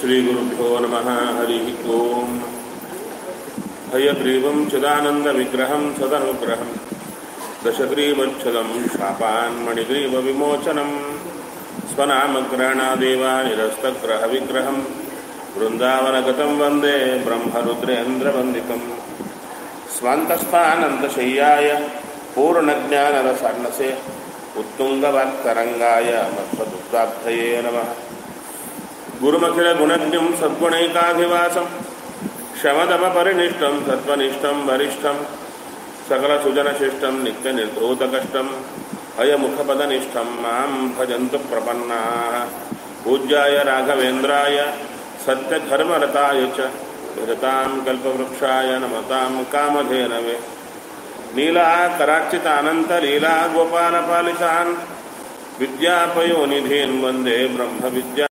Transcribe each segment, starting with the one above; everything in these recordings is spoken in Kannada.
श्रीगुरुभ्यो नमः हरिः ओम् हयग्रीवं चिदानन्दविग्रहं सदनुग्रहं दशग्रीवच्छदं शापान्मणिग्रीवविमोचनं स्वनामग्रहणादेवानिरस्तग्रहविग्रहं वृन्दावनगतं वन्दे ब्रह्मरुद्रेन्द्रवन्दितम् स्वान्तस्थानन्दशय्याय पूर्णज्ञानरसार्णसे उत्तुङ्गवाक्तरङ्गाय मध्वदुग्धाब्धये नमः गुरुमखिलगुणज्ञं सद्गुणैकाधिवासं शमदमपरिनिष्टं सत्त्वनिष्ठं वरिष्ठं सकलसुजनशिष्टं नित्यनिर्धूतकष्टम् अयमुखपदनिष्ठं मां भजन्तु प्रपन्नाः पूज्याय राघवेन्द्राय सत्यधर्मरताय च विरतां कल्पवृक्षाय नमतां कामधेनवे नीलाकरार्चितानन्तलीला गोपालपालितान् विद्यापयोनिधीन् वन्दे ब्रह्मविद्या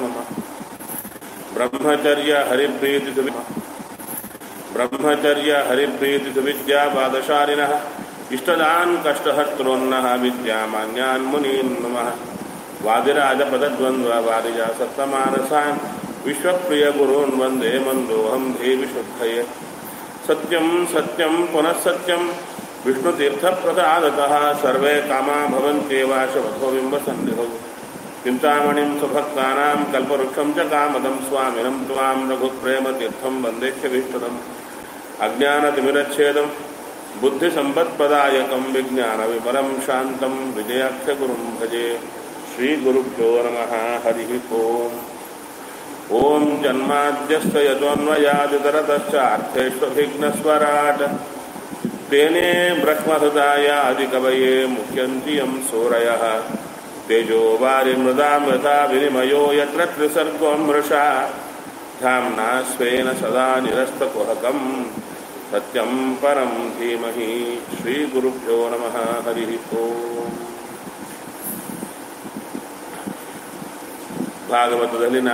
ब्रह्मचर्य हरिप्रीति ब्रह्मचर्य हरिप्रीति सुविद्यापादशालिनः इष्टदान् कष्टहर्तॄन्नः विद्यामान्यान् मुनीन् नमः वादिराजपदद्वन्द्ववादिजा सप्तमानसान् विश्वप्रियगुरून् वन्दे मन्दोऽहं देवि शुद्धये सत्यं सत्यं पुनः सत्यं विष्णुतीर्थप्रसादतः सर्वे कामा भवन्त्येव शवथो बिम्बसन्निधौ चिन्तामणिं सुभक्तानां कल्पवृक्षं च कामदं स्वामिनं त्वां रघुप्रेमतीर्थं वन्देह्यभीष्टदम् अज्ञानतिमिरच्छेदं बुद्धिसम्पत्प्रदायकं विज्ञानविमलं शान्तं विजयाख्यगुरुं भजे श्रीगुरुभ्यो नमः हरिः ओम् ॐ जन्माद्यस्य यतोऽन्वयादितरतश्चार्थेष्वभिघ्नस्वराट् तेने ब्रह्महृदायादिकवये मुह्यन्ति यं सूरयः तेजो वारिमृदां यथा विनिमयो यत्र त्रिसर्गो मृषा धाम्ना स्वेन सदा निरस्तकुहकं सत्यं परं धीमहि श्रीगुरुभ्यो नमः हरिः ओम् ಭಾಗವತದಲ್ಲಿನ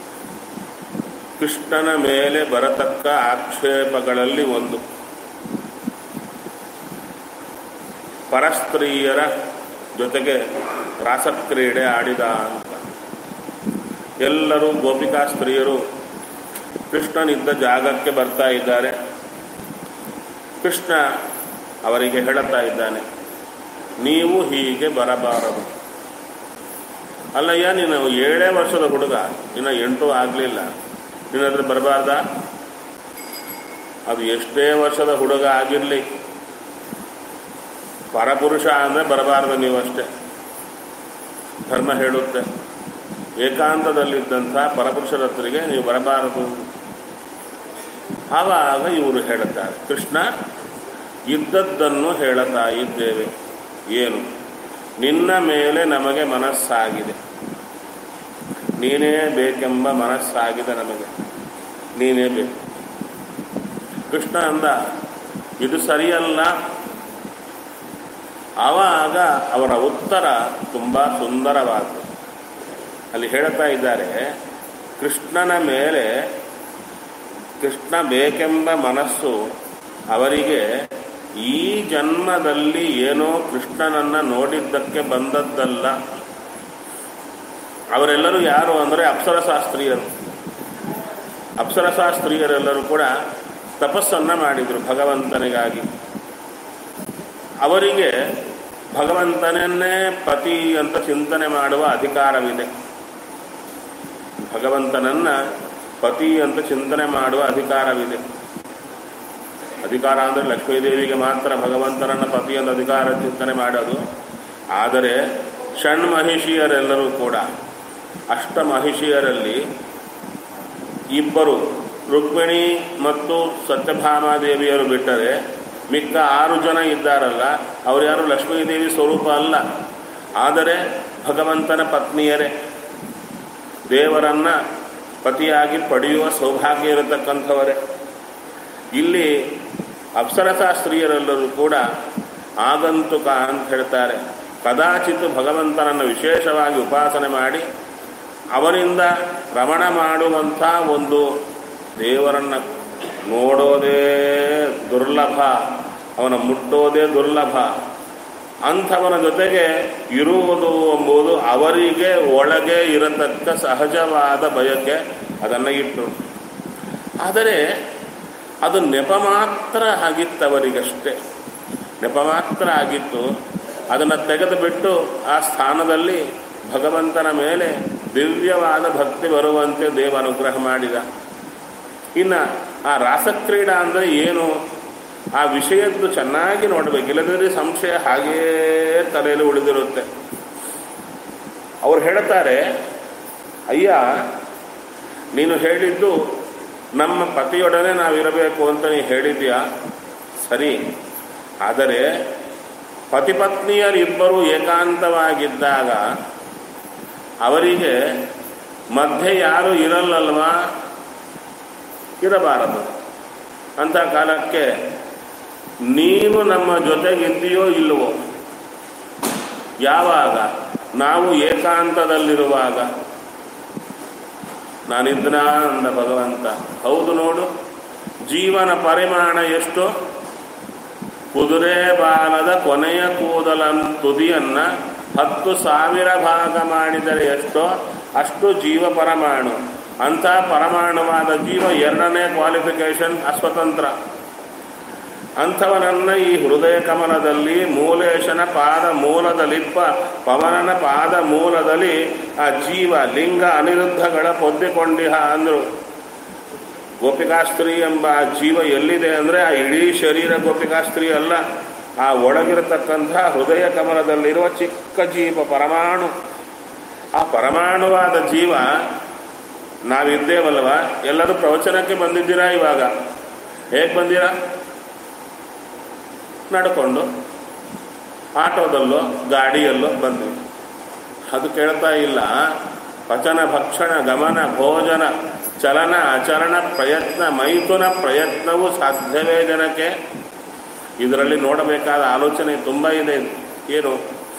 ಕೃಷ್ಣನ ಮೇಲೆ ಬರತಕ್ಕ ಆಕ್ಷೇಪಗಳಲ್ಲಿ ಒಂದು ಪರಸ್ತ್ರೀಯರ ಜೊತೆಗೆ ರಾಸಕ್ರೀಡೆ ಆಡಿದ ಅಂತ ಎಲ್ಲರೂ ಗೋಪಿಕಾ ಸ್ತ್ರೀಯರು ಕೃಷ್ಣನಿದ್ದ ಜಾಗಕ್ಕೆ ಬರ್ತಾ ಇದ್ದಾರೆ ಕೃಷ್ಣ ಅವರಿಗೆ ಹೇಳುತ್ತಾ ಇದ್ದಾನೆ ನೀವು ಹೀಗೆ ಬರಬಾರದು ಅಲ್ಲಯ್ಯ ನೀನು ಏಳೇ ವರ್ಷದ ಹುಡುಗ ಇನ್ನು ಎಂಟು ಆಗಲಿಲ್ಲ ನಿನ್ನ ಹತ್ರ ಬರಬಾರ್ದ ಅದು ಎಷ್ಟೇ ವರ್ಷದ ಹುಡುಗ ಆಗಿರಲಿ ಪರಪುರುಷ ಅಂದರೆ ಬರಬಾರ್ದು ನೀವಷ್ಟೇ ಧರ್ಮ ಹೇಳುತ್ತೆ ಏಕಾಂತದಲ್ಲಿದ್ದಂಥ ಪರಪುರುಷರ ಹತ್ರಿಗೆ ನೀವು ಬರಬಾರದು ಆವಾಗ ಇವರು ಹೇಳುತ್ತಾರೆ ಕೃಷ್ಣ ಇದ್ದದ್ದನ್ನು ಹೇಳುತ್ತಾ ಇದ್ದೇವೆ ಏನು ನಿನ್ನ ಮೇಲೆ ನಮಗೆ ಮನಸ್ಸಾಗಿದೆ ನೀನೇ ಬೇಕೆಂಬ ಮನಸ್ಸಾಗಿದೆ ನಮಗೆ ನೀನೇ ಬೇಕು ಕೃಷ್ಣ ಅಂದ ಇದು ಸರಿಯಲ್ಲ ಆವಾಗ ಅವರ ಉತ್ತರ ತುಂಬ ಸುಂದರವಾದ್ದು ಅಲ್ಲಿ ಹೇಳ್ತಾ ಇದ್ದಾರೆ ಕೃಷ್ಣನ ಮೇಲೆ ಕೃಷ್ಣ ಬೇಕೆಂಬ ಮನಸ್ಸು ಅವರಿಗೆ ಈ ಜನ್ಮದಲ್ಲಿ ಏನೋ ಕೃಷ್ಣನನ್ನ ನೋಡಿದ್ದಕ್ಕೆ ಬಂದದ್ದಲ್ಲ ಅವರೆಲ್ಲರೂ ಯಾರು ಅಂದರೆ ಅಪ್ಸರಶಾಸ್ತ್ರೀಯರು ಅಪ್ಸರಶಾಸ್ತ್ರೀಯರೆಲ್ಲರೂ ಕೂಡ ತಪಸ್ಸನ್ನು ಮಾಡಿದರು ಭಗವಂತನಿಗಾಗಿ ಅವರಿಗೆ ಭಗವಂತನನ್ನೇ ಪತಿ ಅಂತ ಚಿಂತನೆ ಮಾಡುವ ಅಧಿಕಾರವಿದೆ ಭಗವಂತನನ್ನ ಪತಿ ಅಂತ ಚಿಂತನೆ ಮಾಡುವ ಅಧಿಕಾರವಿದೆ ಅಧಿಕಾರ ಅಂದರೆ ಲಕ್ಷ್ಮೀದೇವಿಗೆ ಮಾತ್ರ ಭಗವಂತನನ್ನ ಪತಿಯೊಂದು ಅಧಿಕಾರ ಚಿಂತನೆ ಮಾಡೋದು ಆದರೆ ಷಣ್ಮಹಿಷಿಯರೆಲ್ಲರೂ ಕೂಡ ಅಷ್ಟ ಮಹಿಷಿಯರಲ್ಲಿ ಇಬ್ಬರು ರುಕ್ಮಿಣಿ ಮತ್ತು ಸತ್ಯಭಾಮಾದೇವಿಯರು ಬಿಟ್ಟರೆ ಮಿಕ್ಕ ಆರು ಜನ ಇದ್ದಾರಲ್ಲ ಅವರು ಯಾರು ಲಕ್ಷ್ಮೀದೇವಿ ಸ್ವರೂಪ ಅಲ್ಲ ಆದರೆ ಭಗವಂತನ ಪತ್ನಿಯರೇ ದೇವರನ್ನ ಪತಿಯಾಗಿ ಪಡೆಯುವ ಸೌಭಾಗ್ಯ ಇರತಕ್ಕಂಥವರೇ ಇಲ್ಲಿ ಅಪ್ಸರತಾ ಸ್ತ್ರೀಯರೆಲ್ಲರೂ ಕೂಡ ಆಗಂತುಕ ಅಂತ ಹೇಳ್ತಾರೆ ಕದಾಚಿತ್ ಭಗವಂತನನ್ನು ವಿಶೇಷವಾಗಿ ಉಪಾಸನೆ ಮಾಡಿ ಅವನಿಂದ ರಮಣ ಮಾಡುವಂಥ ಒಂದು ದೇವರನ್ನು ನೋಡೋದೇ ದುರ್ಲಭ ಅವನ ಮುಟ್ಟೋದೇ ದುರ್ಲಭ ಅಂಥವನ ಜೊತೆಗೆ ಇರುವುದು ಎಂಬುದು ಅವರಿಗೆ ಒಳಗೆ ಇರತಕ್ಕ ಸಹಜವಾದ ಬಯಕೆ ಅದನ್ನು ಇಟ್ಟು ಆದರೆ ಅದು ನೆಪ ಮಾತ್ರ ಆಗಿತ್ತವರಿಗಷ್ಟೇ ನೆಪ ಮಾತ್ರ ಆಗಿತ್ತು ಅದನ್ನು ತೆಗೆದುಬಿಟ್ಟು ಆ ಸ್ಥಾನದಲ್ಲಿ ಭಗವಂತನ ಮೇಲೆ ದಿವ್ಯವಾದ ಭಕ್ತಿ ಬರುವಂತೆ ದೇವ ಅನುಗ್ರಹ ಮಾಡಿದ ಇನ್ನು ಆ ರಾಸಕ್ರೀಡಾ ಅಂದರೆ ಏನು ಆ ವಿಷಯದ್ದು ಚೆನ್ನಾಗಿ ನೋಡಬೇಕು ಇಲ್ಲದಿದ್ದರೆ ಸಂಶಯ ಹಾಗೇ ತಲೆಯಲ್ಲಿ ಉಳಿದಿರುತ್ತೆ ಅವ್ರು ಹೇಳ್ತಾರೆ ಅಯ್ಯ ನೀನು ಹೇಳಿದ್ದು ನಮ್ಮ ಪತಿಯೊಡನೆ ನಾವಿರಬೇಕು ಅಂತ ನೀ ಹೇಳಿದ್ಯಾ ಸರಿ ಆದರೆ ಪತಿಪತ್ನಿಯರಿಬ್ಬರು ಏಕಾಂತವಾಗಿದ್ದಾಗ ಅವರಿಗೆ ಮಧ್ಯೆ ಯಾರು ಇರಲ್ಲಲ್ವಾ ಇರಬಾರದು ಅಂಥ ಕಾಲಕ್ಕೆ ನೀನು ನಮ್ಮ ಜೊತೆಗಿದ್ದೀಯೋ ಇಲ್ಲವೋ ಯಾವಾಗ ನಾವು ಏಕಾಂತದಲ್ಲಿರುವಾಗ ನಾನಿದ್ನ ಅಂದ ಭಗವಂತ ಹೌದು ನೋಡು ಜೀವನ ಪರಿಮಾಣ ಎಷ್ಟು ಕುದುರೆ ಬಾಲದ ಕೊನೆಯ ಕೂದಲ ತುದಿಯನ್ನ ಹತ್ತು ಸಾವಿರ ಭಾಗ ಮಾಡಿದರೆ ಎಷ್ಟೋ ಅಷ್ಟು ಜೀವ ಪರಮಾಣು ಅಂಥ ಪರಮಾಣುವಾದ ಜೀವ ಎರಡನೇ ಕ್ವಾಲಿಫಿಕೇಶನ್ ಅಸ್ವತಂತ್ರ ಅಂಥವನನ್ನ ಈ ಹೃದಯ ಕಮಲದಲ್ಲಿ ಮೂಲೇಶನ ಪಾದ ಮೂಲದಲ್ಲಿಪ್ಪ ಪವನನ ಪಾದ ಮೂಲದಲ್ಲಿ ಆ ಜೀವ ಲಿಂಗ ಅನಿರುದ್ಧಗಳ ಪೊದ್ದಿಕೊಂಡಿಹ ಅಂದರು ಗೋಪಿಕಾಸ್ತ್ರೀ ಎಂಬ ಆ ಜೀವ ಎಲ್ಲಿದೆ ಅಂದರೆ ಆ ಇಡೀ ಶರೀರ ಗೋಪಿಕಾಸ್ತ್ರೀ ಅಲ್ಲ ಆ ಒಳಗಿರತಕ್ಕಂಥ ಹೃದಯ ಕಮಲದಲ್ಲಿರುವ ಚಿಕ್ಕ ಜೀವ ಪರಮಾಣು ಆ ಪರಮಾಣುವಾದ ಜೀವ ನಾವಿದ್ದೇವಲ್ವ ಎಲ್ಲರೂ ಪ್ರವಚನಕ್ಕೆ ಬಂದಿದ್ದೀರಾ ಇವಾಗ ಹೇಗೆ ಬಂದಿರಾ ನಡ್ಕೊಂಡು ಆಟೋದಲ್ಲೋ ಗಾಡಿಯಲ್ಲೋ ಬಂದ್ವಿ ಅದು ಕೇಳ್ತಾ ಇಲ್ಲ ಪಚನ ಭಕ್ಷಣ ಗಮನ ಭೋಜನ ಚಲನ ಆಚರಣ ಪ್ರಯತ್ನ ಮೈಥುನ ಪ್ರಯತ್ನವು ಸಾಧ್ಯವೇ ಜನಕ್ಕೆ ಇದರಲ್ಲಿ ನೋಡಬೇಕಾದ ಆಲೋಚನೆ ತುಂಬ ಇದೆ ಏನು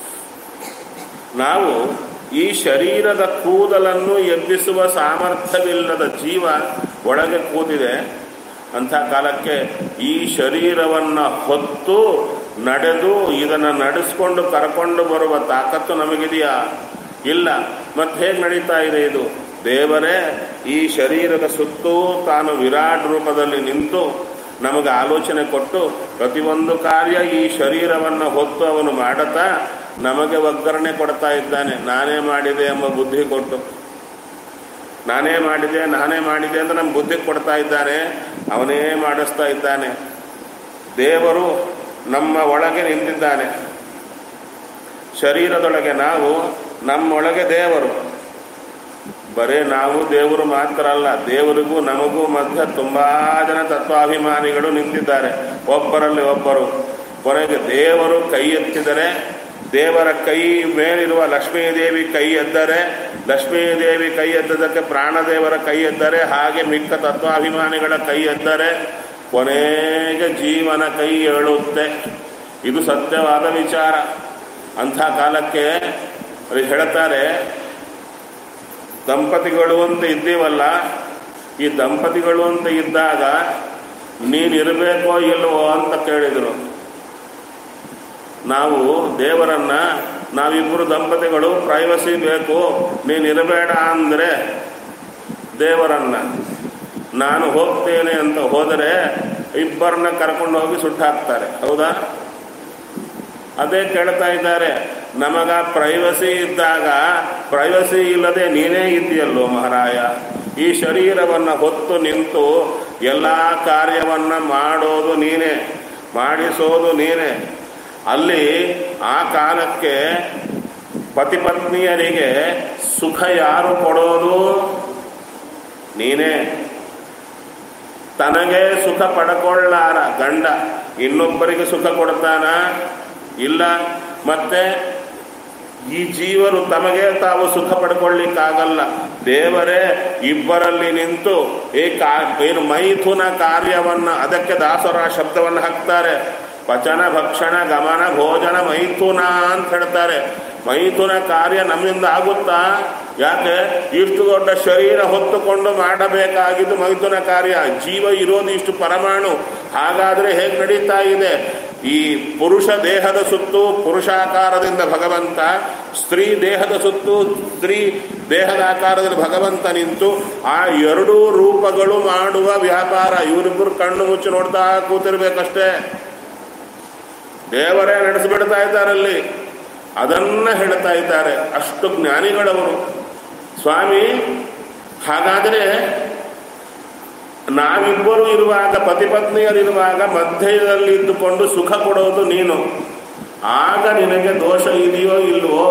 ನಾವು ಈ ಶರೀರದ ಕೂದಲನ್ನು ಎಬ್ಬಿಸುವ ಸಾಮರ್ಥ್ಯವಿಲ್ಲದ ಜೀವ ಒಳಗೆ ಕೂತಿದೆ ಅಂಥ ಕಾಲಕ್ಕೆ ಈ ಶರೀರವನ್ನು ಹೊತ್ತು ನಡೆದು ಇದನ್ನು ನಡೆಸ್ಕೊಂಡು ಕರ್ಕೊಂಡು ಬರುವ ತಾಕತ್ತು ನಮಗಿದೆಯಾ ಇಲ್ಲ ಮತ್ತೆ ಹೇಗೆ ನಡೀತಾ ಇದೆ ಇದು ದೇವರೇ ಈ ಶರೀರದ ಸುತ್ತೂ ತಾನು ವಿರಾಟ್ ರೂಪದಲ್ಲಿ ನಿಂತು ನಮಗೆ ಆಲೋಚನೆ ಕೊಟ್ಟು ಪ್ರತಿಯೊಂದು ಕಾರ್ಯ ಈ ಶರೀರವನ್ನು ಹೊತ್ತು ಅವನು ಮಾಡುತ್ತಾ ನಮಗೆ ಒಗ್ಗರಣೆ ಕೊಡ್ತಾ ಇದ್ದಾನೆ ನಾನೇ ಮಾಡಿದೆ ಎಂಬ ಬುದ್ಧಿ ಕೊಟ್ಟು ನಾನೇ ಮಾಡಿದೆ ನಾನೇ ಮಾಡಿದೆ ಅಂತ ನಮ್ಮ ಬುದ್ಧಿ ಕೊಡ್ತಾ ಇದ್ದಾನೆ ಅವನೇ ಮಾಡಿಸ್ತಾ ಇದ್ದಾನೆ ದೇವರು ನಮ್ಮ ಒಳಗೆ ನಿಂತಿದ್ದಾನೆ ಶರೀರದೊಳಗೆ ನಾವು ನಮ್ಮೊಳಗೆ ದೇವರು ಬರೇ ನಾವು ದೇವರು ಮಾತ್ರ ಅಲ್ಲ ದೇವರಿಗೂ ನಮಗೂ ಮಧ್ಯ ತುಂಬಾ ಜನ ತತ್ವಾಭಿಮಾನಿಗಳು ನಿಂತಿದ್ದಾರೆ ಒಬ್ಬರಲ್ಲಿ ಒಬ್ಬರು ಕೊನೆಗೆ ದೇವರು ಕೈ ಎತ್ತಿದರೆ ದೇವರ ಕೈ ಮೇಲಿರುವ ಲಕ್ಷ್ಮೀದೇವಿ ಕೈ ಎದ್ದರೆ ಲಕ್ಷ್ಮೀದೇವಿ ಕೈ ಎದ್ದದಕ್ಕೆ ಪ್ರಾಣದೇವರ ಕೈ ಎದ್ದರೆ ಹಾಗೆ ಮಿಕ್ಕ ತತ್ವಾಭಿಮಾನಿಗಳ ಕೈ ಎದ್ದರೆ ಕೊನೆಗೆ ಜೀವನ ಕೈ ಏಳುತ್ತೆ ಇದು ಸತ್ಯವಾದ ವಿಚಾರ ಅಂಥ ಕಾಲಕ್ಕೆ ಅವ್ರು ಹೇಳ್ತಾರೆ ದಂಪತಿಗಳು ಅಂತ ಇದ್ದೀವಲ್ಲ ಈ ದಂಪತಿಗಳು ಅಂತ ಇದ್ದಾಗ ನೀನಿರಬೇಕೋ ಇಲ್ವೋ ಅಂತ ಕೇಳಿದರು ನಾವು ದೇವರನ್ನ ನಾವಿಬ್ಬರು ದಂಪತಿಗಳು ಪ್ರೈವಸಿ ಬೇಕು ನೀನಿರಬೇಡ ಅಂದರೆ ದೇವರನ್ನ ನಾನು ಹೋಗ್ತೇನೆ ಅಂತ ಹೋದರೆ ಇಬ್ಬರನ್ನ ಕರ್ಕೊಂಡು ಹೋಗಿ ಸುಟ್ಟಾಕ್ತಾರೆ ಹೌದಾ ಅದೇ ಕೇಳ್ತಾ ಇದ್ದಾರೆ ನಮಗ ಪ್ರೈವಸಿ ಇದ್ದಾಗ ಪ್ರೈವಸಿ ಇಲ್ಲದೆ ನೀನೇ ಇದೆಯಲ್ಲೋ ಮಹಾರಾಯ ಈ ಶರೀರವನ್ನು ಹೊತ್ತು ನಿಂತು ಎಲ್ಲ ಕಾರ್ಯವನ್ನು ಮಾಡೋದು ನೀನೇ ಮಾಡಿಸೋದು ನೀನೇ ಅಲ್ಲಿ ಆ ಕಾಲಕ್ಕೆ ಪತಿಪತ್ನಿಯರಿಗೆ ಸುಖ ಯಾರು ಕೊಡೋದು ನೀನೇ ತನಗೆ ಸುಖ ಪಡ್ಕೊಳ್ಳಾರ ಗಂಡ ಇನ್ನೊಬ್ಬರಿಗೆ ಸುಖ ಕೊಡ್ತಾನ ಇಲ್ಲ ಮತ್ತೆ ಈ ಜೀವರು ತಮಗೆ ತಾವು ಸುಖ ಪಡ್ಕೊಳ್ಳಿಕ್ಕಾಗಲ್ಲ ದೇವರೇ ಇಬ್ಬರಲ್ಲಿ ನಿಂತು ಈ ಕಾ ಏನು ಮೈಥುನ ಕಾರ್ಯವನ್ನ ಅದಕ್ಕೆ ದಾಸರ ಶಬ್ದವನ್ನು ಹಾಕ್ತಾರೆ ಪಚನ ಭಕ್ಷಣ ಗಮನ ಭೋಜನ ಮೈಥುನ ಅಂತ ಹೇಳ್ತಾರೆ ಮೈಥುನ ಕಾರ್ಯ ನಮ್ಮಿಂದ ಆಗುತ್ತಾ ಯಾಕೆ ಇಷ್ಟು ದೊಡ್ಡ ಶರೀರ ಹೊತ್ತುಕೊಂಡು ಮಾಡಬೇಕಾಗಿದ್ದು ಮೈಥುನ ಕಾರ್ಯ ಜೀವ ಇರೋದು ಇಷ್ಟು ಪರಮಾಣು ಹಾಗಾದ್ರೆ ಹೇಗೆ ನಡೀತಾ ಇದೆ ಈ ಪುರುಷ ದೇಹದ ಸುತ್ತು ಪುರುಷಾಕಾರದಿಂದ ಭಗವಂತ ಸ್ತ್ರೀ ದೇಹದ ಸುತ್ತು ಸ್ತ್ರೀ ದೇಹದ ಆಕಾರದಲ್ಲಿ ಭಗವಂತ ನಿಂತು ಆ ಎರಡೂ ರೂಪಗಳು ಮಾಡುವ ವ್ಯಾಪಾರ ಇವರಿಬ್ಬರು ಕಣ್ಣು ಮುಚ್ಚಿ ನೋಡ್ತಾ ಕೂತಿರ್ಬೇಕಷ್ಟೇ ದೇವರೇ ನಡೆಸಿಬಿಡ್ತಾ ಇದ್ದಾರಲ್ಲಿ ಅದನ್ನ ಹೇಳ್ತಾ ಇದ್ದಾರೆ ಅಷ್ಟು ಜ್ಞಾನಿಗಳವರು ಸ್ವಾಮಿ ಹಾಗಾದರೆ ನಾವಿಬ್ಬರು ಇರುವಾಗ ಪತಿಪತ್ನಿಯರಿರುವಾಗ ಮಧ್ಯದಲ್ಲಿ ಇದ್ದುಕೊಂಡು ಸುಖ ಕೊಡೋದು ನೀನು ಆಗ ನಿನಗೆ ದೋಷ ಇದೆಯೋ ಇಲ್ವೋ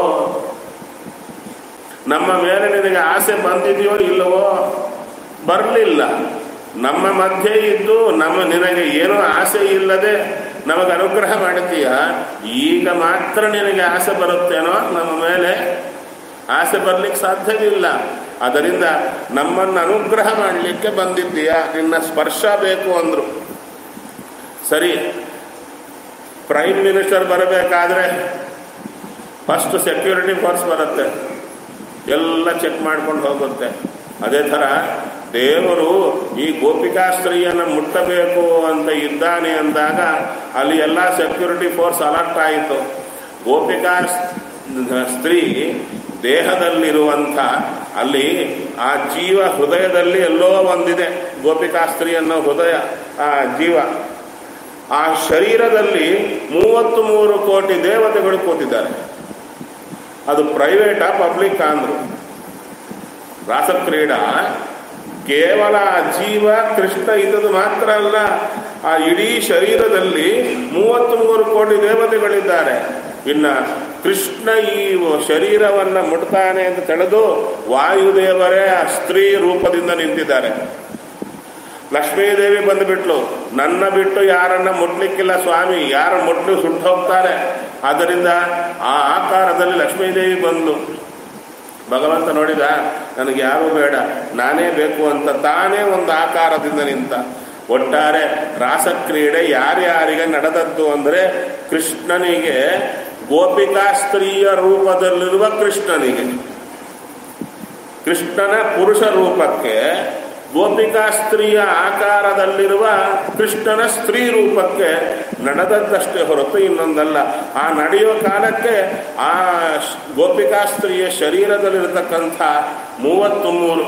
ನಮ್ಮ ಮೇಲೆ ನಿನಗೆ ಆಸೆ ಬಂದಿದೆಯೋ ಇಲ್ಲವೋ ಬರಲಿಲ್ಲ ನಮ್ಮ ಮಧ್ಯೆ ಇದ್ದು ನಮ್ಮ ನಿನಗೆ ಏನೂ ಆಸೆ ಇಲ್ಲದೆ ನಮಗೆ ಅನುಗ್ರಹ ಮಾಡುತ್ತೀಯ ಈಗ ಮಾತ್ರ ನಿನಗೆ ಆಸೆ ಬರುತ್ತೇನೋ ನಮ್ಮ ಮೇಲೆ ಆಸೆ ಬರಲಿಕ್ಕೆ ಸಾಧ್ಯವಿಲ್ಲ ಅದರಿಂದ ನಮ್ಮನ್ನು ಅನುಗ್ರಹ ಮಾಡಲಿಕ್ಕೆ ಬಂದಿದ್ದೀಯ ನಿನ್ನ ಸ್ಪರ್ಶ ಬೇಕು ಅಂದರು ಸರಿ ಪ್ರೈಮ್ ಮಿನಿಸ್ಟರ್ ಬರಬೇಕಾದ್ರೆ ಫಸ್ಟ್ ಸೆಕ್ಯೂರಿಟಿ ಫೋರ್ಸ್ ಬರುತ್ತೆ ಎಲ್ಲ ಚೆಕ್ ಮಾಡ್ಕೊಂಡು ಹೋಗುತ್ತೆ ಅದೇ ಥರ ದೇವರು ಈ ಗೋಪಿಕಾಸ್ತ್ರೀಯನ್ನು ಮುಟ್ಟಬೇಕು ಅಂತ ಇದ್ದಾನೆ ಅಂದಾಗ ಅಲ್ಲಿ ಎಲ್ಲ ಸೆಕ್ಯೂರಿಟಿ ಫೋರ್ಸ್ ಅಲರ್ಟ್ ಆಯಿತು ಗೋಪಿಕಾ ಸ್ತ್ರೀ ದೇಹದಲ್ಲಿರುವಂಥ ಅಲ್ಲಿ ಆ ಜೀವ ಹೃದಯದಲ್ಲಿ ಎಲ್ಲೋ ಒಂದಿದೆ ಗೋಪಿಕಾಸ್ತ್ರೀ ಅನ್ನೋ ಹೃದಯ ಆ ಜೀವ ಆ ಶರೀರದಲ್ಲಿ ಮೂವತ್ತು ಮೂರು ಕೋಟಿ ದೇವತೆಗಳು ಕೂತಿದ್ದಾರೆ ಅದು ಪ್ರೈವೇಟಾ ಪಬ್ಲಿಕ್ ಅಂದ್ರು ರಾಸಕ್ರೀಡಾ ಕೇವಲ ಆ ಜೀವ ಕೃಷ್ಣ ಇದ್ದದ್ದು ಮಾತ್ರ ಅಲ್ಲ ಆ ಇಡೀ ಶರೀರದಲ್ಲಿ ಮೂವತ್ತ್ ಮೂರು ಕೋಟಿ ದೇವತೆಗಳಿದ್ದಾರೆ ಇನ್ನ ಕೃಷ್ಣ ಈ ಶರೀರವನ್ನು ಮುಟ್ತಾನೆ ಅಂತ ತಿಳಿದು ವಾಯುದೇವರೇ ಆ ಸ್ತ್ರೀ ರೂಪದಿಂದ ನಿಂತಿದ್ದಾರೆ ಲಕ್ಷ್ಮೀದೇವಿ ಬಂದುಬಿಟ್ಲು ನನ್ನ ಬಿಟ್ಟು ಯಾರನ್ನ ಮುಟ್ಲಿಕ್ಕಿಲ್ಲ ಸ್ವಾಮಿ ಯಾರು ಮುಟ್ಲು ಸುಟ್ಟು ಹೋಗ್ತಾರೆ ಆದ್ದರಿಂದ ಆ ಆಕಾರದಲ್ಲಿ ಲಕ್ಷ್ಮೀದೇವಿ ಬಂದು ಭಗವಂತ ನೋಡಿದ ನನಗೆ ಯಾರೂ ಬೇಡ ನಾನೇ ಬೇಕು ಅಂತ ತಾನೇ ಒಂದು ಆಕಾರದಿಂದ ನಿಂತ ಒಟ್ಟಾರೆ ರಾಸಕ್ರೀಡೆ ಯಾರ್ಯಾರಿಗೆ ನಡೆದದ್ದು ಅಂದರೆ ಕೃಷ್ಣನಿಗೆ ಗೋಪಿಕಾ ಸ್ತ್ರೀಯ ರೂಪದಲ್ಲಿರುವ ಕೃಷ್ಣನಿಗೆ ಕೃಷ್ಣನ ಪುರುಷ ರೂಪಕ್ಕೆ ಗೋಪಿಕಾ ಸ್ತ್ರೀಯ ಆಕಾರದಲ್ಲಿರುವ ಕೃಷ್ಣನ ಸ್ತ್ರೀ ರೂಪಕ್ಕೆ ನಡೆದದ್ದಷ್ಟೇ ಹೊರತು ಇನ್ನೊಂದಲ್ಲ ಆ ನಡೆಯುವ ಕಾಲಕ್ಕೆ ಆ ಗೋಪಿಕಾ ಸ್ತ್ರೀಯ ಶರೀರದಲ್ಲಿರತಕ್ಕಂಥ ಮೂವತ್ತು ಮೂರು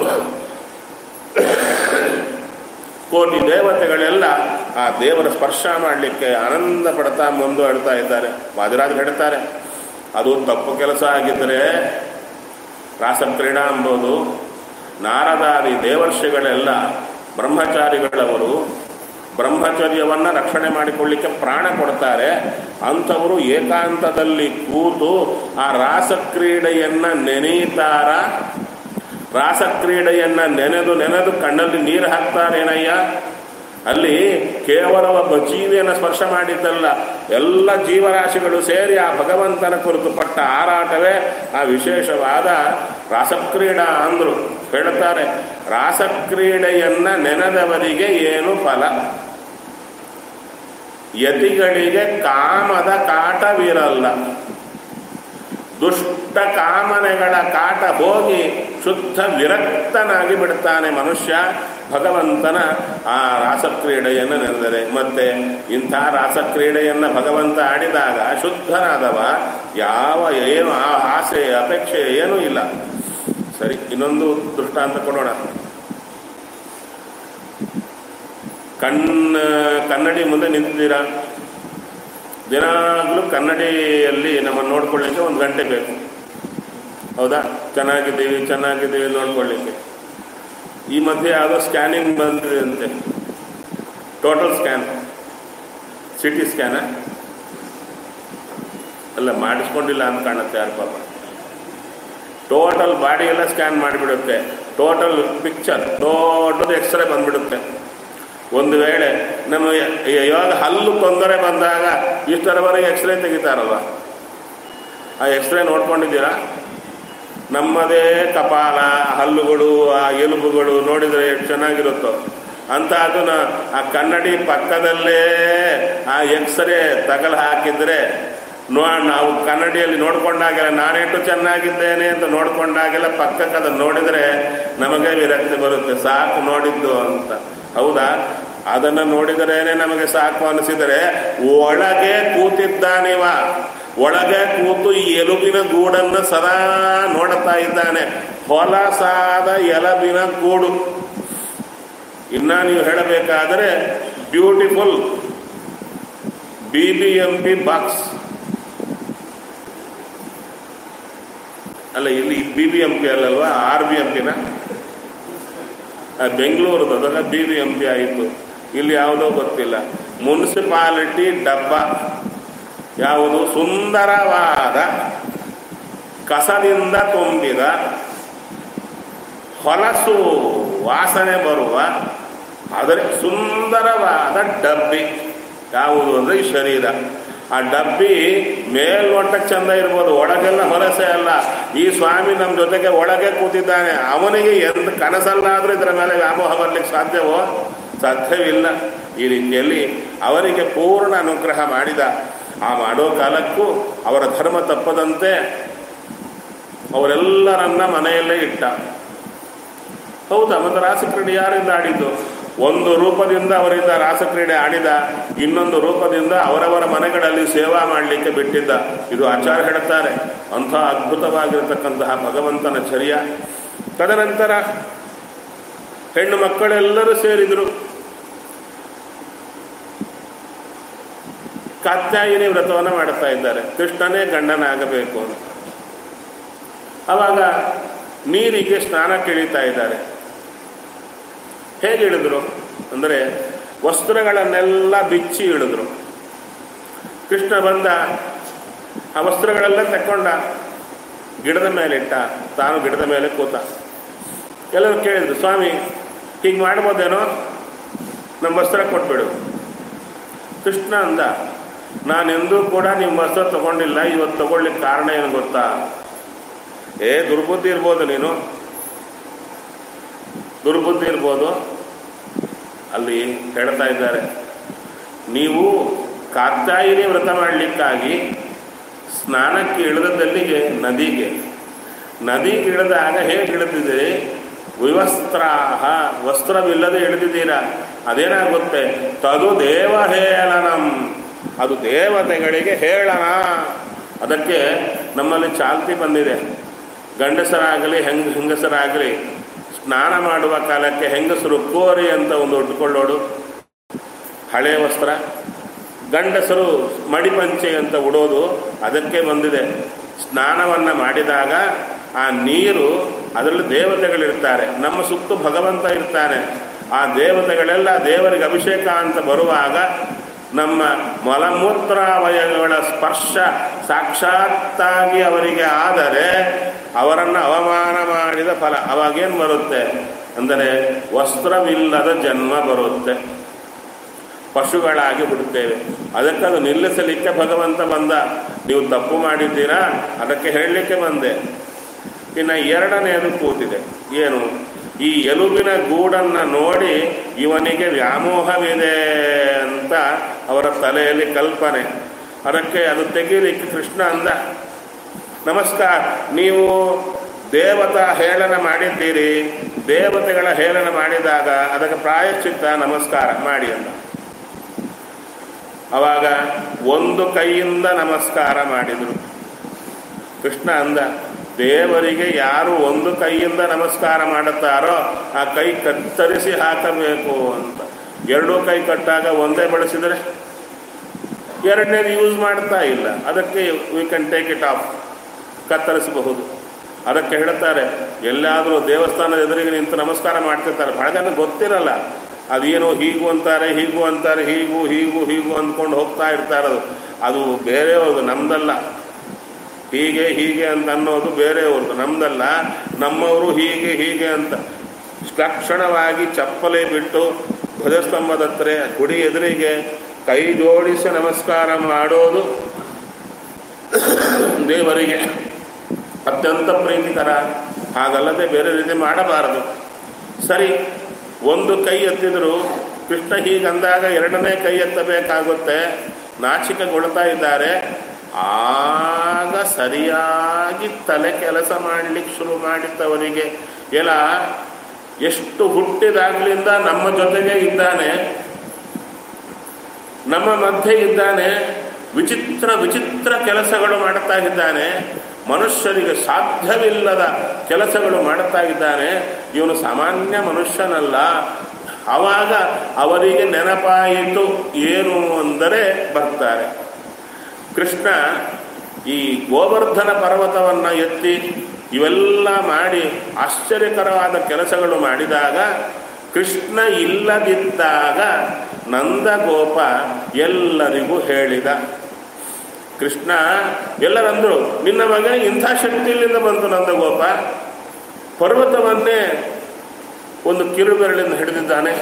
ಕೋಟಿ ದೇವತೆಗಳೆಲ್ಲ ಆ ದೇವರ ಸ್ಪರ್ಶ ಮಾಡಲಿಕ್ಕೆ ಆನಂದ ಪಡ್ತಾ ಮುಂದುವಡ್ತಾ ಇದ್ದಾರೆ ವಾದಿರಾಜ್ ಹೇಳ್ತಾರೆ ಅದು ತಪ್ಪು ಕೆಲಸ ಆಗಿದ್ದರೆ ರಾಸಕ್ರೀಡಾ ಅಂಬೋದು ನಾರದಾದಿ ದೇವರ್ಷಿಗಳೆಲ್ಲ ಬ್ರಹ್ಮಚಾರಿಗಳವರು ಬ್ರಹ್ಮಚರ್ಯವನ್ನು ರಕ್ಷಣೆ ಮಾಡಿಕೊಳ್ಳಿಕ್ಕೆ ಪ್ರಾಣ ಕೊಡ್ತಾರೆ ಅಂಥವರು ಏಕಾಂತದಲ್ಲಿ ಕೂತು ಆ ರಾಸಕ್ರೀಡೆಯನ್ನು ನೆನೆಯುತ್ತಾರ ರಾಸಕ್ರೀಡೆಯನ್ನು ನೆನೆದು ನೆನೆದು ಕಣ್ಣಲ್ಲಿ ನೀರು ಹಾಕ್ತಾರೇನಯ್ಯ ಅಲ್ಲಿ ಕೇವಲ ಒಬ್ಬ ಜೀವಿಯನ್ನು ಸ್ಪರ್ಶ ಮಾಡಿದ್ದಲ್ಲ ಎಲ್ಲ ಜೀವರಾಶಿಗಳು ಸೇರಿ ಆ ಭಗವಂತನ ಕುರಿತು ಪಟ್ಟ ಆರಾಟವೇ ಆ ವಿಶೇಷವಾದ ರಾಸಕ್ರೀಡಾ ಅಂದ್ರು ಹೇಳ್ತಾರೆ ರಾಸಕ್ರೀಡೆಯನ್ನ ನೆನೆದವರಿಗೆ ಏನು ಫಲ ಯತಿಗಳಿಗೆ ಕಾಮದ ಕಾಟವಿರಲ್ಲ ದುಷ್ಟ ಕಾಮನೆಗಳ ಕಾಟ ಹೋಗಿ ಶುದ್ಧ ವಿರಕ್ತನಾಗಿ ಬಿಡ್ತಾನೆ ಮನುಷ್ಯ ಭಗವಂತನ ಆ ರಾಸಕ್ರೀಡೆಯನ್ನು ನೆನೆದರೆ ಮತ್ತೆ ಇಂಥ ರಾಸಕ್ರೀಡೆಯನ್ನು ಭಗವಂತ ಆಡಿದಾಗ ಶುದ್ಧನಾದವ ಯಾವ ಏನು ಆ ಆಸೆ ಅಪೇಕ್ಷೆ ಏನೂ ಇಲ್ಲ ಸರಿ ಇನ್ನೊಂದು ದೃಷ್ಟಾಂತ ಕೊಡೋಣ ಕಣ್ಣ ಕನ್ನಡಿ ಮುಂದೆ ನಿಂತಿದ್ದೀರಾ ದಿನಾಗಲೂ ಕನ್ನಡಿಯಲ್ಲಿ ನಮ್ಮನ್ನು ನೋಡ್ಕೊಳ್ಳಿಕ್ಕೆ ಒಂದು ಗಂಟೆ ಬೇಕು ಹೌದಾ ಚೆನ್ನಾಗಿದ್ದೀವಿ ಚೆನ್ನಾಗಿದ್ದೀವಿ ನೋಡ್ಕೊಳ್ಳಿಕ್ಕೆ ಈ ಮಧ್ಯೆ ಯಾವುದೋ ಸ್ಕ್ಯಾನಿಂಗ್ ಬಂದಿದೆ ಅಂತೆ total scan C T scan ಅಲ್ಲ ಮಾಡಿಸ್ಕೊಂಡಿಲ್ಲ ಅಂತ ಕಾಣುತ್ತೆ ಯಾರು ಪಾಪ ಟೋಟಲ್ ಬಾಡಿ ಎಲ್ಲ ಸ್ಕ್ಯಾನ್ ಮಾಡಿಬಿಡುತ್ತೆ ಟೋಟಲ್ ಪಿಕ್ಚರ್ ದೊಡ್ಡದು ಎಕ್ಸ್ರೇ ಬಂದ್ಬಿಡುತ್ತೆ ಒಂದು ವೇಳೆ ನಮ್ಮ ಯಾವಾಗ ಹಲ್ಲು ತೊಂದರೆ ಬಂದಾಗ ಇಷ್ಟರವರೆಗೆ ಎಕ್ಸ್ರೇ ತೆಗಿತಾರಲ್ವ ಆ ಎಕ್ಸ್ರೇ ನೋಡ್ಕೊಂಡಿದ್ದೀರಾ ನಮ್ಮದೇ ಕಪಾಲ ಹಲ್ಲುಗಳು ಆ ಎಲುಬುಗಳು ನೋಡಿದರೆ ಎಷ್ಟು ಚೆನ್ನಾಗಿರುತ್ತೋ ಅಂತ ಅದನ್ನ ಆ ಕನ್ನಡಿ ಪಕ್ಕದಲ್ಲೇ ಆ ಎಕ್ಸ್ರೇ ತಗಲು ಹಾಕಿದ್ರೆ ನೋ ನಾವು ಕನ್ನಡಿಯಲ್ಲಿ ನೋಡ್ಕೊಂಡಾಗೆಲ್ಲ ನಾನೆಷ್ಟು ಚೆನ್ನಾಗಿದ್ದೇನೆ ಅಂತ ನೋಡ್ಕೊಂಡಾಗೆಲ್ಲ ಪಕ್ಕಕ್ಕೆ ಅದನ್ನು ನೋಡಿದರೆ ನಮಗೆ ವಿರಕ್ತಿ ಬರುತ್ತೆ ಸಾಕು ನೋಡಿದ್ದು ಅಂತ ಹೌದಾ ಅದನ್ನು ನೋಡಿದರೇನೆ ನಮಗೆ ಸಾಕು ಅನಿಸಿದರೆ ಒಳಗೆ ಕೂತಿದ್ದಾನಿವ ಒಳಗೆ ಕೂತು ಈ ಎಲುಬಿನ ಗೂಡನ್ನು ಸದಾ ನೋಡುತ್ತಾ ಇದ್ದಾನೆ ಹೊಲಸಾದ ಎಲಬಿನ ಗೂಡು ಇನ್ನ ನೀವು ಹೇಳಬೇಕಾದರೆ beautiful B B M P box ಅಲ್ಲ ಇಲ್ಲಿ ಬಿ ಬಿ ಎಂ ಪಿ ಅಲ್ಲಲ್ವಾ ಆರ್ ಬಿ ಎಂ ಪಿನ ಬೆಂಗಳೂರದು ಅದೆಲ್ಲ ಬಿ ಬಿ ಎಂ ಪಿ ಆಯಿತು ಇಲ್ಲಿ ಯಾವುದೋ ಗೊತ್ತಿಲ್ಲ ಮುನ್ಸಿಪಾಲಿಟಿ ಡಬ್ಬ ಯಾವುದು ಸುಂದರವಾದ ಕಸದಿಂದ ತುಂಬಿದ ಹೊಲಸು ವಾಸನೆ ಬರುವ ಆದರೆ ಸುಂದರವಾದ ಡಬ್ಬಿ ಯಾವುದು ಅಂದರೆ ಈ ಶರೀರ ಆ ಡಬ್ಬಿ ಮೇಲ್ನೋಟ ಚಂದ ಇರ್ಬೋದು ಒಳಗೆಲ್ಲ ಹೊಲಸೆ ಅಲ್ಲ ಈ ಸ್ವಾಮಿ ನಮ್ಮ ಜೊತೆಗೆ ಒಳಗೆ ಕೂತಿದ್ದಾನೆ ಅವನಿಗೆ ಎಂದ ಕನಸಲ್ಲಾದರೂ ಇದರ ಮೇಲೆ ವ್ಯಾಮೋಹ ಬರಲಿಕ್ಕೆ ಸಾಧ್ಯವೋ ಸಾಧ್ಯವಿಲ್ಲ ಈ ರೀತಿಯಲ್ಲಿ ಅವರಿಗೆ ಪೂರ್ಣ ಅನುಗ್ರಹ ಮಾಡಿದ ಆ ಮಾಡೋ ಕಾಲಕ್ಕೂ ಅವರ ಧರ್ಮ ತಪ್ಪದಂತೆ ಅವರೆಲ್ಲರನ್ನ ಮನೆಯಲ್ಲೇ ಇಟ್ಟ ಹೌದಾ ಮತ್ತು ರಾಸಕ್ರೀಡೆ ಯಾರಿಂದ ಆಡಿದ್ದು ಒಂದು ರೂಪದಿಂದ ಅವರಿಂದ ರಾಸಕ್ರೀಡೆ ಆಡಿದ ಇನ್ನೊಂದು ರೂಪದಿಂದ ಅವರವರ ಮನೆಗಳಲ್ಲಿ ಸೇವಾ ಮಾಡಲಿಕ್ಕೆ ಬಿಟ್ಟಿದ್ದ ಇದು ಆಚಾರ ಹೇಳುತ್ತಾರೆ ಅಂಥ ಅದ್ಭುತವಾಗಿರತಕ್ಕಂತಹ ಭಗವಂತನ ಚರ್ಯ ತದನಂತರ ಹೆಣ್ಣು ಮಕ್ಕಳೆಲ್ಲರೂ ಸೇರಿದರು ಕಾತ್ಯಾಯಿನಿ ವ್ರತವನ್ನು ಮಾಡುತ್ತಾ ಇದ್ದಾರೆ ಕೃಷ್ಣನೇ ಗಂಡನಾಗಬೇಕು ಅಂತ ಅವಾಗ ನೀರಿಗೆ ಸ್ನಾನ ಕೇಳಿತಾ ಇದ್ದಾರೆ ಹೇಗೆ ಇಳಿದ್ರು ಅಂದರೆ ವಸ್ತ್ರಗಳನ್ನೆಲ್ಲ ಬಿಚ್ಚಿ ಇಳಿದ್ರು ಕೃಷ್ಣ ಬಂದ ಆ ವಸ್ತ್ರಗಳೆಲ್ಲ ತಕ್ಕೊಂಡ ಗಿಡದ ಮೇಲೆ ಇಟ್ಟ ತಾನು ಗಿಡದ ಮೇಲೆ ಕೂತ ಎಲ್ಲರೂ ಕೇಳಿದ್ರು ಸ್ವಾಮಿ ಹೀಗೆ ಮಾಡ್ಬೋದೇನೋ ನಮ್ಮ ವಸ್ತ್ರ ಕೊಟ್ಬಿಡು ಕೃಷ್ಣ ಅಂದ ನಾನೆಂದೂ ಕೂಡ ನಿಮ್ಮ ವಸ್ತ್ರ ತಗೊಂಡಿಲ್ಲ ಇವತ್ತು ತಗೊಳ್ಲಿಕ್ಕೆ ಕಾರಣ ಏನು ಗೊತ್ತಾ ಏ ದುರ್ಬುದ್ಧಿ ಇರ್ಬೋದು ನೀನು ದುರ್ಬುದ್ಧಿ ಇರ್ಬೋದು ಅಲ್ಲಿ ಹೇಳ್ತಾ ಇದ್ದಾರೆ ನೀವು ಕಾತ್ಯಾಯಿನಿ ವ್ರತ ಮಾಡಲಿಕ್ಕಾಗಿ ಸ್ನಾನಕ್ಕೆ ಇಳಿದಲ್ಲಿಗೆ ನದಿಗೆ ನದಿಗೆ ಇಳಿದಾಗ ಹೇಗೆ ಇಳಿದಿದ್ದೀರಿ ವಿವಸ್ತ್ರಾಹ ವಸ್ತ್ರವಿಲ್ಲದೆ ಇಳಿದಿದ್ದೀರಾ ಅದೇನಾಗುತ್ತೆ ತದು ದೇವಹೇಳನಂ ಅದು ದೇವತೆಗಳಿಗೆ ಹೇಳನ ಅದಕ್ಕೆ ನಮ್ಮಲ್ಲಿ ಚಾಲ್ತಿ ಬಂದಿದೆ ಗಂಡಸರಾಗಲಿ ಹೆಂಗ್ ಹೆಂಗಸರಾಗಲಿ ಸ್ನಾನ ಮಾಡುವ ಕಾಲಕ್ಕೆ ಹೆಂಗಸರು ಕೋರಿ ಅಂತ ಒಂದು ಉಟ್ಕೊಳ್ಳೋಡು ಹಳೆ ವಸ್ತ್ರ ಗಂಡಸರು ಮಡಿಪಂಚೆ ಅಂತ ಉಡೋದು ಅದಕ್ಕೆ ಬಂದಿದೆ ಸ್ನಾನವನ್ನು ಮಾಡಿದಾಗ ಆ ನೀರು ಅದರಲ್ಲಿ ದೇವತೆಗಳಿರ್ತಾರೆ ನಮ್ಮ ಸುತ್ತು ಭಗವಂತ ಇರ್ತಾನೆ ಆ ದೇವತೆಗಳೆಲ್ಲ ದೇವರಿಗೆ ಅಭಿಷೇಕ ಅಂತ ಬರುವಾಗ ನಮ್ಮ ಮಲಮೂತ್ರಾವಯಗಳ ಸ್ಪರ್ಶ ಸಾಕ್ಷಾತ್ತಾಗಿ ಅವರಿಗೆ ಆದರೆ ಅವರನ್ನು ಅವಮಾನ ಮಾಡಿದ ಫಲ ಅವಾಗೇನು ಬರುತ್ತೆ ಅಂದರೆ ವಸ್ತ್ರವಿಲ್ಲದ ಜನ್ಮ ಬರುತ್ತೆ ಪಶುಗಳಾಗಿ ಬಿಡುತ್ತೇವೆ ಅದಕ್ಕೆ ಅದು ನಿಲ್ಲಿಸಲಿಕ್ಕೆ ಭಗವಂತ ಬಂದ ನೀವು ತಪ್ಪು ಮಾಡಿದ್ದೀರಾ ಅದಕ್ಕೆ ಹೇಳಲಿಕ್ಕೆ ಬಂದೆ ಇನ್ನು ಎರಡನೆಯದು ಕೂತಿದೆ ಏನು ಈ ಎಲುಬಿನ ಗೂಡನ್ನು ನೋಡಿ ಇವನಿಗೆ ವ್ಯಾಮೋಹವಿದೆ ಅಂತ ಅವರ ತಲೆಯಲ್ಲಿ ಕಲ್ಪನೆ ಅದಕ್ಕೆ ಅದು ತೆಗೀಲಿಕ್ಕೆ ಕೃಷ್ಣ ಅಂದ ನಮಸ್ಕಾರ ನೀವು ದೇವತಾ ಹೇಳನ ಮಾಡಿದ್ದೀರಿ ದೇವತೆಗಳ ಹೇಳನ ಮಾಡಿದಾಗ ಅದಕ್ಕೆ ಪ್ರಾಯಶ್ಚಿತ್ತ ನಮಸ್ಕಾರ ಮಾಡಿ ಅಂತ ಅವಾಗ ಒಂದು ಕೈಯಿಂದ ನಮಸ್ಕಾರ ಮಾಡಿದರು ಕೃಷ್ಣ ಅಂದ ದೇವರಿಗೆ ಯಾರು ಒಂದು ಕೈಯಿಂದ ನಮಸ್ಕಾರ ಮಾಡುತ್ತಾರೋ ಆ ಕೈ ಕತ್ತರಿಸಿ ಹಾಕಬೇಕು ಅಂತ ಎರಡೂ ಕೈ ಕಟ್ಟಾಗ ಒಂದೇ ಬಳಸಿದರೆ ಎರಡನೇದು ಯೂಸ್ ಮಾಡ್ತಾ ಇಲ್ಲ ಅದಕ್ಕೆ we can take it off ಕತ್ತರಿಸಬಹುದು ಅದಕ್ಕೆ ಹೇಳ್ತಾರೆ ಎಲ್ಲಾದರೂ ದೇವಸ್ಥಾನದ ಎದುರಿಗೆ ನಿಂತು ನಮಸ್ಕಾರ ಮಾಡ್ತಿರ್ತಾರೆ ಬಹಳ ಜನ ಗೊತ್ತಿರಲ್ಲ ಅದೇನೋ ಹೀಗೂ ಅಂತಾರೆ ಹೀಗೂ ಅಂತಾರೆ ಹೀಗೂ ಹೀಗೂ ಹೀಗೂ ಅಂದ್ಕೊಂಡು ಹೋಗ್ತಾ ಇರ್ತಾರೆ ಅದು ಅದು ಬೇರೆಯವ್ರದ್ದು ನಮ್ದಲ್ಲ ಹೀಗೆ ಹೀಗೆ ಅಂತ ಅನ್ನೋದು ಬೇರೆಯವ್ರದ್ದು ನಮ್ದಲ್ಲ ನಮ್ಮವರು ಹೀಗೆ ಹೀಗೆ ಅಂತ ತಕ್ಷಣವಾಗಿ ಚಪ್ಪಲೆ ಬಿಟ್ಟು ಧ್ವಜಸ್ತಂಭದ ಹತ್ರ ಗುಡಿ ಎದುರಿಗೆ ಕೈ ಜೋಡಿಸಿ ನಮಸ್ಕಾರ ಮಾಡೋದು ದೇವರಿಗೆ ಅತ್ಯಂತ ಪ್ರೀತಿಕರ ಹಾಗಲ್ಲದೆ ಬೇರೆ ರೀತಿ ಮಾಡಬಾರದು ಸರಿ ಒಂದು ಕೈ ಎತ್ತಿದ್ರು ಕೃಷ್ಣ ಹೀಗಂದಾಗ ಎರಡನೇ ಕೈ ಎತ್ತಬೇಕಾಗುತ್ತೆ ನಾಚಿಕೆಗೊಳ್ತಾ ಇದ್ದಾರೆ ಆಗ ಸರಿಯಾಗಿ ತಲೆ ಕೆಲಸ ಮಾಡಲಿಕ್ಕೆ ಶುರು ಮಾಡಿದ್ದವರಿಗೆ ಎಲ್ಲ ಎಷ್ಟು ಹುಟ್ಟಿದಾಗ್ಲಿಂದ ನಮ್ಮ ಜೊತೆಗೆ ಇದ್ದಾನೆ ನಮ್ಮ ಮಧ್ಯೆ ಇದ್ದಾನೆ ವಿಚಿತ್ರ ವಿಚಿತ್ರ ಕೆಲಸಗಳು ಮಾಡುತ್ತಾ ಇದ್ದಾನೆ ಮನುಷ್ಯರಿಗೆ ಸಾಧ್ಯವಿಲ್ಲದ ಕೆಲಸಗಳು ಮಾಡುತ್ತಾ ಇದ್ದಾನೆ ಇವನು ಸಾಮಾನ್ಯ ಮನುಷ್ಯನಲ್ಲ ಆವಾಗ ಅವರಿಗೆ ನೆನಪಾಯಿತು ಏನು ಅಂದರೆ ಬರ್ತಾರೆ ಕೃಷ್ಣ ಈ ಗೋವರ್ಧನ ಪರ್ವತವನ್ನು ಎತ್ತಿ ಇವೆಲ್ಲ ಮಾಡಿ ಆಶ್ಚರ್ಯಕರವಾದ ಕೆಲಸಗಳು ಮಾಡಿದಾಗ ಕೃಷ್ಣ ಇಲ್ಲದಿದ್ದಾಗ ನಂದಗೋಪ ಎಲ್ಲರಿಗೂ ಹೇಳಿದ ಕೃಷ್ಣ ಎಲ್ಲರಂದ್ರು ನಿನ್ನ ಮಗನಿಗೆ ಇಂಥ ಶಕ್ತಿಯಿಂದ ಬಂತು ನಂದಗೋಪ ಪರ್ವತವನ್ನೇ ಒಂದು ಕಿರುಬೆರಳಿಂದ ಹಿಡಿದಿದ್ದಾನೆ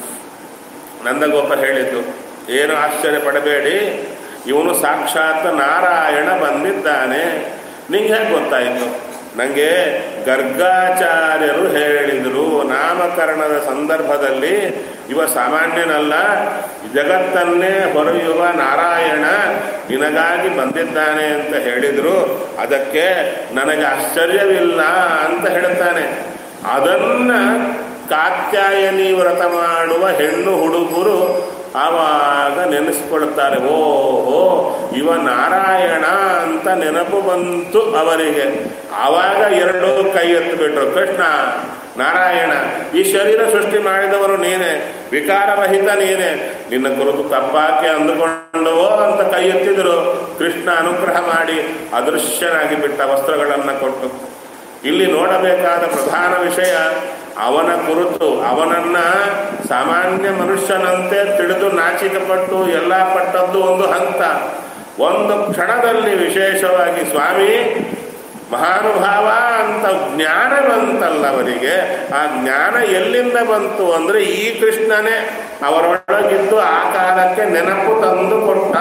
ನಂದಗೋಪ ಹೇಳಿದ್ದು ಏನು ಆಶ್ಚರ್ಯ ಪಡಬೇಡಿ ಇವನು ಸಾಕ್ಷಾತ್ ನಾರಾಯಣ ಬಂದಿದ್ದಾನೆ ನಿಂಗೆ ಹೇಗೆ ಗೊತ್ತಾಯಿತು ನನಗೆ ಗರ್ಗಾಚಾರ್ಯರು ಹೇಳಿದರು ನಾಮಕರಣದ ಸಂದರ್ಭದಲ್ಲಿ ಇವ ಸಾಮಾನ್ಯನಲ್ಲ ಜಗತ್ತನ್ನೇ ಹೊರೆಯುವ ನಾರಾಯಣ ನಿನಗಾಗಿ ಬಂದಿದ್ದಾನೆ ಅಂತ ಹೇಳಿದರು ಅದಕ್ಕೆ ನನಗೆ ಆಶ್ಚರ್ಯವಿಲ್ಲ ಅಂತ ಹೇಳ್ತಾನೆ ಅದನ್ನ ಕಾತ್ಯಾಯನಿ ವ್ರತ ಮಾಡುವ ಹೆಣ್ಣು ಹುಡುಗರು ಆವಾಗ ನೆನೆಸ್ಕೊಳ್ತಾರೆ ಓಹೋ ಇವ ನಾರಾಯಣ ಅಂತ ನೆನಪು ಬಂತು ಅವರಿಗೆ ಆವಾಗ ಎರಡೂ ಕೈ ಎತ್ತಿಬಿಟ್ರು ಕೃಷ್ಣ ನಾರಾಯಣ ಈ ಶರೀರ ಸೃಷ್ಟಿ ಮಾಡಿದವರು ನೀನೆ ವಿಕಾರರಹಿತ ನೀನೆ ನಿನ್ನ ಕುರಿತು ತಪ್ಪಾಕಿ ಅಂದುಕೊಂಡವೋ ಅಂತ ಕೈ ಎತ್ತಿದ್ರು ಕೃಷ್ಣ ಅನುಗ್ರಹ ಮಾಡಿ ಅದೃಶ್ಯನಾಗಿ ಬಿಟ್ಟ ವಸ್ತ್ರಗಳನ್ನು ಕೊಟ್ಟು ಇಲ್ಲಿ ನೋಡಬೇಕಾದ ಪ್ರಧಾನ ವಿಷಯ ಅವನ ಕುರಿತು ಅವನನ್ನ ಸಾಮಾನ್ಯ ಮನುಷ್ಯನಂತೆ ತಿಳಿದು ನಾಚಿಕಪಟ್ಟು ಎಲ್ಲ ಪಟ್ಟದ್ದು ಒಂದು ಹಂತ ಒಂದು ಕ್ಷಣದಲ್ಲಿ ವಿಶೇಷವಾಗಿ ಸ್ವಾಮಿ ಮಹಾನುಭಾವ ಅಂತ ಜ್ಞಾನ ಬಂತಲ್ಲ ಅವರಿಗೆ ಆ ಜ್ಞಾನ ಎಲ್ಲಿಂದ ಬಂತು ಅಂದ್ರೆ ಈ ಕೃಷ್ಣನೇ ಅವರೊಳಗಿದ್ದು ಆ ಕಾಲಕ್ಕೆ ನೆನಪು ತಂದು ಕೊಟ್ಟ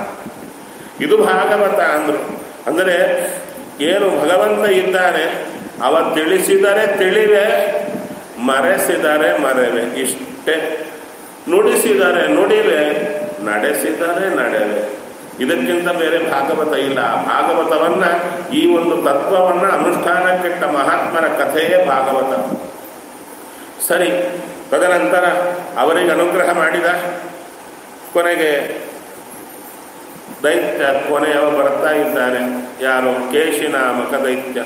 ಇದು ಭಾಗವತ ಅಂದ್ರು ಅಂದರೆ ಏನು ಭಗವಂತ ಇದ್ದಾನೆ ಅವ ತಿಳಿಸಿದರೆ ತಿಳಿವೆ ಮರೆಸಿದರೆ ಮರೆವೆ ಇಷ್ಟೇ ನುಡಿಸಿದರೆ ನುಡಿವೆ ನಡೆಸಿದರೆ ನಡೆವೆ ಇದಕ್ಕಿಂತ ಬೇರೆ ಭಾಗವತ ಇಲ್ಲ ಆ ಭಾಗವತವನ್ನ ಈ ಒಂದು ತತ್ವವನ್ನ ಅನುಷ್ಠಾನಕ್ಕಿಟ್ಟ ಮಹಾತ್ಮರ ಕಥೆಯೇ ಭಾಗವತ ಸರಿ ತದನಂತರ ಅವರಿಗೆ ಅನುಗ್ರಹ ಮಾಡಿದ ಕೊನೆಗೆ ದೈತ್ಯ ಕೊನೆಯವ ಬರ್ತಾ ಇದ್ದಾನೆ ಯಾರು ಕೇಶಿನಾಮಕ ದೈತ್ಯ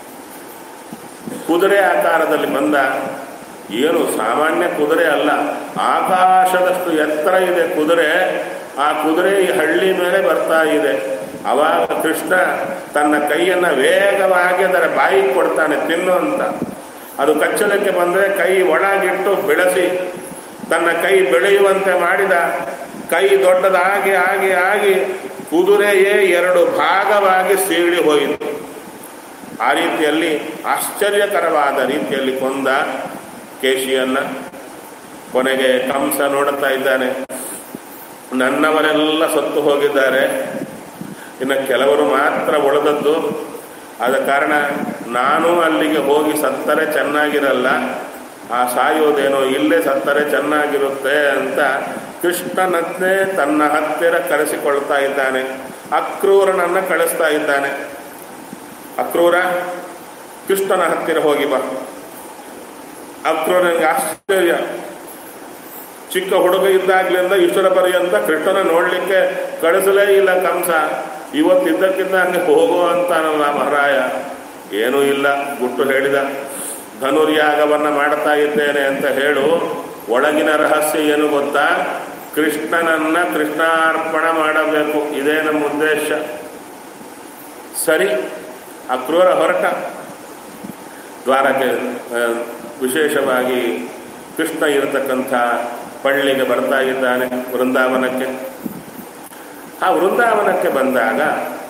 ಕುದುರೆ ಆಕಾರದಲ್ಲಿ ಬಂದ ಏನು ಸಾಮಾನ್ಯ ಕುದುರೆ ಅಲ್ಲ ಆಕಾಶದಷ್ಟು ಎತ್ತರ ಇದೆ ಕುದುರೆ ಆ ಕುದುರೆ ಈ ಹಳ್ಳಿ ಮೇಲೆ ಬರ್ತಾ ಇದೆ ಅವಾಗ ಕೃಷ್ಣ ತನ್ನ ಕೈಯನ್ನು ವೇಗವಾಗಿ ಅದರ ಬಾಯಿಗೆ ಕೊಡ್ತಾನೆ ತಿನ್ನು ಅಂತ ಅದು ಕಚ್ಚಲಕ್ಕೆ ಬಂದರೆ ಕೈ ಒಳಗಿಟ್ಟು ಬೆಳೆಸಿ ತನ್ನ ಕೈ ಬೆಳೆಯುವಂತೆ ಮಾಡಿದ ಕೈ ದೊಡ್ಡದಾಗಿ ಆಗಿ ಆಗಿ ಕುದುರೆಯೇ ಎರಡು ಭಾಗವಾಗಿ ಸೀಳಿ ಹೋಯಿತು ಆ ರೀತಿಯಲ್ಲಿ ಆಶ್ಚರ್ಯಕರವಾದ ರೀತಿಯಲ್ಲಿ ಕೊಂದ ಕೇಶಿಯನ್ನ ಕೊನೆಗೆ ಕಂಸ ನೋಡುತ್ತಾ ಇದ್ದಾನೆ ನನ್ನವರೆಲ್ಲ ಸತ್ತು ಹೋಗಿದ್ದಾರೆ ಇನ್ನು ಕೆಲವರು ಮಾತ್ರ ಉಳಿದದ್ದು ಆದ ಕಾರಣ ನಾನು ಅಲ್ಲಿಗೆ ಹೋಗಿ ಸತ್ತರೆ ಚೆನ್ನಾಗಿರಲ್ಲ ಆ ಸಾಯೋದೇನೋ ಇಲ್ಲೇ ಸತ್ತರೆ ಚೆನ್ನಾಗಿರುತ್ತೆ ಅಂತ ಕೃಷ್ಣನನ್ನೇ ತನ್ನ ಹತ್ತಿರ ಕರೆಸಿಕೊಳ್ತಾ ಇದ್ದಾನೆ ಅಕ್ರೂರನನ್ನು ಕಳಿಸ್ತಾ ಇದ್ದಾನೆ ಅಕ್ರೂರ ಕೃಷ್ಣನ ಹತ್ತಿರ ಹೋಗಿ ಬಾ ಅಕ್ರೂರನಿಗೆ ಆಶ್ಚರ್ಯ ಚಿಕ್ಕ ಹುಡುಗ ಇದ್ದಾಗ್ಲಿಂದ ಇಷ್ಟರ ಪರ್ಯಂತ ಕೃಷ್ಣನ ನೋಡ್ಲಿಕ್ಕೆ ಕಳಿಸಲೇ ಇಲ್ಲ ಕಂಸ ಇವತ್ತಿದ್ದಕ್ಕಿಂತ ಹಂಗೆ ಹೋಗೋ ಅಂತಾನಲ್ಲ ಮಹಾರಾಯ ಏನೂ ಇಲ್ಲ ಗುಟ್ಟು ಹೇಳಿದ ಧನುರ್ಯಾಗವನ್ನು ಮಾಡ್ತಾ ಇದ್ದೇನೆ ಅಂತ ಹೇಳು ಒಳಗಿನ ರಹಸ್ಯ ಏನು ಗೊತ್ತಾ ಕೃಷ್ಣನನ್ನ ಕೃಷ್ಣಾರ್ಪಣ ಮಾಡಬೇಕು ಇದೇ ನಮ್ಮ ಉದ್ದೇಶ ಸರಿ ಅಕ್ರೂರ ಹೊರಟ ದ್ವಾರಕ್ಕೆ ಆ, ವಿಶೇಷವಾಗಿ ಕೃಷ್ಣ ಇರತಕ್ಕಂಥ ಪಳ್ಳಿಗೆ ಬರ್ತಾ ಇದ್ದಾನೆ ವೃಂದಾವನಕ್ಕೆ ಆ ವೃಂದಾವನಕ್ಕೆ ಬಂದಾಗ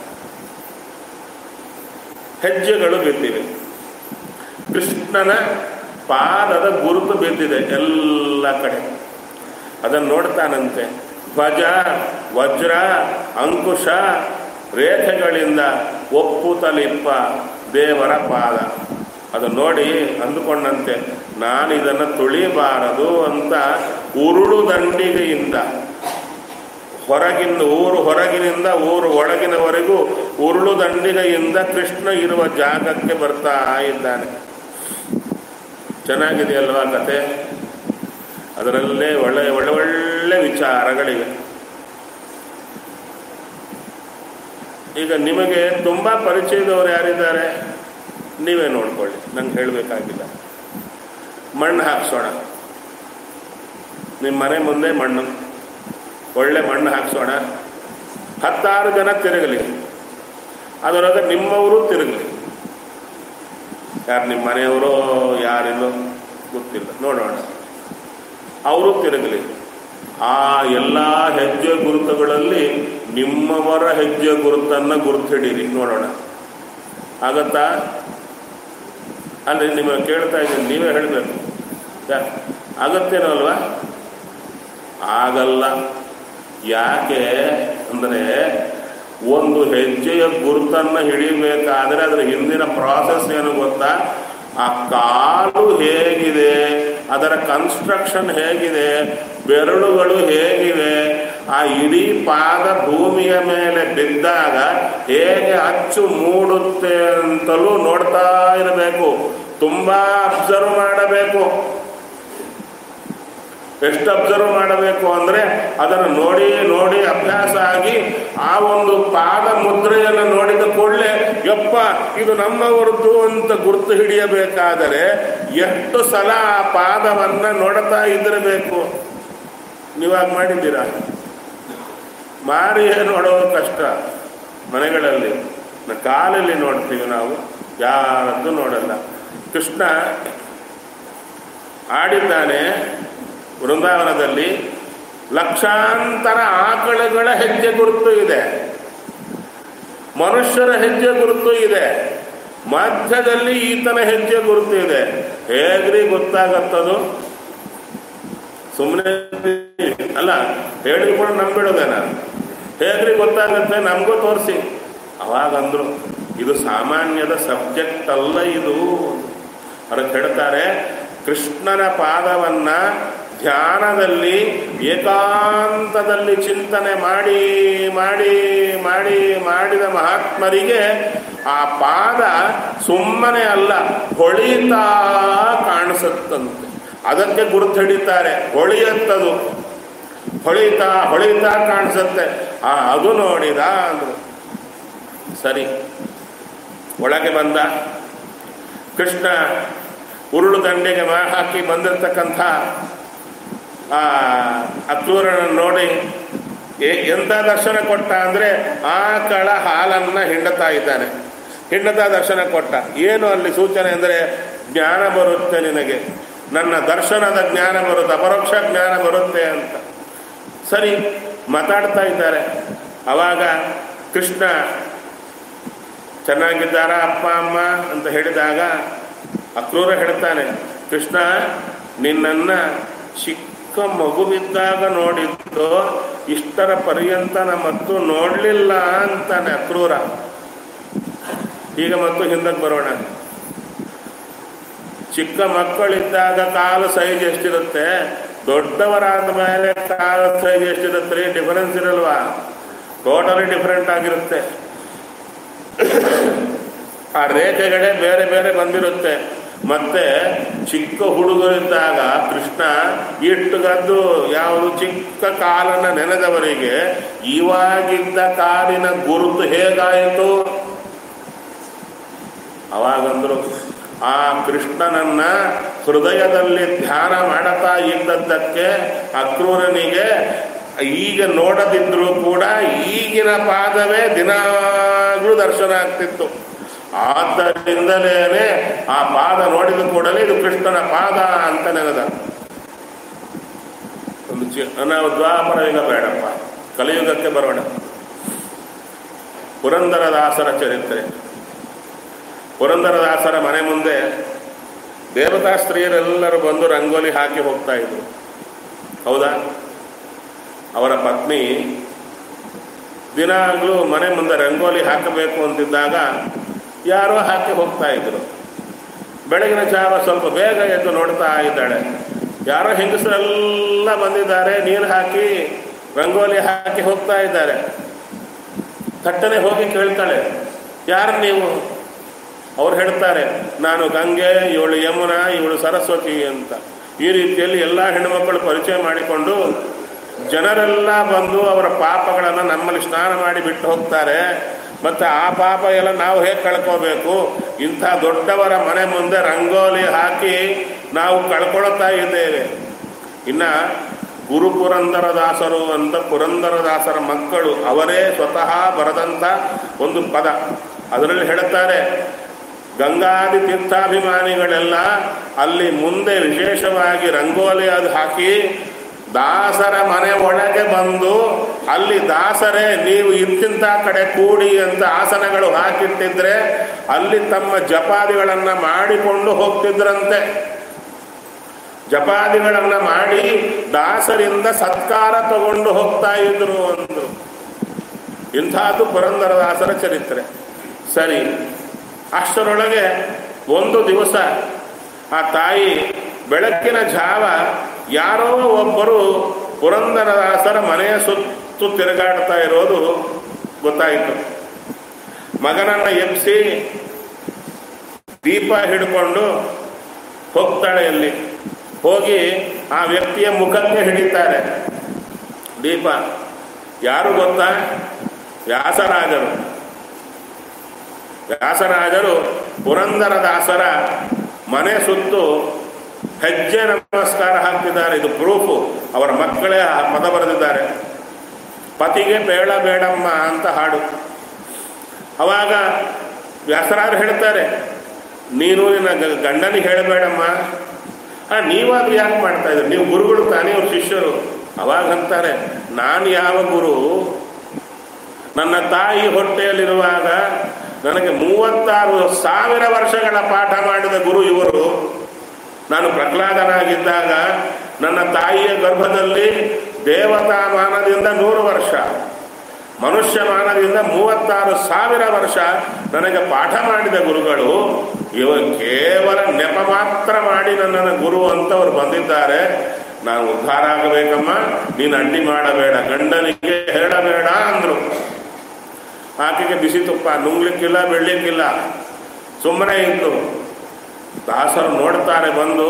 ಹೆಜ್ಜೆಗಳು ಬಿದ್ದಿವೆ ಕೃಷ್ಣನ ಪಾದದ ಗುರುತು ಬಿದ್ದಿದೆ ಎಲ್ಲ ಕಡೆ ಅದನ್ನು ನೋಡ್ತಾನಂತೆ ಧ್ವಜ ವಜ್ರ ಅಂಕುಶ ರೇಖೆಗಳಿಂದ ಒಪ್ಪುತ್ತಲಿಪ್ಪ ದೇವರ ಪಾದ ಅದು ನೋಡಿ ಅಂದುಕೊಂಡಂತೆ ನಾನು ಇದನ್ನು ತುಳಿಬಾರದು ಅಂತ ಉರುಳು ದಂಡಿಗೆಯಿಂದ ಹೊರಗಿಂದ ಊರು ಹೊರಗಿನಿಂದ ಊರು ಒಳಗಿನವರೆಗೂ ಉರುಳು ದಂಡಿಗೆಯಿಂದ ಕೃಷ್ಣ ಇರುವ ಜಾಗಕ್ಕೆ ಬರ್ತಾ ಇದ್ದಾನೆ ಚೆನ್ನಾಗಿದೆಯಲ್ವಾ ಕತೆ ಅದರಲ್ಲೇ ಒಳ್ಳೆ ಒಳ್ಳೆ ಒಳ್ಳೆ ವಿಚಾರಗಳಿವೆ ಈಗ ನಿಮಗೆ ತುಂಬ ಪರಿಚಯದವರು ಯಾರಿದ್ದಾರೆ ನೀವೇ ನೋಡ್ಕೊಳ್ಳಿ ನಂಗೆ ಹೇಳಬೇಕಾಗಿಲ್ಲ ಮಣ್ಣು ಹಾಕ್ಸೋಣ ನಿಮ್ಮ ಮನೆ ಮುಂದೆ ಮಣ್ಣು ಒಳ್ಳೆ ಮಣ್ಣು ಹಾಕ್ಸೋಣ ಹತ್ತಾರು ಜನ ತಿರುಗಲಿ ಅದರೊಳಗೆ ನಿಮ್ಮವರು ತಿರುಗಲಿ ಯಾರು ನಿಮ್ಮ ಮನೆಯವರೋ ಯಾರಿಲ್ಲೋ ಗೊತ್ತಿಲ್ಲ ನೋಡೋಣ ಅವರು ತಿರುಗಲಿ ಆ ಎಲ್ಲ ಹೆಜ್ಜೆ ಗುರುತುಗಳಲ್ಲಿ ನಿಮ್ಮವರ ಹೆಜ್ಜೆ ಗುರುತನ್ನು ಗುರುತಿಡೀರಿ ನೋಡೋಣ ಆಗತ್ತಾ ಅಂದರೆ ನಿಮಗೆ ಕೇಳ್ತಾ ಇದ್ದೀನಿ ನೀವೇ ಹೇಳಬೇಕು ಆಗತ್ತೇನೋ ಅಲ್ವಾ ಆಗಲ್ಲ ಯಾಕೆ ಅಂದರೆ ಒಂದು ಹೆಜ್ಜೆಯ ಗುರುತನ್ನು ಹಿಡಿಬೇಕಾದ್ರೆ ಅದರ ಹಿಂದಿನ ಪ್ರಾಸೆಸ್ ಏನು ಗೊತ್ತಾ ಆ ಕಾಲು ಹೇಗಿದೆ ಅದರ ಕನ್ಸ್ಟ್ರಕ್ಷನ್ ಹೇಗಿದೆ ಬೆರಳುಗಳು ಹೇಗಿವೆ ಆ ಇಡೀ ಪಾದ ಭೂಮಿಯ ಮೇಲೆ ಬಿದ್ದಾಗ ಹೇಗೆ ಅಚ್ಚು ಮೂಡುತ್ತೆ ಅಂತಲೂ ನೋಡ್ತಾ ಇರಬೇಕು ತುಂಬಾ ಅಬ್ಸರ್ವ್ ಮಾಡಬೇಕು ಎಷ್ಟು ಅಬ್ಸರ್ವ್ ಮಾಡಬೇಕು ಅಂದರೆ ಅದನ್ನು ನೋಡಿ ನೋಡಿ ಅಭ್ಯಾಸ ಆಗಿ ಆ ಒಂದು ಪಾದ ಮುದ್ರೆಯನ್ನು ನೋಡಿದ ಕೂಡಲೇ ಯಪ್ಪ ಇದು ನಮ್ಮವರದ್ದು ಅಂತ ಗುರುತು ಹಿಡಿಯಬೇಕಾದರೆ ಎಷ್ಟು ಸಲ ಆ ಪಾದವನ್ನು ನೋಡ್ತಾ ಇದ್ದಿರಬೇಕು ನೀವಾಗ ಮಾಡಿದ್ದೀರಾ ಮಾರಿಯೇ ನೋಡೋದು ಕಷ್ಟ ಮನೆಗಳಲ್ಲಿ ಕಾಲಲ್ಲಿ ನೋಡ್ತೀವಿ ನಾವು ಯಾರದ್ದು ನೋಡಲ್ಲ ಕೃಷ್ಣ ಆಡಿದ್ದಾನೆ ವೃಂದಾವನದಲ್ಲಿ ಲಕ್ಷಾಂತರ ಆಕಳುಗಳ ಹೆಜ್ಜೆ ಗುರುತು ಇದೆ ಮನುಷ್ಯರ ಹೆಜ್ಜೆ ಗುರುತು ಇದೆ ಮಧ್ಯದಲ್ಲಿ ಈತನ ಹೆಜ್ಜೆ ಗುರುತು ಇದೆ ಹೇಗ್ರಿ ಗೊತ್ತಾಗತ್ತದು ಸುಮ್ಮನೆ ಅಲ್ಲ ಹೇಳಿಕೊಂಡು ನಂಬಿಡೋದೇನ ಹೇಗ್ರಿ ಗೊತ್ತಾಗತ್ತೆ ನಮಗೂ ತೋರಿಸಿ ಅವಾಗಂದ್ರು ಇದು ಸಾಮಾನ್ಯದ ಸಬ್ಜೆಕ್ಟ್ ಅಲ್ಲ ಇದು ಅದಕ್ಕೆ ಹೇಳ್ತಾರೆ ಕೃಷ್ಣನ ಪಾದವನ್ನ ಧ್ಯಾನದಲ್ಲಿ ಏಕಾಂತದಲ್ಲಿ ಚಿಂತನೆ ಮಾಡಿ ಮಾಡಿ ಮಾಡಿ ಮಾಡಿದ ಮಹಾತ್ಮರಿಗೆ ಆ ಪಾದ ಸುಮ್ಮನೆ ಅಲ್ಲ ಹೊಳಿತಾ ಕಾಣಿಸುತ್ತಂತೆ ಅದಕ್ಕೆ ಗುರುತು ಹಿಡಿತಾರೆ ಹೊಳಿಯತ್ತದು ಹೊಳಿತಾ ಹೊಳಿತಾ ಕಾಣಿಸುತ್ತೆ ಆ ಅದು ನೋಡಿದ ಅಂದ್ರು ಸರಿ ಒಳಗೆ ಬಂದ ಕೃಷ್ಣ ಉರುಳು ದಂಡೆಗೆ ಮಾ ಹಾಕಿ ಬಂದಿರತಕ್ಕಂಥ ಆ ಅಕ್ರೂರನ್ನು ನೋಡಿ ಎ- ಎಂಥ ದರ್ಶನ ಕೊಟ್ಟ ಅಂದರೆ ಆಕಳ ಹಾಲನ್ನು ಹಿಂಡತಾ ಇದ್ದಾನೆ ಹಿಂಡತಾ ದರ್ಶನ ಕೊಟ್ಟ ಏನು ಅಲ್ಲಿ ಸೂಚನೆ ಅಂದರೆ ಜ್ಞಾನ ಬರುತ್ತೆ ನಿನಗೆ ನನ್ನ ದರ್ಶನದ ಜ್ಞಾನ ಬರುತ್ತೆ ಅಪರೋಕ್ಷ ಜ್ಞಾನ ಬರುತ್ತೆ ಅಂತ ಸರಿ ಮಾತಾಡ್ತಾ ಇದ್ದಾರೆ ಅವಾಗ ಕೃಷ್ಣ ಚೆನ್ನಾಗಿದ್ದಾರಾ ಅಪ್ಪ ಅಮ್ಮ ಅಂತ ಹೇಳಿದಾಗ ಅಕ್ರೂರ ಹೇಳ್ತಾನೆ ಕೃಷ್ಣ ನಿನ್ನನ್ನ ಚಿಕ್ಕ ಮಗುವಿದ್ದಾಗ ನೋಡಿದ್ದು ಇಷ್ಟರ ಪರ್ಯಂತ ಮತ್ತು ನೋಡಲಿಲ್ಲ ಅಂತಾನೆ ಅಕ್ರೂರ ಈಗ ಮತ್ತು ಹಿಂದಕ್ಕೆ ಬರೋಣ ಚಿಕ್ಕ ಮಕ್ಕಳಿದ್ದಾಗ ಕಾಲು ಸೈಜ್ ಎಷ್ಟಿರುತ್ತೆ ದೊಡ್ಡವರಾದ ಮೇಲೆ ಕಾಲು ಸೈಜ್ ಎಷ್ಟಿರುತ್ತೆ ಡಿಫರೆನ್ಸ್ ಇರಲ್ವಾ ಟೋಟಲಿ ಡಿಫರೆಂಟ್ ಆಗಿರುತ್ತೆ ಆ ರೇಖೆಗಳೇ ಬೇರೆ ಬೇರೆ ಬಂದಿರುತ್ತೆ ಮತ್ತೆ ಚಿಕ್ಕ ಹುಡುಗರಿದ್ದಾಗ ಕೃಷ್ಣ ಇಟ್ಟುಗದ್ದು ಯಾವುದು ಚಿಕ್ಕ ಕಾಲನ್ನ ನೆನೆದವರಿಗೆ ಇವಾಗಿದ್ದ ಕಾಲಿನ ಗುರುತು ಹೇಗಾಯಿತು ಅವಾಗಂದ್ರು ಆ ಕೃಷ್ಣನನ್ನ ಹೃದಯದಲ್ಲಿ ಧ್ಯಾನ ಮಾಡುತ್ತಾ ಇದ್ದದ್ದಕ್ಕೆ ಅಕ್ರೂರನಿಗೆ ಈಗ ನೋಡದಿದ್ರೂ ಕೂಡ ಈಗಿನ ಪಾದವೇ ದಿನಾಗ್ಲೂ ದರ್ಶನ ಆಗ್ತಿತ್ತು ಆದ್ದರಿಂದಲೇ ಆ ಪಾದ ನೋಡಿದ ಕೂಡಲೇ ಇದು ಕೃಷ್ಣನ ಪಾದ ಅಂತ ನೆನೆದ ಒಂದು ಚಿ ನಾವು ದ್ವಾಪರ ಯುಗ ಬೇಡಪ್ಪ ಕಲಿಯುಗಕ್ಕೆ ಬರೋಣ ಪುರಂದರದಾಸರ ಚರಿತ್ರೆ ಪುರಂದರದಾಸರ ಮನೆ ಮುಂದೆ ದೇವತಾ ಸ್ತ್ರೀಯರೆಲ್ಲರೂ ಬಂದು ರಂಗೋಲಿ ಹಾಕಿ ಹೋಗ್ತಾ ಇದ್ರು ಹೌದಾ ಅವರ ಪತ್ನಿ ದಿನಾಗ್ಲೂ ಮನೆ ಮುಂದೆ ರಂಗೋಲಿ ಹಾಕಬೇಕು ಅಂತಿದ್ದಾಗ ಯಾರೋ ಹಾಕಿ ಹೋಗ್ತಾ ಇದ್ರು ಬೆಳಗಿನ ಜಾವ ಸ್ವಲ್ಪ ಬೇಗ ಎದ್ದು ನೋಡ್ತಾ ಇದ್ದಾಳೆ ಯಾರೋ ಹೆಂಗಸರೆಲ್ಲ ಬಂದಿದ್ದಾರೆ ನೀರು ಹಾಕಿ ರಂಗೋಲಿ ಹಾಕಿ ಹೋಗ್ತಾ ಇದ್ದಾರೆ ಥಟ್ಟನೆ ಹೋಗಿ ಕೇಳ್ತಾಳೆ ಯಾರು ನೀವು ಅವ್ರು ಹೇಳ್ತಾರೆ ನಾನು ಗಂಗೆ ಇವಳು ಯಮುನಾ ಇವಳು ಸರಸ್ವತಿ ಅಂತ ಈ ರೀತಿಯಲ್ಲಿ ಎಲ್ಲ ಹೆಣ್ಣುಮಕ್ಕಳು ಪರಿಚಯ ಮಾಡಿಕೊಂಡು ಜನರೆಲ್ಲ ಬಂದು ಅವರ ಪಾಪಗಳನ್ನು ನಮ್ಮಲ್ಲಿ ಸ್ನಾನ ಮಾಡಿ ಬಿಟ್ಟು ಹೋಗ್ತಾರೆ ಮತ್ತು ಆ ಪಾಪ ಎಲ್ಲ ನಾವು ಹೇಗೆ ಕಳ್ಕೋಬೇಕು ಇಂಥ ದೊಡ್ಡವರ ಮನೆ ಮುಂದೆ ರಂಗೋಲಿ ಹಾಕಿ ನಾವು ಕಳ್ಕೊಳ್ತಾ ಇದ್ದೇವೆ ಇನ್ನು ಗುರು ಪುರಂದರದಾಸರು ಅಂತ ಪುರಂದರದಾಸರ ಮಕ್ಕಳು ಅವರೇ ಸ್ವತಃ ಬರೆದಂಥ ಒಂದು ಪದ ಅದರಲ್ಲಿ ಹೇಳುತ್ತಾರೆ ಗಂಗಾದಿ ತೀರ್ಥಾಭಿಮಾನಿಗಳೆಲ್ಲ ಅಲ್ಲಿ ಮುಂದೆ ವಿಶೇಷವಾಗಿ ರಂಗೋಲಿ ಅದು ಹಾಕಿ ದಾಸರ ಮನೆ ಒಳಗೆ ಬಂದು ಅಲ್ಲಿ ದಾಸರೇ ನೀವು ಇಂತಿಂಥ ಕಡೆ ಕೂಡಿ ಅಂತ ಆಸನಗಳು ಹಾಕಿಟ್ಟಿದ್ರೆ ಅಲ್ಲಿ ತಮ್ಮ ಜಪಾದಿಗಳನ್ನು ಮಾಡಿಕೊಂಡು ಹೋಗ್ತಿದ್ರಂತೆ ಜಪಾದಿಗಳನ್ನು ಮಾಡಿ ದಾಸರಿಂದ ಸತ್ಕಾರ ತಗೊಂಡು ಹೋಗ್ತಾ ಇದ್ರು ಅಂದ್ರು ಇಂಥದ್ದು ಪುರಂದರದಾಸರ ಚರಿತ್ರೆ ಸರಿ ಅಷ್ಟರೊಳಗೆ ಒಂದು ದಿವಸ ಆ ತಾಯಿ ಬೆಳಕಿನ ಜಾವ ಯಾರೋ ಒಬ್ಬರು ಪುರಂದರದಾಸರ ಮನೆಯ ಸುತ್ತು ತಿರುಗಾಡ್ತಾ ಇರೋದು ಗೊತ್ತಾಯಿತು ಮಗನನ್ನ ಎಬ್ಸಿ ದೀಪ ಹಿಡ್ಕೊಂಡು ಹೋಗ್ತಾಳೆ ಅಲ್ಲಿ ಹೋಗಿ ಆ ವ್ಯಕ್ತಿಯ ಮುಖಕ್ಕೆ ಹಿಡಿತಾರೆ ದೀಪ ಯಾರು ಗೊತ್ತಾ ವ್ಯಾಸರಾಜರು ವ್ಯಾಸರಾಜರು ಪುರಂದರದಾಸರ ಮನೆ ಸುತ್ತು ಹೆಜ್ಜೆ ನಮಸ್ಕಾರ ಹಾಕ್ತಿದ್ದಾರೆ ಇದು ಪ್ರೂಫು ಅವರ ಮಕ್ಕಳೇ ಆ ಪದ ಬರೆದಿದ್ದಾರೆ ಪತಿಗೆ ಬೇಡ ಬೇಡಮ್ಮ ಅಂತ ಹಾಡು ಅವಾಗ ವ್ಯಾಸರಾಜರು ಹೇಳ್ತಾರೆ ನೀನು ನಿನ್ನ ಗ- ಗಂಡನಿಗೆ ಹೇಳಬೇಡಮ್ಮ ಆ ನೀವಾದ್ರೂ ಯಾಕೆ ಮಾಡ್ತಾ ಇದ್ದೀರಿ ನೀವು ಗುರುಗಳು ತಾನೇ ಅವ್ರ ಶಿಷ್ಯರು ಅವಾಗ ಅಂತಾರೆ ನಾನು ಯಾವ ಗುರು ನನ್ನ ತಾಯಿ ಹೊಟ್ಟೆಯಲ್ಲಿರುವಾಗ ನನಗೆ ಮೂವತ್ತಾರು ಸಾವಿರ ವರ್ಷಗಳ ಪಾಠ ಮಾಡಿದ ಗುರು ಇವರು ನಾನು ಪ್ರಹ್ಲಾದನಾಗಿದ್ದಾಗ ನನ್ನ ತಾಯಿಯ ಗರ್ಭದಲ್ಲಿ ದೇವತಾ ಮಾನದಿಂದ ನೂರು ವರ್ಷ ಮನುಷ್ಯ ಮಾನದಿಂದ ಮೂವತ್ತಾರು ಸಾವಿರ ವರ್ಷ ನನಗೆ ಪಾಠ ಮಾಡಿದ ಗುರುಗಳು ಇವ ಕೇವಲ ನೆಪ ಮಾತ್ರ ಮಾಡಿ ನನ್ನನ್ನು ಗುರು ಅಂತವ್ರು ಬಂದಿದ್ದಾರೆ ನಾನು ಉದ್ಧಾರ ಆಗಬೇಕಮ್ಮ ನೀನು ಅಡ್ಡಿ ಮಾಡಬೇಡ ಗಂಡನಿಗೆ ಹೇಳಬೇಡ ಅಂದ್ರು ಆಕೆಗೆ ಬಿಸಿ ತುಪ್ಪ ನುಂಗ್ಲಿಕ್ಕಿಲ್ಲ ಬೆಳ್ಲಿಕ್ಕಿಲ್ಲ ಸುಮ್ಮನೆ ಇತ್ತು ದಾಸರು ನೋಡ್ತಾರೆ ಬಂದು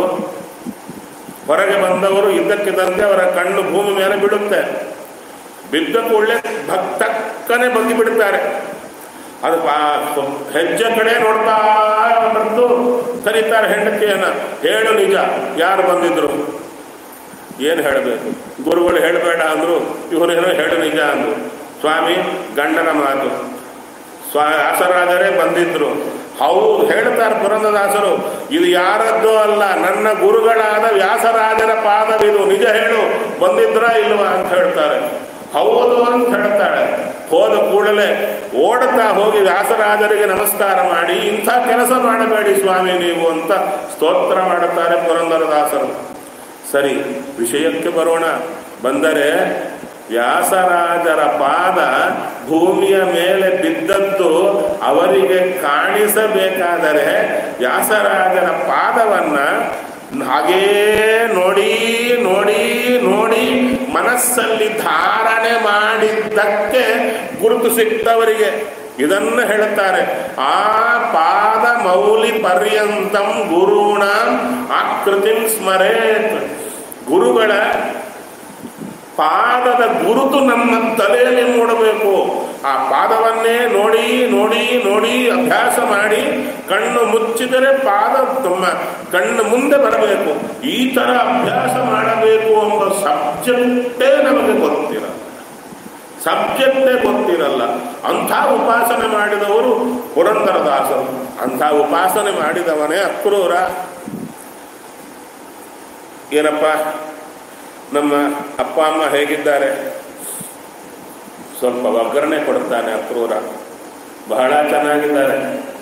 ಹೊರಗೆ ಬಂದವರು ಇದ್ದಕ್ಕಿದ್ದಂತೆ ಅವರ ಕಣ್ಣು ಭೂಮಿ ಮೇಲೆ ಬಿಡುತ್ತೆ ಬಿದ್ದ ಕೂಡಲೇ ಭಕ್ತಕ್ಕನೆ ಬಗ್ಗಿ ಬಿಡ್ತಾರೆ ಅದು ಪಾ- ಹೆಜ್ಜೆ ಕಡೆ ನೋಡ್ತಾ ಬಂದು ಕರೀತಾರೆ ಹೆಂಡತಿಯನ್ನ ಹೇಳು ನಿಜ ಯಾರು ಬಂದಿದ್ರು ಏನು ಹೇಳಬೇಕು ಗುರುಗಳು ಹೇಳಬೇಡ ಅಂದ್ರು ಇವರೇನೋ ಹೇಳು ನಿಜ ಅಂದ್ರು ಸ್ವಾಮಿ ಗಂಡನ ಮಾತು ಸ್ವಾ ವ್ಯಾಸರಾಜರೇ ಬಂದಿದ್ರು ಹೌದು ಹೇಳ್ತಾರೆ ಪುರಂದದಾಸರು ಇದು ಯಾರದ್ದೋ ಅಲ್ಲ ನನ್ನ ಗುರುಗಳಾದ ವ್ಯಾಸರಾಜರ ಪಾದವಿದು ನಿಜ ಹೇಳು ಬಂದಿದ್ರ ಇಲ್ವಾ ಅಂತ ಹೇಳ್ತಾರೆ ಹೌದು ಅಂತ ಹೇಳ್ತಾಳೆ ಹೋದ ಕೂಡಲೇ ಓಡುತ್ತಾ ಹೋಗಿ ವ್ಯಾಸರಾಜರಿಗೆ ನಮಸ್ಕಾರ ಮಾಡಿ ಇಂಥ ಕೆಲಸ ಮಾಡಬೇಡಿ ಸ್ವಾಮಿ ನೀವು ಅಂತ ಸ್ತೋತ್ರ ಮಾಡುತ್ತಾರೆ ಪುರಂದರದಾಸರು ಸರಿ ವಿಷಯಕ್ಕೆ ಬರೋಣ ಬಂದರೆ ವ್ಯಾಸರಾಜರ ಪಾದ ಭೂಮಿಯ ಮೇಲೆ ಬಿದ್ದದ್ದು ಅವರಿಗೆ ಕಾಣಿಸಬೇಕಾದರೆ ವ್ಯಾಸರಾಜರ ಪಾದವನ್ನ ಹಾಗೇ ನೋಡಿ ನೋಡಿ ನೋಡಿ ಮನಸ್ಸಲ್ಲಿ ಧಾರಣೆ ಮಾಡಿದ್ದಕ್ಕೆ ಗುರುತು ಸಿಕ್ತವರಿಗೆ ಇದನ್ನು ಹೇಳುತ್ತಾರೆ ಆ ಪಾದ ಮೌಲಿ ಪರ್ಯಂತಂ ಗುರುಣ ಆಕೃತಿಂ ಸ್ಮರೇತ್ ಗುರುಗಳ ಪಾದದ ಗುರುತು ನಮ್ಮ ತಲೆಯಲ್ಲಿ ಮೂಡಬೇಕು ಆ ಪಾದವನ್ನೇ ನೋಡಿ ನೋಡಿ ನೋಡಿ ಅಭ್ಯಾಸ ಮಾಡಿ ಕಣ್ಣು ಮುಚ್ಚಿದರೆ ಪಾದ ನಮ್ಮ ಕಣ್ಣು ಮುಂದೆ ಬರಬೇಕು ಈ ತರ ಅಭ್ಯಾಸ ಮಾಡಬೇಕು ಎಂಬ ಸಬ್ಜೆಕ್ಟೇ ನಮಗೆ ಗೊತ್ತಿರಲ್ಲ ಸಬ್ಜೆಕ್ಟೇ ಗೊತ್ತಿರಲ್ಲ ಅಂಥ ಉಪಾಸನೆ ಮಾಡಿದವರು ಪುರಂದರದಾಸರು ಅಂಥ ಉಪಾಸನೆ ಮಾಡಿದವನೇ ಅಕ್ರೂರ ಏನಪ್ಪ ನಮ್ಮ ಅಪ್ಪ ಅಮ್ಮ ಹೇಗಿದ್ದಾರೆ ಸ್ವಲ್ಪ ಒಗ್ಗರಣೆ ಕೊಡುತ್ತಾನೆ ಅಕ್ರೂರ ಬಹಳ ಚೆನ್ನಾಗಿದ್ದಾರೆ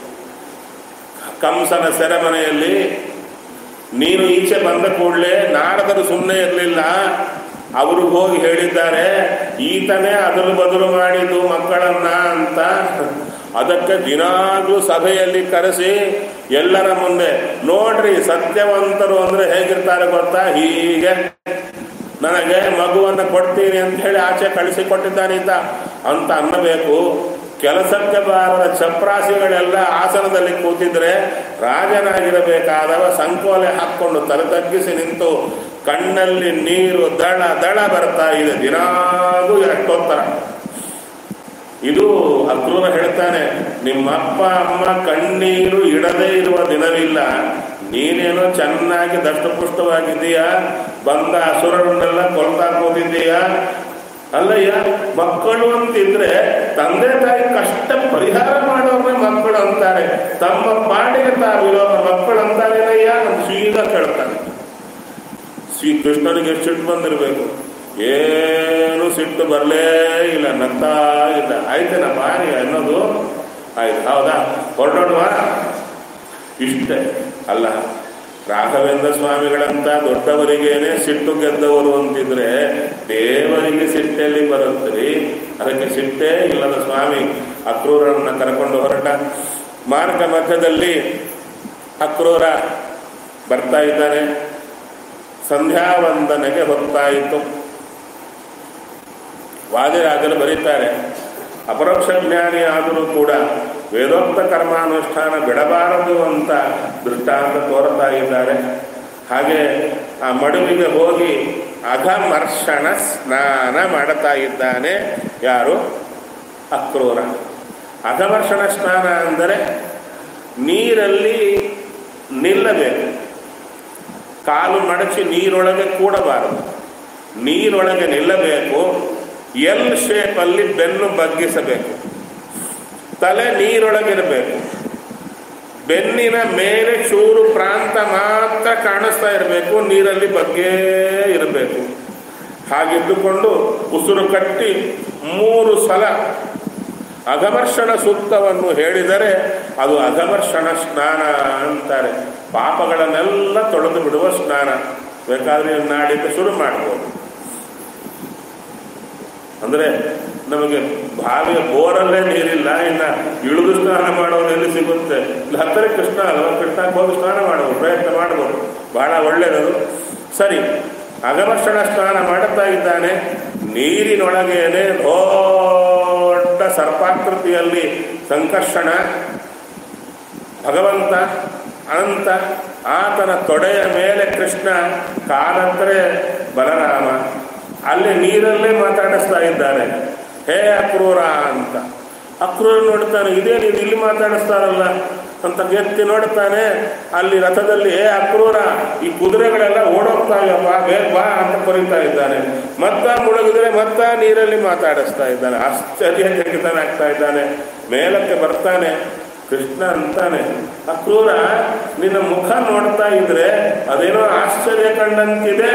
ಕಂಸನ ಸೆರೆಮನೆಯಲ್ಲಿ ನೀನು ಈಚೆ ಬಂದ ಕೂಡಲೇ ನಾರದರು ಸುಮ್ಮನೆ ಇರಲಿಲ್ಲ ಅವರು ಹೋಗಿ ಹೇಳಿದ್ದಾರೆ ಈತನೇ ಅದಲು ಬದಲು ಮಾಡಿದ್ದು ಮಕ್ಕಳನ್ನ ಅಂತ ಅದಕ್ಕೆ ದಿನಾಗ್ಲೂ ಸಭೆಯಲ್ಲಿ ಕರೆಸಿ ಎಲ್ಲರ ಮುಂದೆ ನೋಡ್ರಿ ಸತ್ಯವಂತರು ಅಂದ್ರೆ ಹೇಗಿರ್ತಾರೆ ಗೊತ್ತಾ ಹೀಗೆ ನನಗೆ ಮಗುವನ್ನು ಕೊಡ್ತೀನಿ ಅಂತ ಹೇಳಿ ಆಚೆ ಕಳಿಸಿ ಕೊಟ್ಟಿದ್ದಾನಿದ್ದ ಅಂತ ಅನ್ನಬೇಕು ಕೆಲಸಕ್ಕೆ ಬಾರದ ಚಪ್ರಾಸಿಗಳೆಲ್ಲ ಆಸನದಲ್ಲಿ ಕೂತಿದ್ರೆ ರಾಜನಾಗಿರಬೇಕಾದವ ಸಂಕೋಲೆ ಹಾಕ್ಕೊಂಡು ತಲೆ ತಗ್ಗಿಸಿ ನಿಂತು ಕಣ್ಣಲ್ಲಿ ನೀರು ದಳ ದಳ ಬರ್ತಾ ಇದೆ ದಿನಾಗೂ ಎಷ್ಟೊತ್ತರ ಇದು ಅಕ್ರೂರ ಹೇಳ್ತಾನೆ ನಿಮ್ಮ ಅಪ್ಪ ಅಮ್ಮ ಕಣ್ಣೀರು ಇಡದೇ ಇರುವ ದಿನವಿಲ್ಲ ನೀನೇನೋ ಚೆನ್ನಾಗಿ ದಷ್ಟಪುಷ್ಟವಾಗಿದ್ದೀಯಾ ಬಂದ ಅಸುರರನ್ನೆಲ್ಲ ಕೊಲ್ತಾ ಕೂತಿದ್ದೀಯಾ ಅಲ್ಲಯ್ಯ ಮಕ್ಕಳು ಅಂತಿದ್ರೆ ತಂದೆ ತಾಯಿ ಕಷ್ಟ ಪರಿಹಾರ ಮಾಡೋರ್ನೇ ಮಕ್ಕಳು ಅಂತಾರೆ ತಮ್ಮ ಪಾಡಿಗೆ ತಾವಿರೋ ಮಕ್ಕಳು ಅಂತಾರೇನಯ್ಯ ಅಂತ ಸೀದಾ ಕೇಳ್ತಾನೆ ಶ್ರೀ ಕೃಷ್ಣನಿಗೆ ಎಷ್ಟು ಸಿಟ್ಟು ಬಂದಿರಬೇಕು ಏನು ಸಿಟ್ಟು ಬರಲೇ ಇಲ್ಲ ನಗ್ತಾ ಇಲ್ಲ ಆಯ್ತೇನ ಬಾರಿ ಅನ್ನೋದು ಆಯ್ತು ಹೌದಾ ಹೊರಡೋಣ ಇಷ್ಟೇ ಅಲ್ಲ ರಾಘವೇಂದ್ರ ಸ್ವಾಮಿಗಳಂತ ದೊಡ್ಡವರಿಗೇನೆ ಸಿಟ್ಟು ಗೆದ್ದವರು ಅಂತಿದ್ರೆ ದೇವರಿಗೆ ಸಿಟ್ಟೆಲ್ಲಿ ಬರುತ್ತೀರಿ ಅದಕ್ಕೆ ಸಿಟ್ಟೇ ಇಲ್ಲದ ಸ್ವಾಮಿ ಅಕ್ರೂರನ್ನ ಕರ್ಕೊಂಡು ಹೊರಟ ಮಾರ್ಗ ಮಧ್ಯದಲ್ಲಿ ಅಕ್ರೂರ ಬರ್ತಾ ಇದ್ದಾನೆ ಸಂಧ್ಯಾ ವಂದನೆಗೆ ಹೊತ್ತಾಯಿತು ವಾದಿರಾಜರು ಬರೀತಾರೆ ಅಪರೋಕ್ಷ ಜ್ಞಾನಿ ಆದರೂ ಕೂಡ ವೇದೋಕ್ತ ಕರ್ಮಾನುಷ್ಠಾನ ಬಿಡಬಾರದು ಅಂತ ದೃಷ್ಟಾಂತ ತೋರ್ತಾ ಇದ್ದಾರೆ ಹಾಗೆ ಆ ಮಡುವಿಗೆ ಹೋಗಿ ಅಘಮರ್ಷಣ ಸ್ನಾನ ಮಾಡುತ್ತಾ ಇದ್ದಾನೆ ಯಾರು ಅಕ್ರೂರ ಅಘಮರ್ಷಣ ಸ್ನಾನ ಅಂದರೆ ನೀರಲ್ಲಿ ನಿಲ್ಲಬೇಕು ಕಾಲು ಮಡಚಿ ನೀರೊಳಗೆ ಕೂಡಬಾರದು ನೀರೊಳಗೆ ನಿಲ್ಲಬೇಕು ಎಲ್ ಶೇಪಲ್ಲಿ ಬೆನ್ನು ಬಗ್ಗಿಸಬೇಕು ತಲೆ ನೀರೊಳಗಿರಬೇಕು ಬೆನ್ನಿನ ಮೇಲೆ ಚೂರು ಪ್ರಾಂತ ಮಾತ್ರ ಕಾಣಿಸ್ತಾ ಇರಬೇಕು ನೀರಲ್ಲಿ ಬಗ್ಗೇ ಇರಬೇಕು ಹಾಗಿದ್ದುಕೊಂಡು ಉಸಿರು ಕಟ್ಟಿ ಮೂರು ಸಲ ಅಘಮರ್ಷಣ ಸೂಕ್ತವನ್ನು ಹೇಳಿದರೆ ಅದು ಅಘಮರ್ಷಣ ಸ್ನಾನ ಅಂತಾರೆ ಪಾಪಗಳನ್ನೆಲ್ಲ ತೊಳೆದು ಬಿಡುವ ಸ್ನಾನ ಬೇಕಾದ್ರೆ ನಾಡಿದ್ದು ಶುರು ಮಾಡ್ಬೋದು ಅಂದರೆ ನಮಗೆ ಬಾವಿಯ ಬೋರಲ್ಲೇ ನೀರಿಲ್ಲ ಇನ್ನು ಇಳಿದು ಸ್ನಾನ ಮಾಡೋದು ಎಲ್ಲಿ ಸಿಗುತ್ತೆ ಇಲ್ಲಿ ಹತ್ತಿರ ಕೃಷ್ಣ ಅಲ್ವಾ ಕೃಷ್ಣಕ್ಕೆ ಹೋಗಿ ಸ್ನಾನ ಮಾಡಬಹುದು ಪ್ರಯತ್ನ ಮಾಡಬಹುದು ಬಹಳ ಒಳ್ಳೆಯದು ಸರಿ ಅಗಮರ್ಷಣ ಸ್ನಾನ ಮಾಡುತ್ತಾ ಇದ್ದಾನೆ ನೀರಿನೊಳಗೇನೆ ದೊಡ್ಡ ಸರ್ಪಾಕೃತಿಯಲ್ಲಿ ಸಂಕರ್ಷಣ ಭಗವಂತ ಅನಂತ ಆತನ ತೊಡೆಯ ಮೇಲೆ ಕೃಷ್ಣ ಕಾಲಂದ್ರೆ ಬಲರಾಮ ಅಲ್ಲಿ ನೀರಲ್ಲೇ ಮಾತಾಡಿಸ್ತಾ ಇದ್ದಾನೆ ಹೇ ಅಕ್ರೂರ ಅಂತ ಅಕ್ರೂರ ನೋಡ್ತಾನೆ ಇದೇ ನೀನು ಇಲ್ಲಿ ಮಾತಾಡಿಸ್ತಾರಲ್ಲ ಅಂತ ಎತ್ತಿ ನೋಡ್ತಾನೆ ಅಲ್ಲಿ ರಥದಲ್ಲಿ ಹೇ ಅಕ್ರೂರ ಈ ಕುದುರೆಗಳೆಲ್ಲ ಓಡೋಗ್ತಾವಪ್ಪ ಬೇಗ ಬಾ ಅಂತ ಕರೀತಾ ಇದ್ದಾನೆ ಮತ್ತ ಮುಳುಗಿದ್ರೆ ಮತ್ತ ನೀರಲ್ಲಿ ಮಾತಾಡಿಸ್ತಾ ಇದ್ದಾನೆ ಆಶ್ಚರ್ಯಚಕಿತನಾಗ್ತಾ ಇದ್ದಾನೆ ಮೇಲಕ್ಕೆ ಬರ್ತಾನೆ ಕೃಷ್ಣ ಅಂತಾನೆ ಅಕ್ರೂರ ನಿನ್ನ ಮುಖ ನೋಡ್ತಾ ಇದ್ರೆ ಅದೇನೋ ಆಶ್ಚರ್ಯ ಕಂಡಂತಿದೆ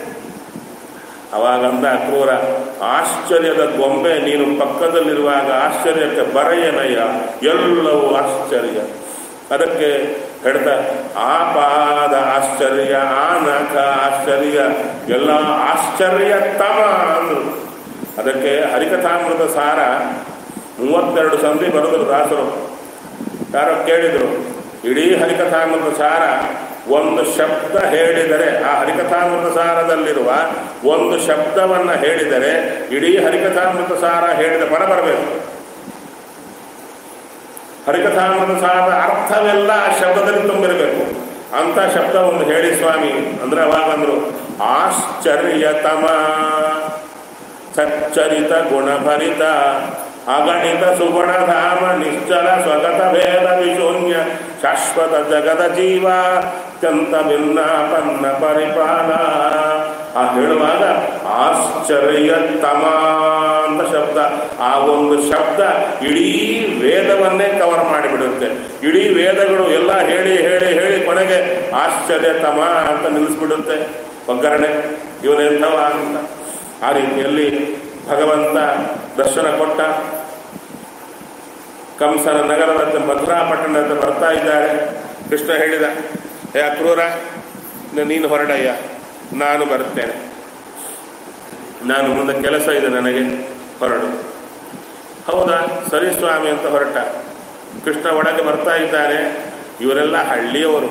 ಅವಾಗಂದ ಅಕ್ರೂರ ಆಶ್ಚರ್ಯದ ಗೊಂಬೆ ನೀನು ಪಕ್ಕದಲ್ಲಿರುವಾಗ ಆಶ್ಚರ್ಯಕ್ಕೆ ಬರೆಯನಯ್ಯ ಎಲ್ಲವೂ ಆಶ್ಚರ್ಯ ಅದಕ್ಕೆ ಹೇಳ್ತಾ ಆ ಪಾದ ಆಶ್ಚರ್ಯ ಆ ನಖ ಆಶ್ಚರ್ಯ ಎಲ್ಲ ಆಶ್ಚರ್ಯ ತಮ ಅಂದ್ರು ಅದಕ್ಕೆ ಹರಿಕಥಾಮೃತ ಸಾರ ಮೂವತ್ತೆರಡು ಸಂಧಿ ಬರೆದರು ದಾಸರು ಯಾರೋ ಕೇಳಿದರು ಇಡೀ ಹರಿಕಥಾಮೃತ ಸಾರ ಒಂದು ಶಬ್ದ ಹೇಳಿದರೆ ಆ ಹರಿಕಥಾಮೃತ ಸಾರದಲ್ಲಿರುವ ಒಂದು ಶಬ್ದವನ್ನು ಹೇಳಿದರೆ ಇಡೀ ಹರಿಕಥಾಮೃತ ಸಾರ ಹೇಳಿದ ಫಲ ಬರಬೇಕು ಹರಿಕಥಾಮೃತ ಸಾರದ ಅರ್ಥವೆಲ್ಲ ಆ ಶಬ್ದದಲ್ಲಿ ತುಂಬಿರಬೇಕು ಅಂತ ಶಬ್ದವನ್ನು ಹೇಳಿ ಸ್ವಾಮಿ ಅಂದ್ರೆ ಅವಾಗಂದ್ರು ಆಶ್ಚರ್ಯತಮ ಸಚ್ಚರಿತ ಗುಣಭರಿತ ಅಗಣಿತ ಸುಗುಣಧಾಮ ನಿಶ್ಚಲ ಸ್ವಗತ ಭೇದ ವಿಶೂನ್ಯ ಶಾಶ್ವತ ಜಗದ ಜೀವ ಅತ್ಯಂತ ಭಿನ್ನಾಪನ್ನ ಪರಿಪಾಲ ಆ ಹೇಳುವಾಗ ಆಶ್ಚರ್ಯತಮ ಅಂತ ಶಬ್ದ ಆ ಒಂದು ಶಬ್ದ ಇಡೀ ವೇದವನ್ನೇ ಕವರ್ ಮಾಡಿಬಿಡುತ್ತೆ ಇಡೀ ವೇದಗಳು ಎಲ್ಲ ಹೇಳಿ ಹೇಳಿ ಹೇಳಿ ಕೊನೆಗೆ ಆಶ್ಚರ್ಯತಮ ಅಂತ ನಿಲ್ಲಿಸ್ಬಿಡುತ್ತೆ ಒಗ್ಗರಣೆ ಇವನೆಂಥವ ಅಂತ ಆ ರೀತಿಯಲ್ಲಿ ಭಗವಂತ ದರ್ಶನ ಕೊಟ್ಟ ಕಂಸನ ನಗರದ ಮಥುರಾ ಪಟ್ಟಣದ ಬರ್ತಾ ಇದ್ದಾರೆ ಕೃಷ್ಣ ಹೇಳಿದ ಹೇ ಅಕ್ರೂರ ನೀನು ಹೊರಡಯ್ಯ ನಾನು ಬರ್ತೇನೆ ನಾನು ಮುಂದೆ ಕೆಲಸ ಇದೆ ನನಗೆ ಹೊರಡು ಹೌದಾ ಸರಿ ಸ್ವಾಮಿ ಅಂತ ಹೊರಟ ಕೃಷ್ಣ ಒಳಗೆ ಬರ್ತಾ ಇದ್ದಾನೆ ಇವರೆಲ್ಲ ಹಳ್ಳಿಯವರು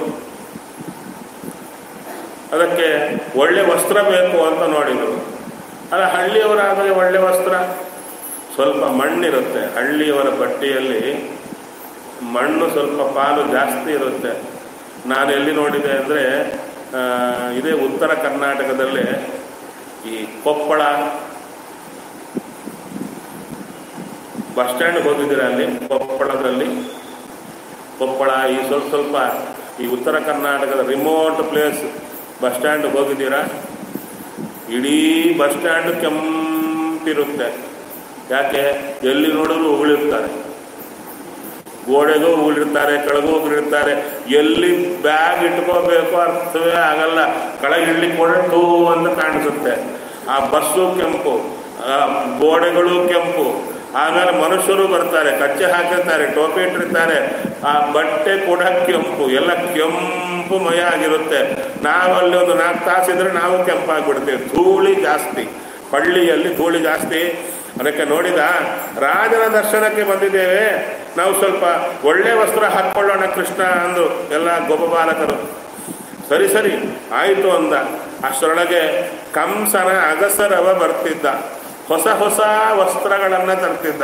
ಅದಕ್ಕೆ ಒಳ್ಳೆ ವಸ್ತ್ರ ಬೇಕು ಅಂತ ನೋಡಿದರು ಅಲ್ಲ ಹಳ್ಳಿಯವರಾದರೆ ಒಳ್ಳೆ ವಸ್ತ್ರ ಸ್ವಲ್ಪ ಮಣ್ಣಿರುತ್ತೆ ಹಳ್ಳಿಯವರ ಬಟ್ಟೆಯಲ್ಲಿ ಮಣ್ಣು ಸ್ವಲ್ಪ ಪಾಲು ಜಾಸ್ತಿ ಇರುತ್ತೆ ನಾನು ಎಲ್ಲಿ ನೋಡಿದೆ ಅಂದರೆ ಇದೇ ಉತ್ತರ ಕರ್ನಾಟಕದಲ್ಲಿ ಈ ಕೊಪ್ಪಳ ಬಸ್ ಸ್ಟ್ಯಾಂಡ್ ಹೋಗಿದ್ದೀರಾ ಅಲ್ಲಿ ಕೊಪ್ಪಳದಲ್ಲಿ ಕೊಪ್ಪಳ ಈ ಸ್ವಲ್ಪ ಸ್ವಲ್ಪ ಈ ಉತ್ತರ ಕರ್ನಾಟಕದ ರಿಮೋಟ್ ಪ್ಲೇಸ್ ಬಸ್ ಸ್ಟ್ಯಾಂಡ್ ಹೋಗಿದ್ದೀರಾ ಇಡೀ ಬಸ್ ಸ್ಟ್ಯಾಂಡ್ ಕೆಂಪಿರುತ್ತೆ ಯಾಕೆ ಎಲ್ಲಿ ನೋಡಿದ್ರು ಉಗುಳಿರ್ತಾರೆ ಗೋಡೆಗೂ ಉಗುಳಿರ್ತಾರೆ ಕೆಳಗೂ ಉಗುಳಿರ್ತಾರೆ ಎಲ್ಲಿ ಬ್ಯಾಗ್ ಇಟ್ಕೋಬೇಕು ಅರ್ಥವೇ ಆಗಲ್ಲ ಕೆಳಗೆ ಇಡ್ಲಿಕ್ಕೆ ಹೊರಟು ಅಂತ ಕಾಣಿಸುತ್ತೆ ಆ ಬಸ್ಸು ಕೆಂಪು ಆ ಗೋಡೆಗಳು ಕೆಂಪು ಆಮೇಲೆ ಮನುಷ್ಯರು ಬರ್ತಾರೆ ಕಚ್ಚೆ ಹಾಕಿರ್ತಾರೆ ಟೋಪಿ ಇಟ್ಟಿರ್ತಾರೆ ಆ ಬಟ್ಟೆ ಕೂಡ ಕೆಂಪು ಎಲ್ಲ ಕೆಂಪು ಮಯ ಆಗಿರುತ್ತೆ ನಾವಲ್ಲಿ ಒಂದು ನಾಲ್ಕು ತಾಸಿದ್ರೆ ನಾವು ಕೆಂಪಾಗ್ಬಿಡ್ತೇವೆ ಧೂಳಿ ಜಾಸ್ತಿ ಪಳ್ಳಿಯಲ್ಲಿ ಧೂಳಿ ಜಾಸ್ತಿ ಅದಕ್ಕೆ ನೋಡಿದ ರಾಜನ ದರ್ಶನಕ್ಕೆ ಬಂದಿದ್ದೇವೆ ನಾವು ಸ್ವಲ್ಪ ಒಳ್ಳೆ ವಸ್ತ್ರ ಹಾಕ್ಕೊಳ್ಳೋಣ ಕೃಷ್ಣ ಅಂದು ಎಲ್ಲ ಗೋಪಬಾಲಕರು ಸರಿ ಸರಿ ಆಯಿತು ಅಂದ ಅಷ್ಟರೊಳಗೆ ಕಂಸನ ಅಗಸರವ ಬರ್ತಿದ್ದ ಹೊಸ ಹೊಸ ವಸ್ತ್ರಗಳನ್ನು ತರ್ತಿದ್ದ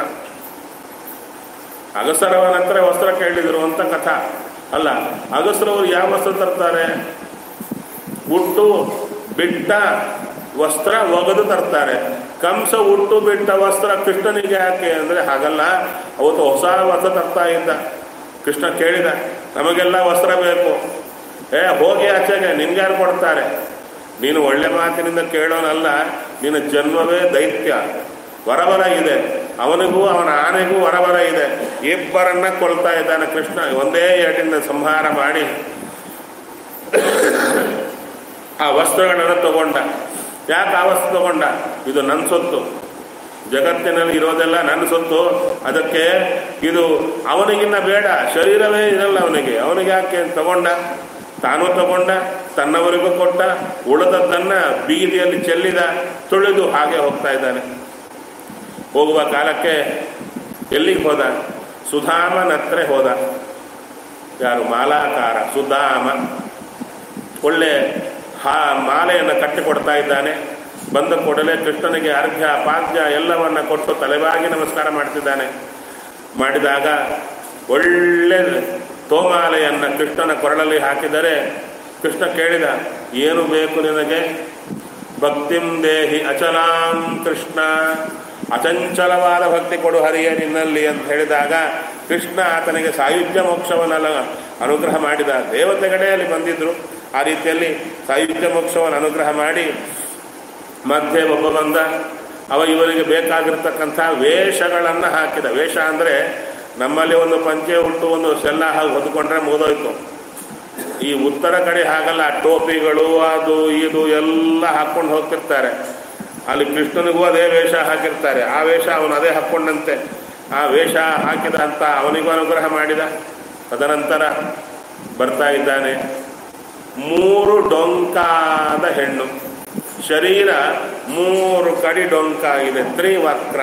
ಅಗಸರವನ ಹತ್ರ ವಸ್ತ್ರ ಕೇಳಿದ್ರು ಅಂತ ಕಥಾ ಅಲ್ಲ ಅಗಸರವರು ಯಾವ ವಸ್ತ್ರ ತರ್ತಾರೆ ಹುಟ್ಟು ಬಿಟ್ಟ ವಸ್ತ್ರ ಒಗೆದು ತರ್ತಾರೆ ಕಂಸ ಹುಟ್ಟು ಬಿಟ್ಟ ವಸ್ತ್ರ ಕೃಷ್ಣನಿಗೆ ಯಾಕೆ ಅಂದರೆ ಹಾಗಲ್ಲ ಅವತ್ತು ಹೊಸ ವಸ್ತ್ರ ತರ್ತಾ ಇದ್ದ ಕೃಷ್ಣ ಕೇಳಿದ ನಮಗೆಲ್ಲ ವಸ್ತ್ರ ಬೇಕು ಏ ಹೋಗಿ ಆಚೆಗೆ ನಿನ್ಗ್ಯಾರು ಕೊಡ್ತಾರೆ ನೀನು ಒಳ್ಳೆ ಮಾತಿನಿಂದ ಕೇಳೋನಲ್ಲ ನಿನ್ನ ಜನ್ಮವೇ ದೈತ್ಯ ವರವರ ಇದೆ ಅವನಿಗೂ ಅವನ ಆನೆಗೂ ವರವರ ಇದೆ ಇಬ್ಬರನ್ನ ಕೊಳ್ತಾ ಇದ್ದಾನೆ ಕೃಷ್ಣ ಒಂದೇ ಏಟಿಂದ ಸಂಹಾರ ಮಾಡಿ ಆ ವಸ್ತ್ರಗಳನ್ನು ತಗೊಂಡ ಯಾಕೆ ಆ ವಸ್ತು ತಗೊಂಡ ಇದು ನನ್ನ ಸೊತ್ತು ಜಗತ್ತಿನಲ್ಲಿ ಇರೋದೆಲ್ಲ ನನ್ನ ಸೊತ್ತು ಅದಕ್ಕೆ ಇದು ಅವನಿಗಿನ್ನ ಬೇಡ ಶರೀರವೇ ಇರಲ್ಲ ಅವನಿಗೆ ಅವನಿಗೆ ಯಾಕೆ ತಗೊಂಡ ತಾನು ತಗೊಂಡ ತನ್ನವರಿಗೂ ಕೊಟ್ಟ ಉಳಿದದ್ದನ್ನ ಬೀದಿಯಲ್ಲಿ ಚೆಲ್ಲಿದ ತುಳಿದು ಹಾಗೆ ಹೋಗ್ತಾ ಇದ್ದಾನೆ ಹೋಗುವ ಕಾಲಕ್ಕೆ ಎಲ್ಲಿಗೆ ಹೋದ ಸುಧಾಮನ ಹತ್ರ ಹೋದ ಯಾರು ಮಾಲಾಕಾರ ಸುಧಾಮ ಒಳ್ಳೆ ಹಾ ಮಾಲೆಯನ್ನು ಕಟ್ಟಿಕೊಡ್ತಾ ಇದ್ದಾನೆ ಬಂದ ಕೂಡಲೇ ಕೃಷ್ಣನಿಗೆ ಅರ್ಘ್ಯ ಪಾದ್ಯ ಎಲ್ಲವನ್ನ ಕೊಟ್ಟು ತಲೆಬಾಗಿ ನಮಸ್ಕಾರ ಮಾಡ್ತಿದ್ದಾನೆ ಮಾಡಿದಾಗ ಒಳ್ಳೆ ತೋಮಾಲೆಯನ್ನು ಕೃಷ್ಣನ ಕೊರಳಲ್ಲಿ ಹಾಕಿದರೆ ಕೃಷ್ಣ ಕೇಳಿದ ಏನು ಬೇಕು ನಿನಗೆ ಭಕ್ತಿಂ ದೇಹಿ ಅಚಲಾಂ ಕೃಷ್ಣ ಅಚಂಚಲವಾದ ಭಕ್ತಿ ಕೊಡು ಹರಿಯೇ ನಿನ್ನಲ್ಲಿ ಅಂತ ಹೇಳಿದಾಗ ಕೃಷ್ಣ ಆತನಿಗೆ ಸಾಯುಜ್ಯ ಮೋಕ್ಷವನ್ನೆಲ್ಲ ಅನುಗ್ರಹ ಮಾಡಿದ ದೇವತೆಗಳೇ ಅಲ್ಲಿ ಬಂದಿದ್ರು ಆ ರೀತಿಯಲ್ಲಿ ಸಾಯುಜ್ಯ ಮೋಕ್ಷವನ್ನು ಅನುಗ್ರಹ ಮಾಡಿ ಮಧ್ಯೆ ಒಬ್ಬ ಬಂದ ಅವ ಇವರಿಗೆ ಬೇಕಾಗಿರ್ತಕ್ಕಂಥ ವೇಷಗಳನ್ನು ಹಾಕಿದ ವೇಷ ಅಂದರೆ ನಮ್ಮಲ್ಲಿ ಒಂದು ಪಂಚೆ ಉಂಟು ಒಂದು ಸೆಲ್ಲ ಹಾಗೆ ಹೊದ್ಕೊಂಡ್ರೆ ಮುಗಿದೋಯ್ತು ಈ ಉತ್ತರ ಕಡೆ ಹಾಗಲ್ಲ ಟೋಪಿಗಳು ಅದು ಇದು ಎಲ್ಲ ಹಾಕ್ಕೊಂಡು ಹೋಗ್ತಿರ್ತಾರೆ ಅಲ್ಲಿ ಕೃಷ್ಣನಿಗೂ ಅದೇ ವೇಷ ಹಾಕಿರ್ತಾರೆ ಆ ವೇಷ ಅವನು ಅದೇ ಹಾಕ್ಕೊಂಡಂತೆ ಆ ವೇಷ ಹಾಕಿದ ಅಂತ ಅವನಿಗೂ ಅನುಗ್ರಹ ಮಾಡಿದ ತದನಂತರ ಬರ್ತಾ ಇದ್ದಾನೆ ಮೂರು ಡೊಂಕಾದ ಹೆಣ್ಣು ಶರೀರ ಮೂರು ಕಡಿ ಡೊಂಕ ಇದೆ ತ್ರಿವಕ್ರ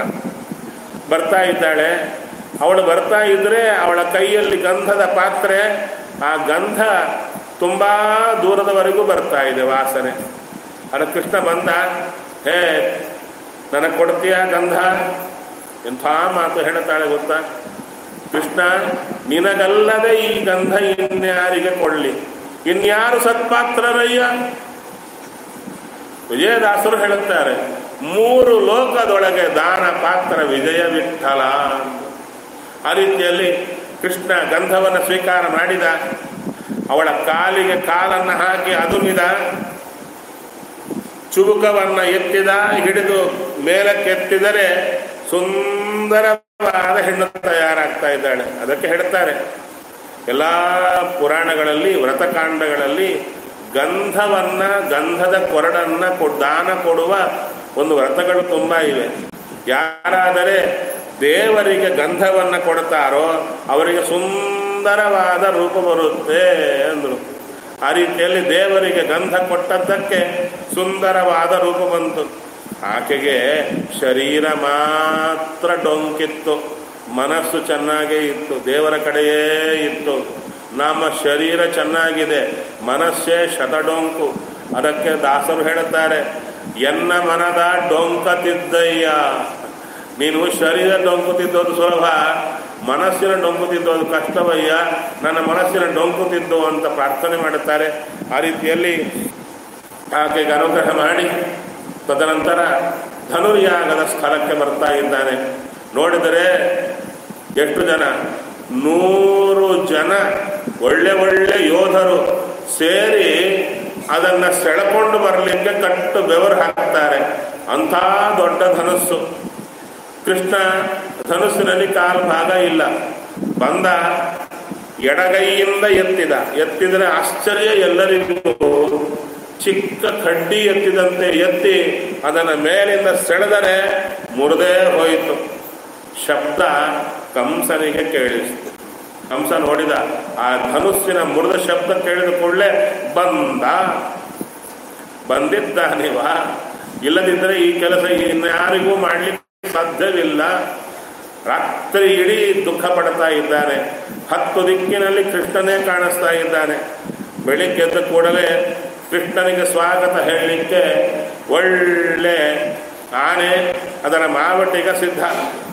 ಬರ್ತಾ ಇದ್ದಾಳೆ ಅವಳು ಬರ್ತಾ ಇದ್ರೆ ಅವಳ ಕೈಯಲ್ಲಿ ಗಂಧದ ಪಾತ್ರೆ ಆ ಗಂಧ ತುಂಬಾ ದೂರದವರೆಗೂ ಬರ್ತಾ ಇದೆ ವಾಸನೆ ಅದ ಕೃಷ್ಣ ಬಂದ ಹೇ ನನಗೆ ಕೊಡ್ತೀಯ ಗಂಧ ಎಂಥ ಮಾತು ಹೇಳ್ತಾಳೆ ಗೊತ್ತಾ ಕೃಷ್ಣ ನಿನಗಲ್ಲದೆ ಈ ಗಂಧ ಇನ್ಯಾರಿಗೆ ಕೊಳ್ಳಿ ಇನ್ಯಾರು ಸತ್ಪಾತ್ರರಯ್ಯ ವಿಜಯದಾಸರು ಹೇಳುತ್ತಾರೆ ಮೂರು ಲೋಕದೊಳಗೆ ದಾನ ಪಾತ್ರ ವಿಜಯ ವಿಠಲ ಆ ರೀತಿಯಲ್ಲಿ ಕೃಷ್ಣ ಗಂಧವನ್ನು ಸ್ವೀಕಾರ ಮಾಡಿದ ಅವಳ ಕಾಲಿಗೆ ಕಾಲನ್ನು ಹಾಕಿ ಅದುಮಿದ ಚುಬುಕವನ್ನು ಎತ್ತಿದ ಹಿಡಿದು ಮೇಲಕ್ಕೆತ್ತಿದರೆ ಸುಂದರವಾದ ಹೆಣ್ಣು ತಯಾರಾಗ್ತಾ ಇದ್ದಾಳೆ ಅದಕ್ಕೆ ಹೇಳ್ತಾರೆ ಎಲ್ಲ ಪುರಾಣಗಳಲ್ಲಿ ವ್ರತಕಾಂಡಗಳಲ್ಲಿ ಗಂಧವನ್ನ ಗಂಧದ ಕೊರಡನ್ನ ಕೊ- ದಾನ ಕೊಡುವ ಒಂದು ವ್ರತಗಳು ತುಂಬ ಇವೆ ಯಾರಾದರೆ ದೇವರಿಗೆ ಗಂಧವನ್ನ ಕೊಡ್ತಾರೋ ಅವರಿಗೆ ಸುಂದರವಾದ ರೂಪ ಬರುತ್ತೆ ಅಂದರು ಆ ರೀತಿಯಲ್ಲಿ ದೇವರಿಗೆ ಗಂಧ ಕೊಟ್ಟದ್ದಕ್ಕೆ ಸುಂದರವಾದ ರೂಪ ಬಂತು ಆಕೆಗೆ ಶರೀರ ಮಾತ್ರ ಡೊಂಕಿತ್ತು ಮನಸ್ಸು ಚೆನ್ನಾಗೇ ಇತ್ತು ದೇವರ ಕಡೆಯೇ ಇತ್ತು ನಮ್ಮ ಶರೀರ ಚೆನ್ನಾಗಿದೆ ಮನಸ್ಸೇ ಶತಡೊಂಕು ಅದಕ್ಕೆ ದಾಸರು ಹೇಳುತ್ತಾರೆ ಎನ್ನ ಮನದ ಡೊಂಕತಿದ್ದಯ್ಯ ನೀನು ಶರೀರ ಡೊಂಕುತ್ತಿದ್ದೋದು ಸುಲಭ ಮನಸ್ಸಿನ ಡೊಂಕುತ್ತಿದ್ದೋದು ಕಷ್ಟವಯ್ಯ ನನ್ನ ಮನಸ್ಸಿನ ಡೊಂಕುತ್ತಿದ್ದು ಅಂತ ಪ್ರಾರ್ಥನೆ ಮಾಡುತ್ತಾರೆ ಆ ರೀತಿಯಲ್ಲಿ ಆಕೆಗೆ ಅನುಗ್ರಹ ಮಾಡಿ ತದನಂತರ ಧನುರ್ಯಾಗದ ಸ್ಥಳಕ್ಕೆ ಬರ್ತಾ ಇದ್ದಾನೆ ನೋಡಿದರೆ ಎಷ್ಟು ಜನ ನೂರು ಜನ ಒಳ್ಳೆ ಒಳ್ಳೆ ಯೋಧರು ಸೇರಿ ಅದನ್ನ ಸೆಳೆಕೊಂಡು ಬರಲಿಕ್ಕೆ ಕಟ್ಟು ಬೆವರು ಹಾಕ್ತಾರೆ ಅಂಥ ದೊಡ್ಡ ಧನಸ್ಸು ಕೃಷ್ಣ ಧನುಸ್ಸಿನಲ್ಲಿ ಕಾಲು ಭಾಗ ಇಲ್ಲ ಬಂದ ಎಡಗೈಯಿಂದ ಎತ್ತಿದ ಎತ್ತಿದರೆ ಆಶ್ಚರ್ಯ ಎಲ್ಲರಿಗೂ ಚಿಕ್ಕ ಕಡ್ಡಿ ಎತ್ತಿದಂತೆ ಎತ್ತಿ ಅದನ್ನ ಮೇಲಿಂದ ಸೆಳೆದರೆ ಮುರಿದೇ ಹೋಯಿತು ಶಬ್ದ ಕಂಸನಿಗೆ ಕೇಳಿಸಿತು ಕಂಸ ನೋಡಿದ ಆ ಧನುಸ್ಸಿನ ಮುರಿದ ಶಬ್ದ ಕೇಳಿದ ಕೂಡಲೇ ಬಂದ ಬಂದಿದ್ದಾನಿವ ಇಲ್ಲದಿದ್ದರೆ ಈ ಕೆಲಸ ಇನ್ಯಾರಿಗೂ ಮಾಡಲಿಕ್ಕೆ ಸಾಧ್ಯವಿಲ್ಲ ರಾತ್ರಿ ಇಡೀ ದುಃಖ ಪಡ್ತಾ ಇದ್ದಾನೆ ಹತ್ತು ದಿಕ್ಕಿನಲ್ಲಿ ಕೃಷ್ಣನೇ ಕಾಣಿಸ್ತಾ ಇದ್ದಾನೆ ಬೆಳಿಗ್ಗೆದ್ದ ಕೂಡಲೇ ಕೃಷ್ಣನಿಗೆ ಸ್ವಾಗತ ಹೇಳಲಿಕ್ಕೆ ಒಳ್ಳೆ ಆನೆ ಅದರ ಮಾವಟಿಗ ಸಿದ್ಧ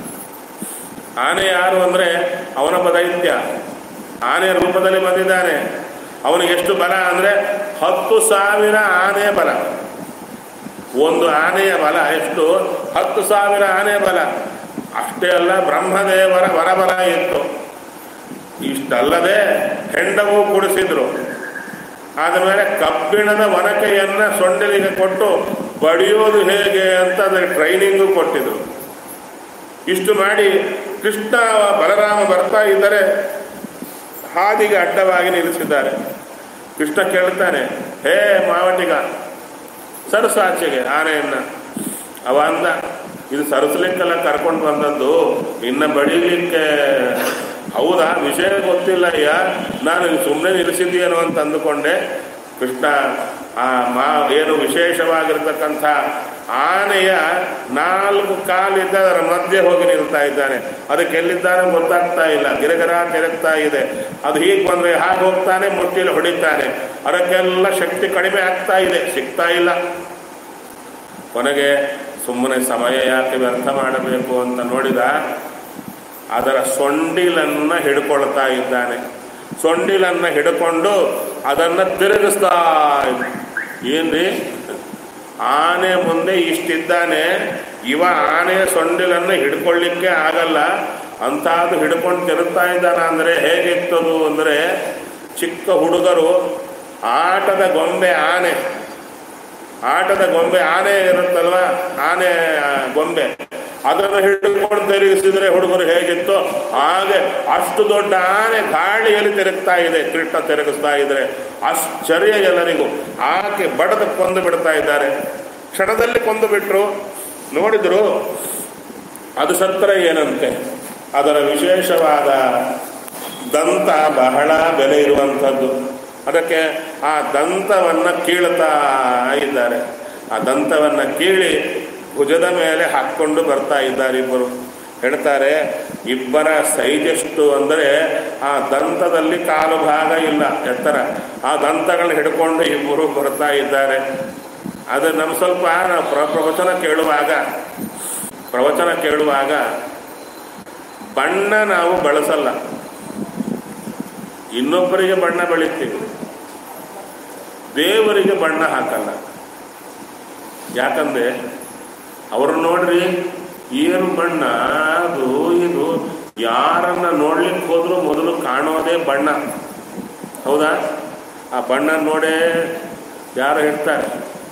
ಆನೆ ಯಾರು ಅಂದರೆ ಅವನೊಬ್ಬ ದೈತ್ಯ ಆನೆ ರೂಪದಲ್ಲಿ ಬಂದಿದ್ದಾನೆ ಅವನಿಗೆ ಎಷ್ಟು ಬಲ ಅಂದರೆ ಹತ್ತು ಸಾವಿರ ಆನೆ ಬಲ ಒಂದು ಆನೆಯ ಬಲ ಎಷ್ಟು ಹತ್ತು ಸಾವಿರ ಆನೆ ಬಲ ಅಷ್ಟೇ ಅಲ್ಲ ಬ್ರಹ್ಮದೇವರ ವರಬಲ ಇತ್ತು ಇಷ್ಟಲ್ಲದೆ ಹೆಂಡವೂ ಕುಡಿಸಿದ್ರು ಆದಮೇಲೆ ಕಬ್ಬಿಣದ ಒನಕೆಯನ್ನ ಸೊಂಡಿಲಿಗೆ ಕೊಟ್ಟು ಬಡಿಯೋದು ಹೇಗೆ ಅಂತ ಅದರ ಟ್ರೈನಿಂಗು ಕೊಟ್ಟಿದ್ರು ಇಷ್ಟು ಮಾಡಿ ಕೃಷ್ಣ ಬಲರಾಮ ಬರ್ತಾ ಇದ್ದರೆ ಹಾದಿಗೆ ಅಡ್ಡವಾಗಿ ನಿಲ್ಲಿಸಿದ್ದಾರೆ ಕೃಷ್ಣ ಕೇಳ್ತಾನೆ ಹೇ ಮಾವಟಿಗ ಸರಸಾಚೆಗೆ ಆನೆಯನ್ನ ಅವ ಅಂದ ಇದು ಸರಸಲಿಕ್ಕೆಲ್ಲ ಕರ್ಕೊಂಡು ಬಂದದ್ದು ಇನ್ನ ಬಡಿಲಿಕ್ಕೆ ಹೌದಾ ವಿಷಯ ಗೊತ್ತಿಲ್ಲ ಅಯ್ಯ ನಾನು ಸುಮ್ಮನೆ ನಿಲ್ಲಿಸಿದ್ದೀನೋ ಅಂತ ಅಂದುಕೊಂಡೆ ಕೃಷ್ಣ ಆ ಮಾ ಏನು ವಿಶೇಷವಾಗಿರ್ತಕ್ಕಂಥ ಆನೆಯ ನಾಲ್ಕು ಕಾಲಿದ್ದ ಅದರ ಮಧ್ಯೆ ಹೋಗಿ ನಿಲ್ತಾ ಇದ್ದಾನೆ ಅದಕ್ಕೆ ಎಲ್ಲಿದ್ದಾನೆ ಗೊತ್ತಾಗ್ತಾ ಇಲ್ಲ ಗಿರಗಿರ ತಿರುಗ್ತಾ ಇದೆ ಅದು ಹೀಗೆ ಬಂದ್ರೆ ಹಾಗೆ ಹೋಗ್ತಾನೆ ಮುಟ್ಟಿಲಿ ಹೊಡಿತಾನೆ ಅದಕ್ಕೆಲ್ಲ ಶಕ್ತಿ ಕಡಿಮೆ ಆಗ್ತಾ ಇದೆ ಸಿಗ್ತಾ ಇಲ್ಲ ಕೊನೆಗೆ ಸುಮ್ಮನೆ ಸಮಯ ಯಾಕೆ ವ್ಯರ್ಥ ಮಾಡಬೇಕು ಅಂತ ನೋಡಿದ ಅದರ ಸೊಂಡಿಲನ್ನ ಹಿಡ್ಕೊಳ್ತಾ ಇದ್ದಾನೆ ಸೊಂಡಿಲನ್ನ ಹಿಡ್ಕೊಂಡು ಅದನ್ನ ತಿರುಗಿಸ್ತಾ ಇದ್ದ ಏನ್ರಿ ಆನೆ ಮುಂದೆ ಇಷ್ಟಿದ್ದಾನೆ ಇವ ಆನೆಯ ಸೊಂಡಿಲನ್ನ ಹಿಡ್ಕೊಳ್ಳಿಕ್ಕೆ ಆಗಲ್ಲ ಅಂಥದ್ದು ಹಿಡ್ಕೊಂಡು ತಿರುಗ್ತಾ ಇದ್ದಾನ ಅಂದ್ರೆ ಹೇಗಿತ್ತದು ಅಂದ್ರೆ ಚಿಕ್ಕ ಹುಡುಗರು ಆಟದ ಗೊಂಬೆ ಆನೆ ಆಟದ ಗೊಂಬೆ ಆನೆ ಇರುತ್ತಲ್ವಾ ಆನೆ ಆ, ಗೊಂಬೆ ಅದನ್ನು ಹಿಡ್ಕೊಂಡು ತಿರುಗಿಸಿದ್ರೆ ಹುಡುಗರು ಹೇಗಿತ್ತು ಹಾಗೆ ಅಷ್ಟು ದೊಡ್ಡ ಆನೆ ಗಾಳಿಯಲ್ಲಿ ತಿರುಗ್ತಾ ಇದೆ ಕೃಷ್ಣ ತಿರುಗಿಸ್ತಾ ಇದ್ರೆ ಆಶ್ಚರ್ಯ ಎಲ್ಲರಿಗೂ ಆಕೆ ಬಡದ ಕೊಂದು ಬಿಡ್ತಾ ಇದ್ದಾರೆ ಕ್ಷಣದಲ್ಲಿ ಕೊಂದು ಬಿಟ್ರು ನೋಡಿದ್ರು ಅದು ಸತ್ರ ಏನಂತೆ ಅದರ ವಿಶೇಷವಾದ ದಂತ ಬಹಳ ಬೆಲೆ ಇರುವಂಥದ್ದು ಅದಕ್ಕೆ ಆ ದಂತವನ್ನು ಕೀಳ್ತಾ ಇದ್ದಾರೆ ಆ ದಂತವನ್ನು ಕೀಳಿ ಭುಜದ ಮೇಲೆ ಹಾಕ್ಕೊಂಡು ಬರ್ತಾ ಇದ್ದಾರೆ ಇಬ್ಬರು ಹೇಳ್ತಾರೆ ಇಬ್ಬರ ಸೈಜ್ ಎಷ್ಟು ಅಂದರೆ ಆ ದಂತದಲ್ಲಿ ಕಾಲು ಭಾಗ ಇಲ್ಲ ಎತ್ತರ ಆ ದಂತಗಳನ್ನ ಹಿಡ್ಕೊಂಡು ಇಬ್ಬರು ಬರ್ತಾ ಇದ್ದಾರೆ ಅದು ನಮ್ಮ ಸ್ವಲ್ಪ ನಾವು ಪ್ರ- ಪ್ರವಚನ ಕೇಳುವಾಗ ಪ್ರವಚನ ಕೇಳುವಾಗ ಬಣ್ಣ ನಾವು ಬಳಸಲ್ಲ ಇನ್ನೊಬ್ಬರಿಗೆ ಬಣ್ಣ ಬೆಳಿತೀವಿ ದೇವರಿಗೆ ಬಣ್ಣ ಹಾಕಲ್ಲ ಯಾಕಂದ್ರೆ ಅವರು ನೋಡ್ರಿ ಏನು ಬಣ್ಣ ಅದು ಇದು ಯಾರನ್ನ ನೋಡ್ಲಿಕ್ಕೆ ಹೋದ್ರು ಮೊದಲು ಕಾಣೋದೇ ಬಣ್ಣ ಹೌದಾ ಆ ಬಣ್ಣ ನೋಡೇ ಯಾರು ಇರ್ತಾರೆ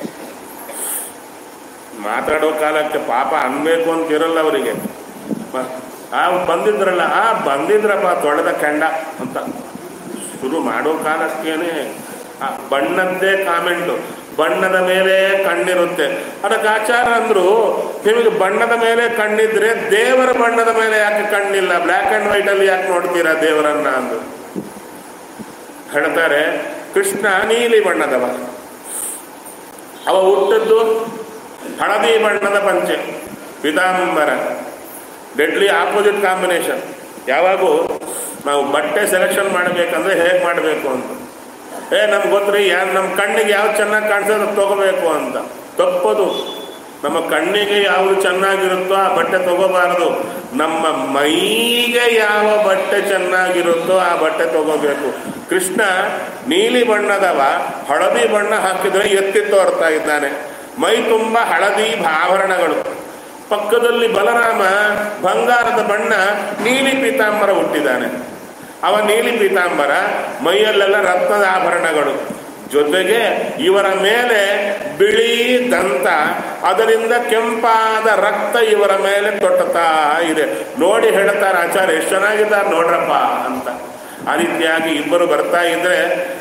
ಮಾತಾಡೋ ಕಾಲಕ್ಕೆ ಪಾಪ ಅನ್ಬೇಕು ಅಂತ ಇರಲ್ಲ ಅವರಿಗೆ ಮ- ಆ ಬಂದಿದ್ರಲ್ಲ ಆ ಬಂದಿದ್ರಪ್ಪ ತೊಳೆದ ಕೆಂಡ ಅಂತ ಶುರು ಮಾಡೋ ಕಾಲಕ್ಕೇನೆ ಆ ಬಣ್ಣದ್ದೇ ಕಾಮೆಂಟು ಬಣ್ಣದ ಮೇಲೆ ಕಣ್ಣಿರುತ್ತೆ ಅದಕ್ಕೆ ಆಚಾರ ಅಂದ್ರು ನಿಮಗೆ ಬಣ್ಣದ ಮೇಲೆ ಕಣ್ಣಿದ್ರೆ ದೇವರ ಬಣ್ಣದ ಮೇಲೆ ಯಾಕೆ ಕಣ್ಣಿಲ್ಲ ಬ್ಲ್ಯಾಕ್ ಅಂಡ್ ವೈಟ್ ಅಲ್ಲಿ ಯಾಕೆ ನೋಡ್ತೀರಾ ದೇವರನ್ನ ಅಂದು ಹೇಳ್ತಾರೆ ಕೃಷ್ಣ ನೀಲಿ ಬಣ್ಣದವ ಅವ ಹುಟ್ಟದ್ದು ಹಳದಿ ಬಣ್ಣದ ಪಂಚೆ ಪಿತಾಂಬರ ಡೆಡ್ಲಿ ಆಪೋಸಿಟ್ ಕಾಂಬಿನೇಷನ್ ಯಾವಾಗೂ ನಾವು ಬಟ್ಟೆ ಸೆಲೆಕ್ಷನ್ ಮಾಡಬೇಕಂದ್ರೆ ಹೇಗೆ ಮಾಡಬೇಕು ಅಂತ ಏ ನಮ್ಗೆ ಗೊತ್ತ್ರಿ ಯಾರು ನಮ್ಮ ಕಣ್ಣಿಗೆ ಯಾವ್ದು ಚೆನ್ನಾಗಿ ಕಾಣಿಸ್ತದೆ ಅದು ತಗೋಬೇಕು ಅಂತ ತಪ್ಪದು ನಮ್ಮ ಕಣ್ಣಿಗೆ ಯಾವುದು ಚೆನ್ನಾಗಿರುತ್ತೋ ಆ ಬಟ್ಟೆ ತಗೋಬಾರದು ನಮ್ಮ ಮೈಗೆ ಯಾವ ಬಟ್ಟೆ ಚೆನ್ನಾಗಿರುತ್ತೋ ಆ ಬಟ್ಟೆ ತಗೋಬೇಕು ಕೃಷ್ಣ ನೀಲಿ ಬಣ್ಣದವ ಹಳದಿ ಬಣ್ಣ ಹಾಕಿದ್ರೆ ಎತ್ತಿ ತೋರ್ತಾ ಇದ್ದಾನೆ ಮೈ ತುಂಬ ಹಳದಿ ಆಭರಣಗಳು ಪಕ್ಕದಲ್ಲಿ ಬಲರಾಮ ಬಂಗಾರದ ಬಣ್ಣ ನೀಲಿ ಪೀತಾಂಬರ ಹುಟ್ಟಿದ್ದಾನೆ ಅವ ನೀಲಿ ಪೀತಾಂಬರ ಮೈಯಲ್ಲೆಲ್ಲ ರತ್ನದ ಆಭರಣಗಳು ಜೊತೆಗೆ ಇವರ ಮೇಲೆ ಬಿಳಿ ದಂತ ಅದರಿಂದ ಕೆಂಪಾದ ರಕ್ತ ಇವರ ಮೇಲೆ ತೊಟ್ಟತಾ ಇದೆ ನೋಡಿ ಹೇಳ್ತಾರೆ ಆಚಾರ್ಯ ಎಷ್ಟು ಚೆನ್ನಾಗಿದ್ದಾರೆ ನೋಡ್ರಪ್ಪ ಅಂತ ಆ ರೀತಿಯಾಗಿ ಇಬ್ಬರು ಬರ್ತಾ ಇದ್ರೆ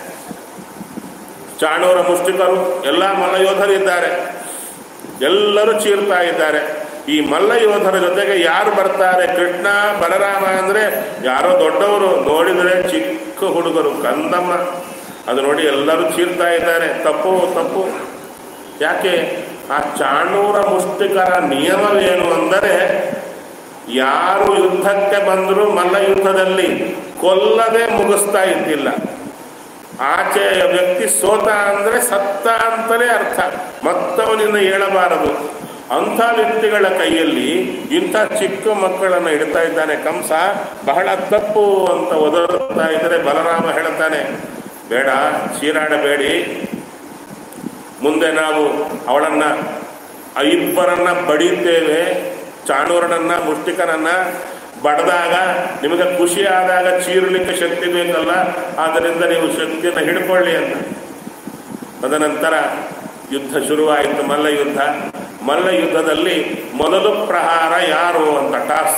ಚಾಣೂರ ಮುಷ್ಟಿಕರು ಎಲ್ಲ ಮಲ್ಲಯೋಧರಿದ್ದಾರೆ ಎಲ್ಲರೂ ಚೀರ್ತಾ ಇದ್ದಾರೆ ಈ ಮಲ್ಲ ಯೋಧರ ಜೊತೆಗೆ ಯಾರು ಬರ್ತಾರೆ ಕೃಷ್ಣ ಬಲರಾಮ ಅಂದ್ರೆ ಯಾರೋ ದೊಡ್ಡವರು ನೋಡಿದರೆ ಚಿಕ್ಕ ಹುಡುಗರು ಕಂದಮ್ಮ ಅದು ನೋಡಿ ಎಲ್ಲರೂ ಚೀರ್ತಾ ಇದ್ದಾರೆ ತಪ್ಪು ತಪ್ಪು ಯಾಕೆ ಆ ಚಾಣೂರ ಮುಷ್ಟಿಕರ ನಿಯಮವೇನು ಅಂದರೆ ಯಾರು ಯುದ್ಧಕ್ಕೆ ಬಂದರೂ ಮಲ್ಲ ಯುದ್ಧದಲ್ಲಿ ಕೊಲ್ಲದೆ ಮುಗಿಸ್ತಾ ಇದ್ದಿಲ್ಲ ಆಚೆ ವ್ಯಕ್ತಿ ಸೋತ ಅಂದ್ರೆ ಸತ್ತ ಅಂತಲೇ ಅರ್ಥ ಮತ್ತವನಿಂದ ಹೇಳಬಾರದು ಅಂಥ ವ್ಯಕ್ತಿಗಳ ಕೈಯಲ್ಲಿ ಇಂಥ ಚಿಕ್ಕ ಮಕ್ಕಳನ್ನು ಇಡ್ತಾ ಇದ್ದಾನೆ ಕಂಸ ಬಹಳ ತಪ್ಪು ಅಂತ ಒದರುತ್ತಾ ಇದ್ದರೆ ಬಲರಾಮ ಹೇಳ್ತಾನೆ ಬೇಡ ಚೀರಾಡಬೇಡಿ ಮುಂದೆ ನಾವು ಅವಳನ್ನ ಆ ಇಬ್ಬರನ್ನ ಬಡಿತೇವೆ ಚಾಣೂರನನ್ನ ಮುಷ್ಟಿಕನನ್ನ ಬಡದಾಗ ನಿಮಗೆ ಖುಷಿ ಆದಾಗ ಚೀರಲಿಕ್ಕೆ ಶಕ್ತಿ ಬೇಕಲ್ಲ ಆದ್ದರಿಂದ ನೀವು ಶಕ್ತಿಯನ್ನು ಹಿಡ್ಕೊಳ್ಳಿ ಅಂತ ತದನಂತರ ಯುದ್ಧ ಶುರುವಾಯಿತು ಮಲ್ಲ ಯುದ್ಧ ಮಲ್ಲ ಯುದ್ಧದಲ್ಲಿ ಮೊದಲು ಪ್ರಹಾರ ಯಾರು ಅಂತ ಟಾಸ್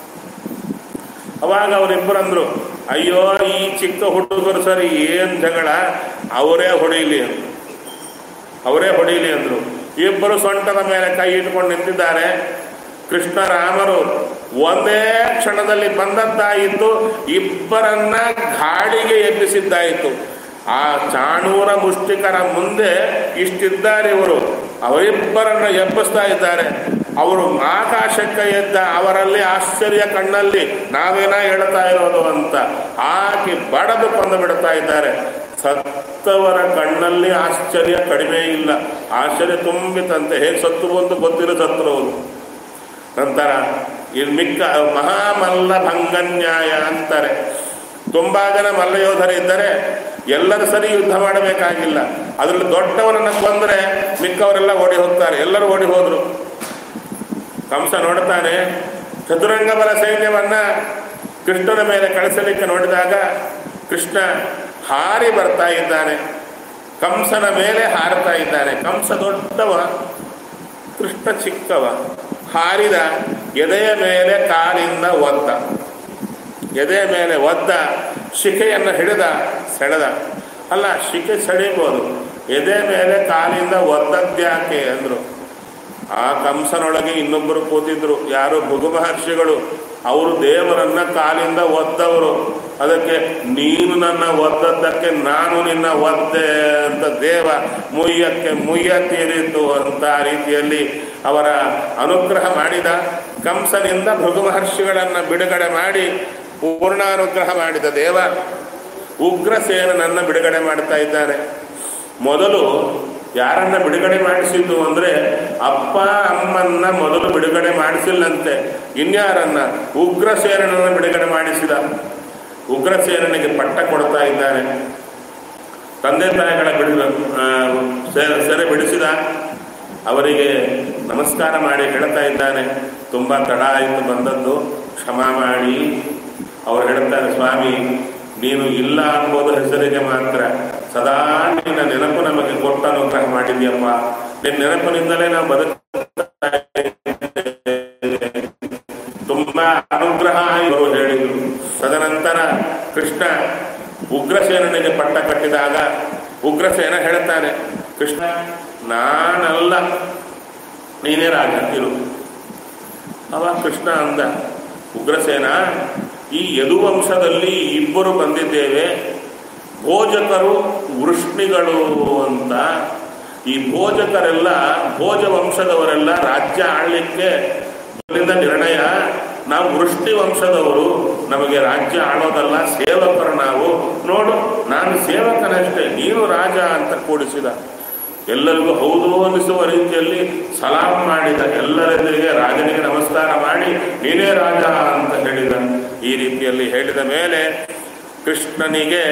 ಅವಾಗ ಅವರಿಬ್ಬರಂದ್ರು ಅಯ್ಯೋ ಈ ಚಿಕ್ಕ ಹುಡುಗರು ಸರಿ ಏನ್ ಜಗಳ ಅವರೇ ಹೊಡೀಲಿ ಅಂತ ಅವರೇ ಹೊಡೀಲಿ ಅಂದ್ರು ಇಬ್ಬರು ಸೊಂಟದ ಮೇಲೆ ಕೈ ಇಟ್ಕೊಂಡು ನಿಂತಿದ್ದಾರೆ ಕೃಷ್ಣ ರಾಮರು ಒಂದೇ ಕ್ಷಣದಲ್ಲಿ ಬಂದದ್ದಾಯಿತು ಇಬ್ಬರನ್ನ ಗಾಳಿಗೆ ಎಬ್ಬಿಸಿದ್ದಾಯಿತು ಆ ಚಾಣೂರ ಮುಷ್ಟಿಕರ ಮುಂದೆ ಇಷ್ಟಿದ್ದಾರೆ ಇವರು ಅವರಿಬ್ಬರನ್ನ ಎಬ್ಬಿಸ್ತಾ ಇದ್ದಾರೆ ಅವರು ಆಕಾಶಕ್ಕೆ ಎದ್ದ ಅವರಲ್ಲಿ ಆಶ್ಚರ್ಯ ಕಣ್ಣಲ್ಲಿ ನಾವೇನ ಹೇಳ್ತಾ ಇರೋದು ಅಂತ ಹಾಕಿ ಬಡದು ಕೊಂದು ಬಿಡ್ತಾ ಇದ್ದಾರೆ ಸತ್ತವರ ಕಣ್ಣಲ್ಲಿ ಆಶ್ಚರ್ಯ ಕಡಿಮೆ ಇಲ್ಲ ಆಶ್ಚರ್ಯ ತುಂಬಿತಂತೆ ಹೇಗೆ ಸತ್ತು ಬಂದು ಗೊತ್ತಿರೋ ಸತ್ತರು ಅವರು ನಂತರ ಇಲ್ಲಿ ಮಿಕ್ಕ ಮಹಾಮಲ್ಲ ಭಂಗನ್ಯಾಯ ಅಂತಾರೆ ತುಂಬಾ ಜನ ಮಲ್ಲಯೋಧರಿದ್ದರೆ ಎಲ್ಲರೂ ಸರಿ ಯುದ್ಧ ಮಾಡಬೇಕಾಗಿಲ್ಲ ಅದರಲ್ಲಿ ದೊಡ್ಡವರನ್ನ ಕೊಂದರೆ ಮಿಕ್ಕವರೆಲ್ಲ ಓಡಿ ಹೋಗ್ತಾರೆ ಎಲ್ಲರೂ ಓಡಿ ಹೋದ್ರು ಕಂಸ ನೋಡ್ತಾನೆ ಚತುರಂಗ ಬಲ ಸೈನ್ಯವನ್ನ ಕೃಷ್ಣನ ಮೇಲೆ ಕಳಿಸಲಿಕ್ಕೆ ನೋಡಿದಾಗ ಕೃಷ್ಣ ಹಾರಿ ಬರ್ತಾ ಇದ್ದಾನೆ ಕಂಸನ ಮೇಲೆ ಹಾರತಾ ಇದ್ದಾನೆ ಕಂಸ ದೊಡ್ಡವ ಕೃಷ್ಣ ಚಿಕ್ಕವ ಹಾರಿದ ಎದೆಯ ಮೇಲೆ ಕಾಲಿಂದ ಒದ್ದ ಎದೆಯ ಮೇಲೆ ಒದ್ದ ಶಿಖೆಯನ್ನು ಹಿಡಿದ ಸೆಳೆದ ಅಲ್ಲ ಶಿಖೆ ಸೆಳಿಬೋದು ಎದೆ ಮೇಲೆ ಕಾಲಿಂದ ಒದ್ದದ್ಯಾಕೆ ಅಂದ್ರು ಆ ಕಂಸನೊಳಗೆ ಇನ್ನೊಬ್ಬರು ಕೂತಿದ್ರು ಯಾರು ಭೃಗು ಮಹರ್ಷಿಗಳು ಅವರು ದೇವರನ್ನ ಕಾಲಿಂದ ಒದ್ದವರು ಅದಕ್ಕೆ ನೀನು ನನ್ನ ಒದ್ದದ್ದಕ್ಕೆ ನಾನು ನಿನ್ನ ಒದ್ದೆ ಅಂತ ದೇವ ಮುಯ್ಯಕ್ಕೆ ಮುಯ್ಯ ತೀರಿತು ಅಂತ ಆ ರೀತಿಯಲ್ಲಿ ಅವರ ಅನುಗ್ರಹ ಮಾಡಿದ ಕಂಸನಿಂದ ಭೃಗು ಮಹರ್ಷಿಗಳನ್ನು ಬಿಡುಗಡೆ ಮಾಡಿ ಪೂರ್ಣಾನುಗ್ರಹ ಮಾಡಿದ ದೇವ ಉಗ್ರಸೇನನನ್ನ ಬಿಡುಗಡೆ ಮಾಡ್ತಾ ಇದ್ದಾನೆ ಮೊದಲು ಯಾರನ್ನ ಬಿಡುಗಡೆ ಮಾಡಿಸಿದ್ದು ಅಂದ್ರೆ ಅಪ್ಪ ಅಮ್ಮನ್ನ ಮೊದಲು ಬಿಡುಗಡೆ ಮಾಡಿಸಿಲ್ಲಂತೆ ಇನ್ಯಾರನ್ನ ಉಗ್ರಸೇನನನ್ನ ಬಿಡುಗಡೆ ಮಾಡಿಸಿದ ಉಗ್ರಸೇನನಿಗೆ ಪಟ್ಟ ಕೊಡ್ತಾ ಇದ್ದಾನೆ ತಂದೆ ತಾಯಿಗಳ ಬಿಡಿದ ಆ, ಸೆ- ಸೆರೆ ಬಿಡಿಸಿದ ಅವರಿಗೆ ನಮಸ್ಕಾರ ಮಾಡಿ ಹೇಳ್ತಾ ಇದ್ದಾನೆ ತುಂಬ ತಡ ಆಯಿತು ಬಂದದ್ದು ಕ್ಷಮಾ ಮಾಡಿ ಅವ್ರು ಹೇಳ್ತಾರೆ ಸ್ವಾಮಿ ನೀನು ಇಲ್ಲ ಅಂಬೋದು ಹೆಸರಿಗೆ ಮಾತ್ರ ಸದಾ ನಿನ್ನ ನೆನಪು ನಮಗೆ ಕೊಟ್ಟು ಅನುಗ್ರಹ ಮಾಡಿದ್ಯಪ್ಪ ನಿನ್ನ ನೆನಪಿನಿಂದಲೇ ನಾವು ಬದುಕ್ತಾ ಇದ್ದೇವೆ. ತುಂಬಾ ಅನುಗ್ರಹ ಇವರು ಹೇಳಿದರು ತದನಂತರ ಕೃಷ್ಣ ಉಗ್ರಸೇನನಿಗೆ ಪಟ್ಟ ಕಟ್ಟಿದಾಗ ಉಗ್ರಸೇನ ಹೇಳ್ತಾನೆ ಕೃಷ್ಣ ನಾನಲ್ಲ ನೀನೇ ರಾಜ ಇರು ಅವಾಗ ಕೃಷ್ಣ ಅಂದ ಉಗ್ರಸೇನ ಈ ಯದುವಂಶದಲ್ಲಿ ಇಬ್ಬರು ಬಂದಿದ್ದೇವೆ ಭೋಜಕರು ವೃಷ್ಣಿಗಳು ಅಂತ ಈ ಭೋಜಕರೆಲ್ಲ ಭೋಜ ವಂಶದವರೆಲ್ಲ ರಾಜ್ಯ ಆಳ್ಲಿಕ್ಕೆ ಮೊದಲಿಂದ ನಿರ್ಣಯ ನಾವು ವೃಷ್ಟಿ ವಂಶದವರು ನಮಗೆ ರಾಜ್ಯ ಆಳೋದಲ್ಲ ಸೇವಕರು ನಾವು ನೋಡು ನಾನು ಸೇವಕನಷ್ಟೇ ನೀನು ರಾಜ ಅಂತ ಕೂಡಿಸಿದ ಎಲ್ಲರಿಗೂ ಹೌದು ಅನಿಸುವ ರೀತಿಯಲ್ಲಿ ಸಲಾಂ ಮಾಡಿದ ಎಲ್ಲರೆದುರಿಗೆ ರಾಜನಿಗೆ ನಮಸ್ಕಾರ ಮಾಡಿ ನೀನೇ ರಾಜ ಅಂತ ಹೇಳಿದ ಈ ರೀತಿಯಲ್ಲಿ ಹೇಳಿದ ಮೇಲೆ ಕೃಷ್ಣನಿಗೆ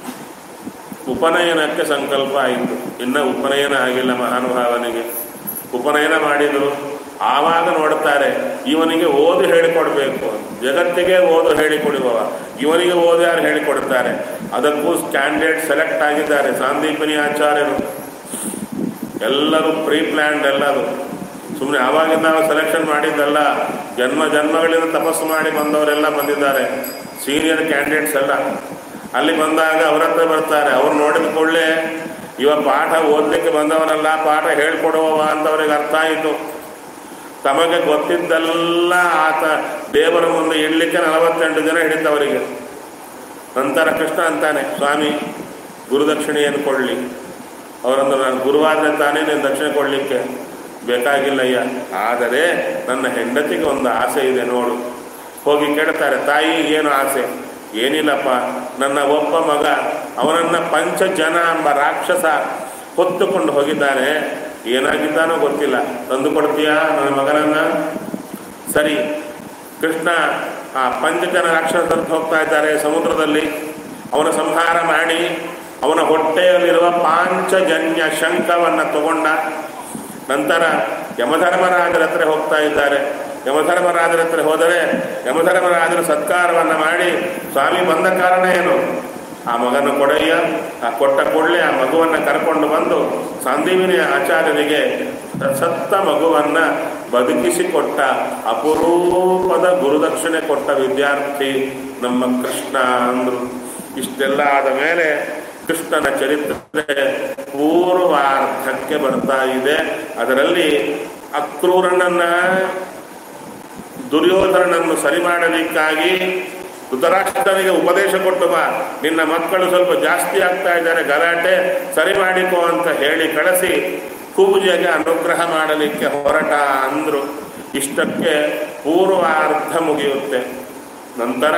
ಉಪನಯನಕ್ಕೆ ಸಂಕಲ್ಪ ಆಯಿತು ಇನ್ನ ಉಪನಯನ ಆಗಿಲ್ಲ ಮಹಾನುಭಾವನಿಗೆ ಉಪನಯನ ಮಾಡಿದರು ಆವಾಗ ನೋಡುತ್ತಾರೆ ಇವನಿಗೆ ಓದು ಹೇಳಿಕೊಡ್ಬೇಕು ಜಗತ್ತಿಗೆ ಓದು ಹೇಳಿಕೊಡುವವ ಇವನಿಗೆ ಓದು ಯಾರು ಹೇಳಿಕೊಡ್ತಾರೆ ಅದಕ್ಕೂ ಕ್ಯಾಂಡಿಡೇಟ್ ಸೆಲೆಕ್ಟ್ ಆಗಿದ್ದಾರೆ ಸಾಂದೀಪನಿ ಆಚಾರ್ಯರು ಎಲ್ಲರೂ ಪ್ರೀ ಪ್ಲ್ಯಾನ್ಡ್ ಎಲ್ಲದು ಸುಮ್ಮನೆ ಆವಾಗಿಂದ ನಾವು ಸೆಲೆಕ್ಷನ್ ಮಾಡಿದ್ದಲ್ಲ ಜನ್ಮ ಜನ್ಮಗಳಿಂದ ತಪಸ್ಸು ಮಾಡಿ ಬಂದವರೆಲ್ಲ ಬಂದಿದ್ದಾರೆ ಸೀನಿಯರ್ ಕ್ಯಾಂಡಿಡೇಟ್ಸ್ ಎಲ್ಲ ಅಲ್ಲಿ ಬಂದಾಗ ಅವ್ರ ಹತ್ರ ಬರ್ತಾರೆ ಅವ್ರು ನೋಡಿದ ಕೂಡಲೇ ಇವ ಪಾಠ ಓದಲಿಕ್ಕೆ ಬಂದವನಲ್ಲ ಪಾಠ ಹೇಳ್ಕೊಡುವವ ಅಂತ ಅವ್ರಿಗೆ ಅರ್ಥ ಆಯಿತು ತಮಗೆ ಗೊತ್ತಿದ್ದೆಲ್ಲ ಆತ ದೇವರ ಮುಂದೆ ಇಡ್ಲಿಕ್ಕೆ ನಲವತ್ತೆಂಟು ಜನ ಹಿಡಿತವರಿಗೆ ನಂತರ ಕೃಷ್ಣ ಅಂತಾನೆ ಸ್ವಾಮಿ ಗುರುದಕ್ಷಿಣೆಯನ್ನು ಕೊಡಲಿ ಅವರನ್ನು ನಾನು ಗುರುವಾದ್ರೆ ತಾನೇ ನೀನು ದಕ್ಷಿಣೆ ಕೊಡಲಿಕ್ಕೆ ಬೇಕಾಗಿಲ್ಲಯ್ಯ ಆದರೆ ನನ್ನ ಹೆಂಡತಿಗೆ ಒಂದು ಆಸೆ ಇದೆ ನೋಡು ಹೋಗಿ ಕೇಳ್ತಾರೆ ತಾಯಿ ಏನು ಆಸೆ ಏನಿಲ್ಲಪ್ಪ ನನ್ನ ಒಬ್ಬ ಮಗ ಅವನನ್ನು ಪಂಚಜನ ಎಂಬ ರಾಕ್ಷಸ ಹೊತ್ತುಕೊಂಡು ಹೋಗಿದ್ದಾನೆ ಏನಾಗಿದ್ದಾನೋ ಗೊತ್ತಿಲ್ಲ ತಂದು ಕೊಡ್ತೀಯಾ ನನ್ನ ಮಗನನ್ನ ಸರಿ ಕೃಷ್ಣ ಆ ಪಂಚಜನ ರಾಕ್ಷಸರು ಹೋಗ್ತಾ ಇದ್ದಾರೆ ಸಮುದ್ರದಲ್ಲಿ ಅವನ ಸಂಹಾರ ಮಾಡಿ ಅವನ ಹೊಟ್ಟೆಯಲ್ಲಿರುವ ಪಾಂಚಜನ್ಯ ಶಂಖವನ್ನು ತಗೊಂಡ ನಂತರ ಯಮಧರ್ಮರಾಜರ ಹತ್ರ ಹೋಗ್ತಾ ಇದ್ದಾರೆ ಯಮಧರ್ಮರಾಜರ ಹತ್ರ ಹೋದರೆ ಯಮಧರ್ಮರಾಜರ ಸತ್ಕಾರವನ್ನು ಮಾಡಿ ಸ್ವಾಮಿ ಬಂದ ಕಾರಣ ಏನು ಆ ಮಗನ ಕೊಡಯ್ಯ ಆ ಕೊಟ್ಟ ಕೂಡಲೇ ಆ ಮಗುವನ್ನು ಕರ್ಕೊಂಡು ಬಂದು ಸಂದೀವಿನಿ ಆಚಾರ್ಯನಿಗೆ ಸತ್ತ ಮಗುವನ್ನ ಬದುಕಿಸಿಕೊಟ್ಟ ಅಪರೂಪದ ಗುರುದಕ್ಷಿಣೆ ಕೊಟ್ಟ ವಿದ್ಯಾರ್ಥಿ ನಮ್ಮ ಕೃಷ್ಣ ಅಂದರು ಇಷ್ಟೆಲ್ಲ ಆದ ಮೇಲೆ ಕೃಷ್ಣನ ಚರಿತ್ರೆ ಪೂರ್ವಾರ್ಧಕ್ಕೆ ಬರ್ತಾ ಇದೆ ಅದರಲ್ಲಿ ಅಕ್ರೂರನನ್ನ ದುರ್ಯೋಧನನನ್ನು ಸರಿ ಮಾಡಲಿಕ್ಕಾಗಿ ಧೃತರಾಷ್ಟ್ರನಿಗೆ ಉಪದೇಶ ಕೊಟ್ಟು ಬಾ ನಿನ್ನ ಮಕ್ಕಳು ಸ್ವಲ್ಪ ಜಾಸ್ತಿ ಆಗ್ತಾ ಇದ್ದಾರೆ ಗಲಾಟೆ ಸರಿ ಮಾಡಿಕೋ ಅಂತ ಹೇಳಿ ಕಳಿಸಿ ಕೂಜೆಗೆ ಅನುಗ್ರಹ ಮಾಡಲಿಕ್ಕೆ ಹೊರಟ ಅಂದ್ರು ಇಷ್ಟಕ್ಕೆ ಪೂರ್ವಾರ್ಧ ಮುಗಿಯುತ್ತೆ ನಂತರ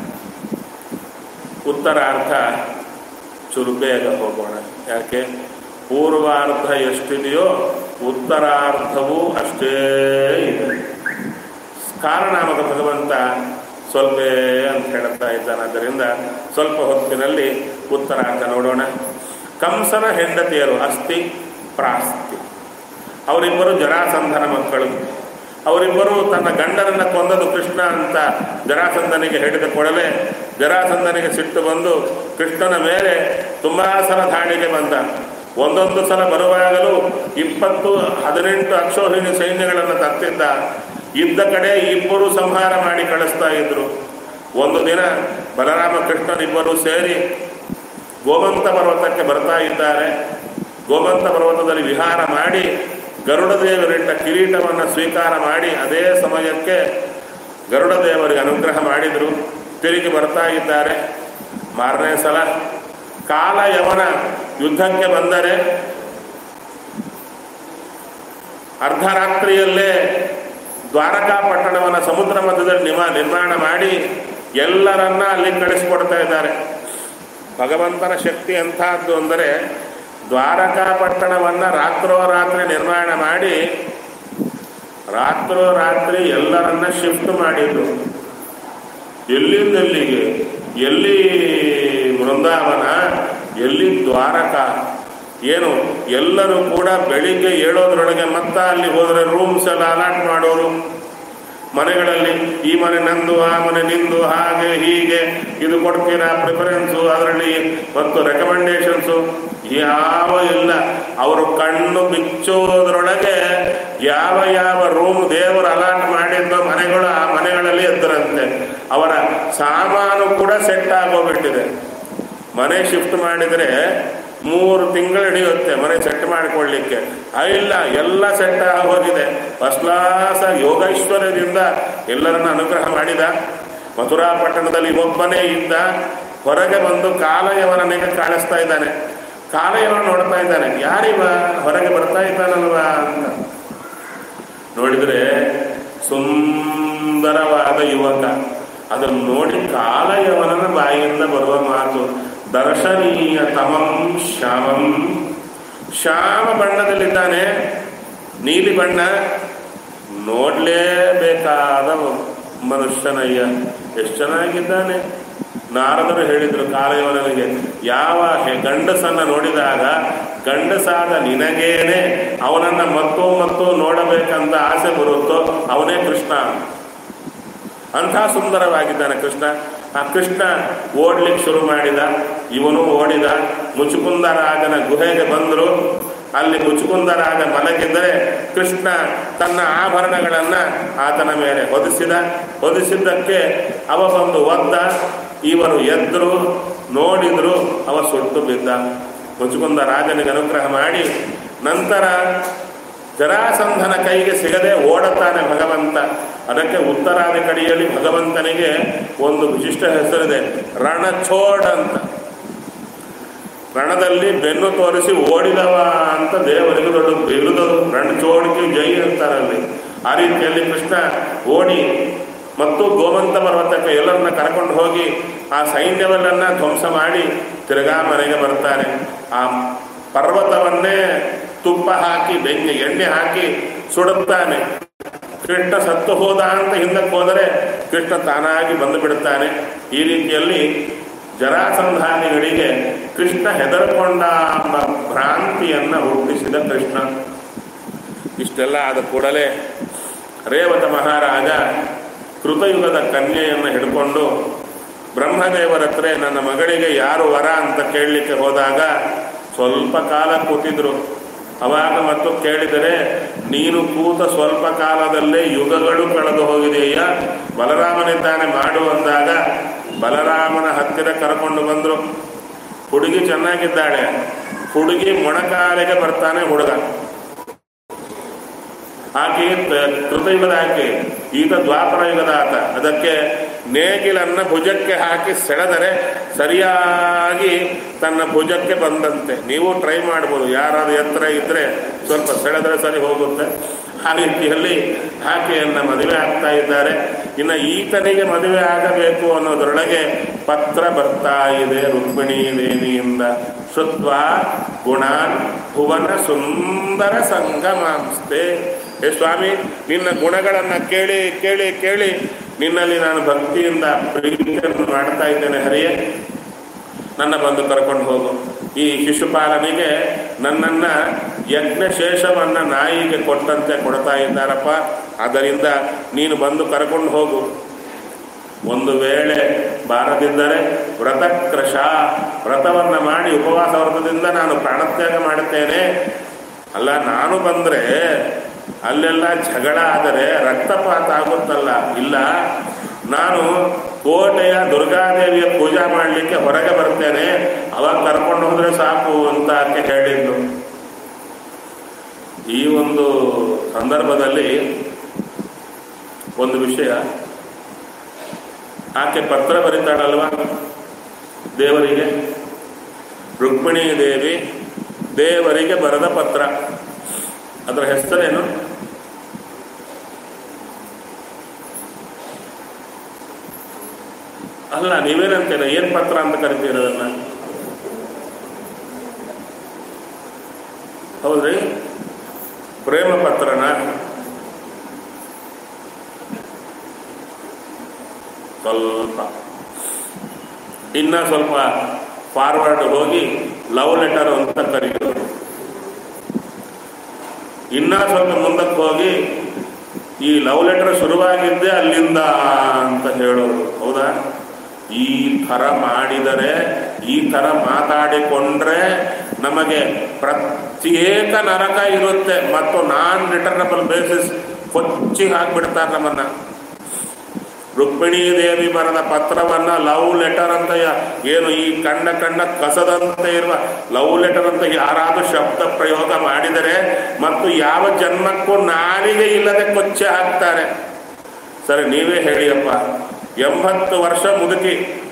ಉತ್ತರಾರ್ಧ ಚುರು ಬೇಗ ಹೋಗೋಣ ಯಾಕೆ ಪೂರ್ವಾರ್ಧ ಎಷ್ಟಿದೆಯೋ ಉತ್ತರಾರ್ಧವೂ ಅಷ್ಟೇ ಇದೆ ಕಾರಣಾಮಕ ಭಗವಂತ ಸ್ವಲ್ಪ ಅಂತ ಹೇಳ್ತಾ ಇದ್ದಾನೆ ಆದ್ದರಿಂದ ಸ್ವಲ್ಪ ಹೊತ್ತಿನಲ್ಲಿ ಉತ್ತರಾರ್ಧ ನೋಡೋಣ ಕಂಸನ ಹೆಂಡತಿಯರು ಅಸ್ಥಿ ಪ್ರಾಸ್ತಿ ಅವರಿಬ್ಬರು ಜರಾಸಂಧನ ಮಕ್ಕಳು ಅವರಿಬ್ಬರು ತನ್ನ ಗಂಡನನ್ನ ಕೊಂದದು ಕೃಷ್ಣ ಅಂತ ಜರಾಸಂಧನಿಗೆ ಹೇಳಿದ ಕೂಡಲೇ ಜರಾಸಂಧನಿಗೆ ಸಿಟ್ಟು ಬಂದು ಕೃಷ್ಣನ ಮೇಲೆ ತುಂಬಾ ಸಲ ದಾಳಿಗೆ ಬಂದ ಒಂದೊಂದು ಸಲ ಬರುವಾಗಲೂ ಇಪ್ಪತ್ತು ಹದಿನೆಂಟು ಅಕ್ಷೋಹಿಣಿ ಸೈನ್ಯಗಳನ್ನು ತರ್ತಿದ್ದ ಇದ್ದ ಕಡೆ ಇಬ್ಬರು ಸಂಹಾರ ಮಾಡಿ ಕಳಿಸ್ತಾ ಇದ್ರು ಒಂದು ದಿನ ಬಲರಾಮ ಕೃಷ್ಣನಿಬ್ಬರು ಸೇರಿ ಗೋಮಂತ ಪರ್ವತಕ್ಕೆ ಬರ್ತಾ ಇದ್ದಾರೆ ಗೋಮಂತ ಪರ್ವತದಲ್ಲಿ ವಿಹಾರ ಮಾಡಿ ಗರುಡ ದೇವರಿಟ್ಟ ಕಿರೀಟವನ್ನು ಸ್ವೀಕಾರ ಮಾಡಿ ಅದೇ ಸಮಯಕ್ಕೆ ಗರುಡ ದೇವರಿಗೆ ಅನುಗ್ರಹ ಮಾಡಿದರು ತಿರುಗಿ ಬರ್ತಾ ಇದ್ದಾರೆ ಮಾರನೇ ಸಲ ಕಾಲ ಯವನ ಯುದ್ಧಕ್ಕೆ ಬಂದರೆ ಅರ್ಧರಾತ್ರಿಯಲ್ಲೇ ದ್ವಾರಕಾ ಪಟ್ಟಣವನ್ನು ಸಮುದ್ರ ಮಧ್ಯದಲ್ಲಿ ನಿಮ ನಿರ್ಮಾಣ ಮಾಡಿ ಎಲ್ಲರನ್ನ ಅಲ್ಲಿ ಕಳಿಸಿಕೊಡ್ತಾ ಇದ್ದಾರೆ ಭಗವಂತನ ಶಕ್ತಿ ಎಂಥದ್ದು ಅಂದರೆ ದ್ವಾರಕಾ ಪಟ್ಟಣವನ್ನು ರಾತ್ರೋರಾತ್ರಿ ನಿರ್ಮಾಣ ಮಾಡಿ ರಾತ್ರೋರಾತ್ರಿ ಎಲ್ಲರನ್ನ ಶಿಫ್ಟ್ ಮಾಡಿದ್ರು ಎಲ್ಲಿಂದೆಲ್ಲಿಗೆ ಎಲ್ಲಿ ಬೃಂದಾವನ ಎಲ್ಲಿ ದ್ವಾರಕ ಏನು ಎಲ್ಲರೂ ಕೂಡ ಬೆಳಿಗ್ಗೆ ಏಳೋದ್ರೊಳಗೆ ಮತ್ತೆ ಅಲ್ಲಿ ಹೋದರೆ ರೂಮ್ಸ್ ಎಲ್ಲ ಅಲಾಟ್ ಮಾಡೋರು ಮನೆಗಳಲ್ಲಿ ಈ ಮನೆ ನಂದು ಆ ಮನೆ ನಿಂದು ಹಾಗೆ ಹೀಗೆ ಇದು ಕೊಡ್ತೀರಾ ಪ್ರಿಫರೆನ್ಸು ಅದರಲ್ಲಿ ಮತ್ತು ರೆಕಮೆಂಡೇಶನ್ಸು ಯಾವ ಇಲ್ಲ ಅವರು ಕಣ್ಣು ಬಿಚ್ಚೋದ್ರೊಳಗೆ ಯಾವ ಯಾವ ರೂಮ್ ದೇವರು ಅಲಾಟ್ ಮಾಡಿದ್ದೋ ಮನೆಗಳು ಆ ಮನೆಗಳಲ್ಲಿ ಎದ್ದರಂತೆ ಅವರ ಸಾಮಾನು ಕೂಡ ಸೆಟ್ ಆಗೋಗ್ಬಿಟ್ಟಿದೆ ಮನೆ ಶಿಫ್ಟ್ ಮಾಡಿದರೆ ಮೂರು ತಿಂಗಳು ಹಿಡಿಯುತ್ತೆ ಮನೆ ಸೆಟ್ ಮಾಡಿಕೊಳ್ಳಿಕ್ಕೆ ಆ ಇಲ್ಲ ಎಲ್ಲ ಸೆಟ್ ಆಗೋಗಿದೆ ಫಸ್ಟ್ ಕ್ಲಾಸ್ ಯೋಗೈಶ್ವರ್ಯದಿಂದ ಎಲ್ಲರನ್ನ ಅನುಗ್ರಹ ಮಾಡಿದ ಮಥುರಾ ಪಟ್ಟಣದಲ್ಲಿ ಒಬ್ಬನೇ ಇದ್ದ ಹೊರಗೆ ಬಂದು ಕಾಲಯವನಿಗೆ ಕಾಣಿಸ್ತಾ ಇದ್ದಾನೆ ಕಾಲಯವ ನೋಡ್ತಾ ಇದ್ದಾನೆ ಯಾರಿವ ಹೊರಗೆ ಬರ್ತಾ ಇದ್ದಾನಲ್ವಾ ಅಂತ ನೋಡಿದ್ರೆ ಸುಂದರವಾದ ಯುವಕ ಅದನ್ನು ನೋಡಿ ಕಾಲಯವನನ ಬಾಯಿಯಿಂದ ಬರುವ ಮಾತು ದರ್ಶನೀಯ ತಮಂ ಶ್ಯಾಮಂ ಶ್ಯಾಮ ಬಣ್ಣದಲ್ಲಿದ್ದಾನೆ ನೀಲಿ ಬಣ್ಣ ನೋಡಲೇಬೇಕಾದ ಮನುಷ್ಯನಯ್ಯ ಎಷ್ಟು ಚೆನ್ನಾಗಿದ್ದಾನೆ ನಾರದರು ಹೇಳಿದರು ಕಾಲಯವನಿಗೆ ಯಾವ ಹೆ- ಗಂಡಸನ್ನ ನೋಡಿದಾಗ ಗಂಡಸಾದ ನಿನಗೇನೆ ಅವನನ್ನ ಮತ್ತೂ ಮತ್ತು ನೋಡಬೇಕಂತ ಆಸೆ ಬರುತ್ತೋ ಅವನೇ ಕೃಷ್ಣ ಅಂಥ ಸುಂದರವಾಗಿದ್ದಾನೆ ಕೃಷ್ಣ ಆ ಕೃಷ್ಣ ಓಡ್ಲಿಕ್ಕೆ ಶುರು ಮಾಡಿದ ಇವನು ಓಡಿದ ಮುಚುಕುಂದರಾಜನ ಗುಹೆಗೆ ಬಂದರು ಅಲ್ಲಿ ಮುಚುಕುಂದರಾಜ ಮಲಗಿದ್ದರೆ ಕೃಷ್ಣ ತನ್ನ ಆಭರಣಗಳನ್ನ ಆತನ ಮೇಲೆ ಹೊದಿಸಿದ ಹೊದಿಸಿದ್ದಕ್ಕೆ ಅವ ಬಂದು ಒದ್ದ ಇವರು ಎದ್ರು ನೋಡಿದ್ರು ಅವ ಸುಟ್ಟು ಬಿದ್ದ ಮುಚುಕುಂದ ರಾಜನಿಗೆ ಅನುಗ್ರಹ ಮಾಡಿ ನಂತರ ಜರಾಸಂಧನ ಕೈಗೆ ಸಿಗದೆ ಓಡುತ್ತಾನೆ ಭಗವಂತ ಅದಕ್ಕೆ ಉತ್ತರಾಧಿಕಾರಿಯಲ್ಲಿ ಭಗವಂತನಿಗೆ ಒಂದು ವಿಶಿಷ್ಟ ಹೆಸರಿದೆ ರಣಛೋಡ್ ಅಂತ ರಣದಲ್ಲಿ ಬೆನ್ನು ತೋರಿಸಿ ಓಡಿದವ ಅಂತ ದೇವರಿಗೆ ದೊಡ್ಡ ಬಿರುದದು ರಣಚೋಡಿಕೆ ಜೈ ಅಂತಾರಲ್ಲಿ ಆ ರೀತಿಯಲ್ಲಿ ಕೃಷ್ಣ ಓಡಿ ಮತ್ತು ಗೋಮಂತ ಪರ್ವತಕ್ಕೆ ಎಲ್ಲರನ್ನ ಕರ್ಕೊಂಡು ಹೋಗಿ ಆ ಸೈನ್ಯವನ್ನ ಧ್ವಂಸ ಮಾಡಿ ತಿರುಗಾ ಮನೆಗೆ ಬರ್ತಾನೆ ಆ ಪರ್ವತವನ್ನೇ ತುಪ್ಪ ಹಾಕಿ ಬೆಂಕಿ ಎಣ್ಣೆ ಹಾಕಿ ಸುಡುತ್ತಾನೆ ಕೃಷ್ಣ ಸತ್ತು ಹೋದ ಅಂತ ಹಿಂದಕ್ಕೆ ಹೋದರೆ ಕೃಷ್ಣ ತಾನಾಗಿ ಬಂದು ಬಿಡುತ್ತಾನೆ ಈ ರೀತಿಯಲ್ಲಿ ಜರಾಸಂಧಾನಿಗಳಿಗೆ ಕೃಷ್ಣ ಹೆದರಕೊಂಡ ಎಂಬ ಭ್ರಾಂತಿಯನ್ನ ಹುಟ್ಟಿಸಿದ ಕೃಷ್ಣ ಇಷ್ಟೆಲ್ಲ ಆದ ಕೂಡಲೇ ರೇವತ ಮಹಾರಾಜ ಕೃತಯುಗದ ಕನ್ಯೆಯನ್ನು ಹಿಡ್ಕೊಂಡು ಬ್ರಹ್ಮದೇವರ ಹತ್ರ ನನ್ನ ಮಗಳಿಗೆ ಯಾರು ವರ ಅಂತ ಕೇಳಲಿಕ್ಕೆ ಹೋದಾಗ ಸ್ವಲ್ಪ ಕಾಲ ಕೂತಿದ್ರು ಅವಾಗ ಮತ್ತು ಕೇಳಿದರೆ ನೀನು ಕೂತ ಸ್ವಲ್ಪ ಕಾಲದಲ್ಲೇ ಯುಗಗಳು ಕಳೆದು ಹೋಗಿದೆಯಾ ಬಲರಾಮನಿದ್ದಾನೆ ಮಾಡು ಅಂದಾಗ ಬಲರಾಮನ ಹತ್ತಿರ ಕರ್ಕೊಂಡು ಬಂದರು ಹುಡುಗಿ ಚೆನ್ನಾಗಿದ್ದಾಳೆ ಹುಡುಗಿ ಮೊಣಕಾಲಿಗೆ ಬರ್ತಾನೆ ಹುಡುಗ ಆಕೆ ತ- ಕೃತಯುಗದ ಆಕೆ ಈತ ದ್ವಾಪರ ಯುಗದ ಆತ ಅದಕ್ಕೆ ನೇಗಿಲನ್ನ ಭುಜಕ್ಕೆ ಹಾಕಿ ಸೆಳೆದರೆ ಸರಿಯಾಗಿ ತನ್ನ ಭುಜಕ್ಕೆ ಬಂದಂತೆ ನೀವು ಟ್ರೈ ಮಾಡ್ಬೋದು ಯಾರಾದ್ರೂ ಎತ್ತರ ಇದ್ರೆ ಸ್ವಲ್ಪ ಸೆಳೆದರೆ ಸರಿ ಹೋಗುತ್ತೆ ಆ ರೀತಿಯಲ್ಲಿ ಆಕೆಯನ್ನ ಮದುವೆ ಆಗ್ತಾ ಇದ್ದಾರೆ ಇನ್ನು ಈತನಿಗೆ ಮದುವೆ ಆಗಬೇಕು ಅನ್ನೋದರೊಳಗೆ ಪತ್ರ ಬರ್ತಾ ಇದೆ ರುಕ್ಮಿಣಿ ದೇವಿಯಿಂದ ಶುತ್ವ ಗುಣಾನ್ ಭುವನ ಸುಂದರ ಸಂಗಮಾಂಸ್ತೆ ಹೇ ಸ್ವಾಮಿ ನಿನ್ನ ಗುಣಗಳನ್ನು ಕೇಳಿ ಕೇಳಿ ಕೇಳಿ ನಿನ್ನಲ್ಲಿ ನಾನು ಭಕ್ತಿಯಿಂದ ಪ್ರೀತಿಯನ್ನು ಮಾಡ್ತಾ ಇದ್ದೇನೆ ಹರಿಯೇ ನನ್ನ ಬಂದು ಕರ್ಕೊಂಡು ಹೋಗು ಈ ಶಿಶುಪಾಲನಿಗೆ ನನ್ನನ್ನ ಯಜ್ಞಶೇಷವನ್ನ ನಾಯಿಗೆ ಕೊಟ್ಟಂತೆ ಕೊಡ್ತಾ ಇದ್ದಾರಪ್ಪ ಆದ್ದರಿಂದ ನೀನು ಬಂದು ಕರ್ಕೊಂಡು ಹೋಗು ಒಂದು ವೇಳೆ ಬಾರದಿದ್ದರೆ ವ್ರತಕೃಶ ವ್ರತವನ್ನ ಮಾಡಿ ಉಪವಾಸ ವ್ರತದಿಂದ ನಾನು ಪ್ರಾಣತ್ಯಾಗ ಮಾಡುತ್ತೇನೆ ಅಲ್ಲ ನಾನು ಬಂದ್ರೆ ಅಲ್ಲೆಲ್ಲ ಜಗಳ ಆದರೆ ರಕ್ತಪಾತ ಆಗುತ್ತಲ್ಲ ಇಲ್ಲ ನಾನು ಕೋಟೆಯ ದುರ್ಗಾದೇವಿಯ ಪೂಜಾ ಮಾಡಲಿಕ್ಕೆ ಹೊರಗೆ ಬರ್ತೇನೆ ಅವಾಗ ಕರ್ಕೊಂಡು ಹೋದ್ರೆ ಸಾಕು ಅಂತ ಆಕೆ ಹೇಳಿದ್ಲು ಈ ಒಂದು ಸಂದರ್ಭದಲ್ಲಿ ಒಂದು ವಿಷಯ ಆಕೆ ಪತ್ರ ಬರೀತಾಳಲ್ವಾ ದೇವರಿಗೆ ರುಕ್ಮಿಣಿ ದೇವಿ ದೇವರಿಗೆ ಬರೆದ ಪತ್ರ ಅದರ ಹೆಸರೇನು ಅಲ್ಲ ನೀವೇನಂತೀರ ಏನ್ ಪತ್ರ ಅಂತ ಕರಿತೀರ ಅದನ್ನ ಹೌದ್ರಿ ಪ್ರೇಮ ಪತ್ರನ ಸ್ವಲ್ಪ ಇನ್ನ ಸ್ವಲ್ಪ ಫಾರ್ವರ್ಡ್ ಹೋಗಿ ಲವ್ ಲೆಟರ್ ಅಂತ ಕರೀತಾರೆ ಇನ್ನ ಸ್ವಲ್ಪ ಮುಂದಕ್ಕೆ ಹೋಗಿ ಈ ಲವ್ ಲೆಟರ್ ಶುರುವಾಗಿದ್ದೇ ಅಲ್ಲಿಂದ ಅಂತ ಹೇಳೋರು ಹೌದಾ ಈ ಥರ ಮಾಡಿದರೆ ಈ ಥರ ಮಾತಾಡಿಕೊಂಡ್ರೆ ನಮಗೆ ಪ್ರತ್ಯೇಕ ನರಕ ಇರುತ್ತೆ ಮತ್ತು ನಾನ್ ರಿಟರ್ನಬಲ್ ಬೇಸಿಸ್ ಕೊಚ್ಚಿ ಹಾಕ್ಬಿಡ್ತಾರೆ ನಮ್ಮನ್ನ ರುಕ್ಮಿಣೀ ದೇವಿ ಬರೆದ ಪತ್ರವನ್ನ ಲವ್ ಲೆಟರ್ ಅಂತ ಯ- ಏನು ಈ ಕಣ್ಣ ಕಣ್ಣ ಕಸದಂತೆ ಇರುವ ಲವ್ ಲೆಟರ್ ಅಂತ ಯಾರಾದ್ರೂ ಶಬ್ದ ಪ್ರಯೋಗ ಮಾಡಿದರೆ ಮತ್ತು ಯಾವ ಜನ್ಮಕ್ಕೂ ನಾಲಿಗೆ ಇಲ್ಲದೆ ಕೊಚ್ಚೆ ಹಾಕ್ತಾರೆ ಸರಿ ನೀವೇ ಹೇಳಿಯಪ್ಪ ಎಂಬತ್ತು ವರ್ಷ ಮುದುಕಿ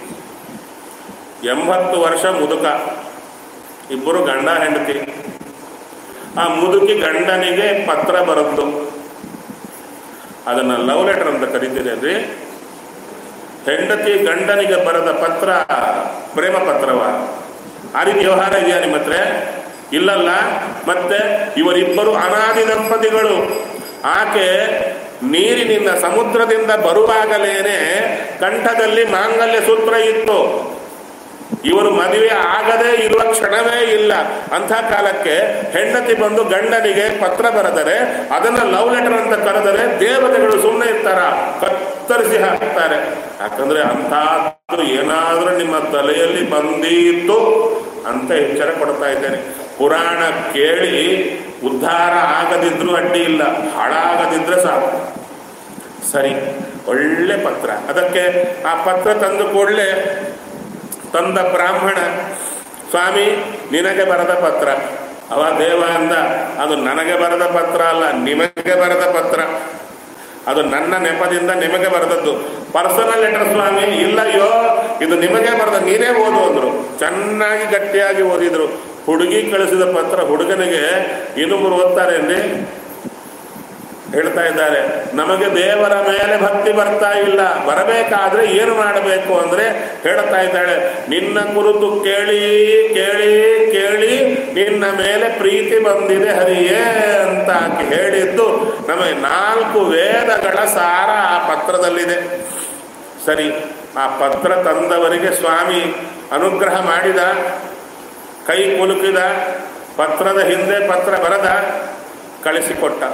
ಎಂಬತ್ತು ವರ್ಷ ಮುದುಕ ಇಬ್ಬರು ಗಂಡ ಹೆಂಡತಿ ಆ ಮುದುಕಿ ಗಂಡನಿಗೆ ಪತ್ರ ಬರದ್ದು ಅದನ್ನ ಲವ್ ಲೆಟರ್ ಅಂತ ಕರಿತೀರಿ ಹೆಂಡತಿ ಗಂಡನಿಗೆ ಬರೆದ ಪತ್ರ ಪ್ರೇಮ ಪತ್ರವ ಆ ರೀತಿ ವ್ಯವಹಾರ ಇದೆಯಾ ನಿಮ್ಮ ಹತ್ರ ಇಲ್ಲಲ್ಲ ಮತ್ತೆ ಇವರಿಬ್ಬರು ಅನಾದಿ ದಂಪತಿಗಳು ಆಕೆ ನೀರಿನಿಂದ ಸಮುದ್ರದಿಂದ ಬರುವಾಗಲೇನೆ ಕಂಠದಲ್ಲಿ ಮಾಂಗಲ್ಯ ಸೂತ್ರ ಇತ್ತು ಇವರು ಮದುವೆ ಆಗದೇ ಇರುವ ಕ್ಷಣವೇ ಇಲ್ಲ ಅಂಥ ಕಾಲಕ್ಕೆ ಹೆಂಡತಿ ಬಂದು ಗಂಡನಿಗೆ ಪತ್ರ ಬರೆದರೆ ಅದನ್ನ ಲವ್ ಲೆಟರ್ ಅಂತ ಕರೆದರೆ ದೇವತೆಗಳು ಸುಮ್ಮನೆ ಇರ್ತಾರ ಕತ್ತರಿಸಿ ಹಾಕ್ತಾರೆ ಯಾಕಂದ್ರೆ ಅಂಥದ್ದು ಏನಾದ್ರೂ ನಿಮ್ಮ ತಲೆಯಲ್ಲಿ ಬಂದೀತು ಅಂತ ಎಚ್ಚರ ಕೊಡ್ತಾ ಇದ್ದೇನೆ ಪುರಾಣ ಕೇಳಿ ಉದ್ಧಾರ ಆಗದಿದ್ರೂ ಅಡ್ಡಿ ಇಲ್ಲ ಹಾಳಾಗದಿದ್ರೆ ಸಾಕು ಸರಿ ಒಳ್ಳೆ ಪತ್ರ ಅದಕ್ಕೆ ಆ ಪತ್ರ ತಂದು ಕೂಡಲೇ ತಂದ ಬ್ರಾಹ್ಮಣ ಸ್ವಾಮಿ ನಿನಗೆ ಬರೆದ ಪತ್ರ ಅವ ದೇವ ಅಂದ ಅದು ನನಗೆ ಬರೆದ ಪತ್ರ ಅಲ್ಲ ನಿಮಗೆ ಬರೆದ ಪತ್ರ ಅದು ನನ್ನ ನೆಪದಿಂದ ನಿಮಗೆ ಬರೆದದ್ದು ಪರ್ಸನಲ್ ಲೆಟರ್ ಸ್ವಾಮಿ ಇಲ್ಲ ಅಯ್ಯೋ ಇದು ನಿಮಗೆ ಬರೆದ ನೀನೇ ಓದು ಅಂದ್ರು ಚೆನ್ನಾಗಿ ಗಟ್ಟಿಯಾಗಿ ಓದಿದ್ರು ಹುಡುಗಿ ಕಳಿಸಿದ ಪತ್ರ ಹುಡುಗನಿಗೆ ಇನ್ನೊಬ್ಬರು ಓದ್ತಾರೆ ಅಂದಿ ಹೇಳ್ತಾ ಇದ್ದಾರೆ ನಮಗೆ ದೇವರ ಮೇಲೆ ಭಕ್ತಿ ಬರ್ತಾ ಇಲ್ಲ ಬರಬೇಕಾದ್ರೆ ಏನು ಮಾಡಬೇಕು ಅಂದ್ರೆ ಹೇಳ್ತಾ ಇದ್ದಾಳೆ ನಿನ್ನ ಕುರಿತು ಕೇಳಿ ಕೇಳಿ ಕೇಳಿ ನಿನ್ನ ಮೇಲೆ ಪ್ರೀತಿ ಬಂದಿದೆ ಹರಿಯೇ ಅಂತ ಆಕೆ ಹೇಳಿದ್ದು ನಮಗೆ ನಾಲ್ಕು ವೇದಗಳ ಸಾರ ಆ ಪತ್ರದಲ್ಲಿದೆ ಸರಿ ಆ ಪತ್ರ ತಂದವರಿಗೆ ಸ್ವಾಮಿ ಅನುಗ್ರಹ ಮಾಡಿದ ಕೈ ಕುಲುಕಿದ ಪತ್ರದ ಹಿಂದೆ ಪತ್ರ ಬರದ ಕಳಿಸಿಕೊಟ್ಟ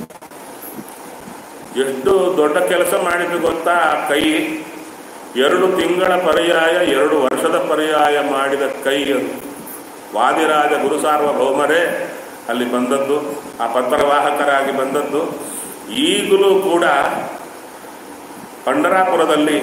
ಎಷ್ಟು ದೊಡ್ಡ ಕೆಲಸ ಮಾಡಿದ್ದು ಗೊತ್ತಾ ಆ ಕೈ ಎರಡು ತಿಂಗಳ ಪರ್ಯಾಯ ಎರಡು ವರ್ಷದ ಪರ್ಯಾಯ ಮಾಡಿದ ಕೈ ಅದು ವಾದಿರಾಜ ಗುರು ಸಾರ್ವಭೌಮರೇ ಅಲ್ಲಿ ಬಂದದ್ದು ಆ ಪತ್ರವಾಹಕರಾಗಿ ಬಂದದ್ದು ಈಗಲೂ ಕೂಡ ಪಂಡರಾಪುರದಲ್ಲಿ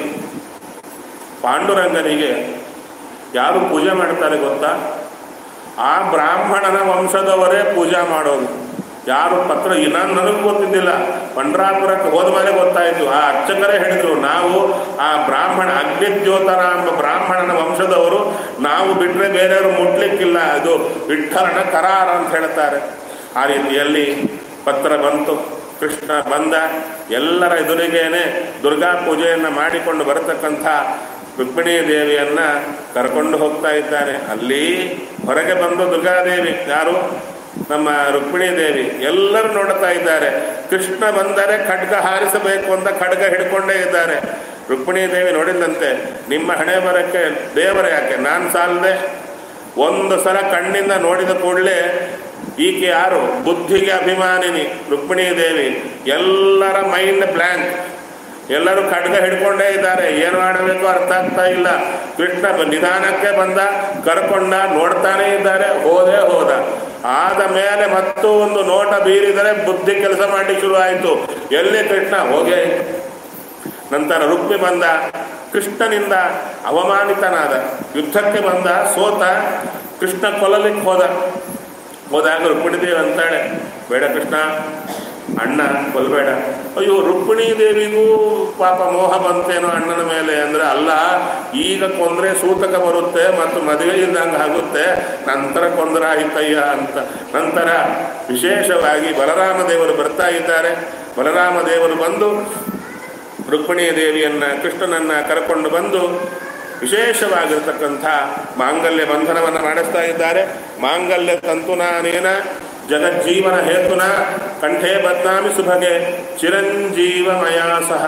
ಪಾಂಡುರಂಗನಿಗೆ ಯಾರು ಪೂಜೆ ಮಾಡ್ತಾರೆ ಗೊತ್ತಾ ಆ ಬ್ರಾಹ್ಮಣನ ವಂಶದವರೇ ಪೂಜೆ ಮಾಡೋದು ಯಾರು ಪತ್ರ ನಾನು ನನಗೂ ಗೊತ್ತಿದ್ದಿಲ್ಲ ಪಂಡ್ರಾಪುರಕ್ಕೆ ಹೋದ ಮೇಲೆ ಗೊತ್ತಾಯಿತು ಆ ಅರ್ಚಕರೇ ಹೇಳಿದ್ರು ನಾವು ಆ ಬ್ರಾಹ್ಮಣ ಅಗ್ನಿದ್ಯೋತರ ಎಂಬ ಬ್ರಾಹ್ಮಣನ ವಂಶದವರು ನಾವು ಬಿಟ್ಟರೆ ಬೇರೆಯವರು ಮುಟ್ಲಿಕ್ಕಿಲ್ಲ ಅದು ವಿಠಲನ ಕರಾರ ಅಂತ ಹೇಳ್ತಾರೆ ಆ ರೀತಿಯಲ್ಲಿ ಪತ್ರ ಬಂತು ಕೃಷ್ಣ ಬಂದ ಎಲ್ಲರ ಎದುರಿಗೇನೆ ದುರ್ಗಾ ಪೂಜೆಯನ್ನು ಮಾಡಿಕೊಂಡು ಬರತಕ್ಕಂಥ ರುಕ್ಮಿಣಿ ದೇವಿಯನ್ನ ಕರ್ಕೊಂಡು ಹೋಗ್ತಾ ಇದ್ದಾನೆ ಅಲ್ಲಿ ಹೊರಗೆ ಬಂದು ದುರ್ಗಾದೇವಿ ಯಾರು ನಮ್ಮ ರುಕ್ಮಿಣಿ ದೇವಿ ಎಲ್ಲರೂ ನೋಡ್ತಾ ಇದ್ದಾರೆ ಕೃಷ್ಣ ಬಂದರೆ ಖಡ್ಗ ಹಾರಿಸಬೇಕು ಅಂತ ಖಡ್ಗ ಹಿಡ್ಕೊಂಡೇ ಇದ್ದಾರೆ ರುಕ್ಮಿಣಿ ದೇವಿ ನೋಡಿದಂತೆ ನಿಮ್ಮ ಹಣೆ ಬರಕ್ಕೆ ದೇವರ ಯಾಕೆ ನಾನು ಸಾಲದೆ ಒಂದು ಸಲ ಕಣ್ಣಿಂದ ನೋಡಿದ ಕೂಡಲೇ ಈಕೆ ಯಾರು ಬುದ್ಧಿಗೆ ಅಭಿಮಾನಿನಿ ರುಕ್ಮಿಣಿ ದೇವಿ ಎಲ್ಲರ ಮೈಂಡ್ ಬ್ಲ್ಯಾಂಕ್ ಎಲ್ಲರೂ ಖಡ್ಗ ಹಿಡ್ಕೊಂಡೇ ಇದ್ದಾರೆ ಏನು ಮಾಡಬೇಕು ಅರ್ಥ ಆಗ್ತಾ ಇಲ್ಲ ಕೃಷ್ಣ ನಿಧಾನಕ್ಕೆ ಬಂದ ಕರ್ಕೊಂಡ ನೋಡ್ತಾನೆ ಇದ್ದಾರೆ ಹೋದೇ ಹೋದ ಆದ ಮೇಲೆ ಮತ್ತೂ ಒಂದು ನೋಟ ಬೀರಿದರೆ ಬುದ್ಧಿ ಕೆಲಸ ಮಾಡಿ ಶುರು ಆಯಿತು ಎಲ್ಲಿ ಕೃಷ್ಣ ಹೋಗೇ ನಂತರ ರುಕ್ಮಿ ಬಂದ ಕೃಷ್ಣನಿಂದ ಅವಮಾನಿತನಾದ ಯುದ್ಧಕ್ಕೆ ಬಂದ ಸೋತ ಕೃಷ್ಣ ಕೊಲ್ಲಲಿಕ್ಕೆ ಹೋದ ಹೋದಾಗ ರುಕ್ಮಿಣಿ ದೇವಿ ಅಂತಾಳೆ ಬೇಡ ಕೃಷ್ಣ ಅಣ್ಣ ಕೊಲ್ಬೇಡ ಅಯ್ಯೋ ರುಕ್ಮಿಣಿ ದೇವಿಗೂ ಪಾಪ ಮೋಹ ಬಂತೇನೋ ಅಣ್ಣನ ಮೇಲೆ ಅಂದ್ರೆ ಅಲ್ಲ ಈಗ ಕೊಂದ್ರೆ ಸೂತಕ ಬರುತ್ತೆ ಮತ್ತು ಮದುವೆ ಇದ್ದಂಗೆ ಆಗುತ್ತೆ ನಂತರ ಕೊಂದ್ರ ಆಯ್ತಯ್ಯ ಅಂತ ನಂತರ ವಿಶೇಷವಾಗಿ ಬಲರಾಮ ದೇವರು ಬರ್ತಾ ಇದ್ದಾರೆ ಬಲರಾಮ ದೇವರು ಬಂದು ರುಕ್ಮಿಣಿ ದೇವಿಯನ್ನ ಕೃಷ್ಣನನ್ನ ಕರ್ಕೊಂಡು ಬಂದು ವಿಶೇಷವಾಗಿರ್ತಕ್ಕಂಥ ಮಾಂಗಲ್ಯ ಬಂಧನವನ್ನು ಮಾಡಿಸ್ತಾ ಇದ್ದಾರೆ ಮಾಂಗಲ್ಯ ತಂತುನಾನೇನ ಜಗಜ್ಜೀವನ ಹೇತುನ ಕಂಠೇ ಬದ್ನಾಮಿ ಸುಭಗೆ ಚಿರಂಜೀವಮಯ ಸಹ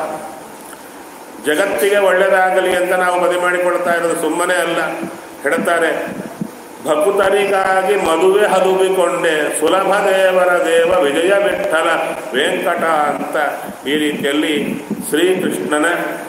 ಜಗತ್ತಿಗೆ ಒಳ್ಳೆಯದಾಗಲಿ ಅಂತ ನಾವು ಮದುವೆ ಮಾಡಿಕೊಳ್ತಾ ಇರೋದು ಸುಮ್ಮನೆ ಅಲ್ಲ ಹೇಳ್ತಾರೆ ಭಕುತರಿಗಾಗಿ ಮದುವೆ ಹದುಬಿಕೊಂಡೆ ಸುಲಭ ದೇವರ ದೇವ ವಿಜಯ ವಿಠಲ ವೆಂಕಟ ಅಂತ ಈ ರೀತಿಯಲ್ಲಿ ಶ್ರೀಕೃಷ್ಣನ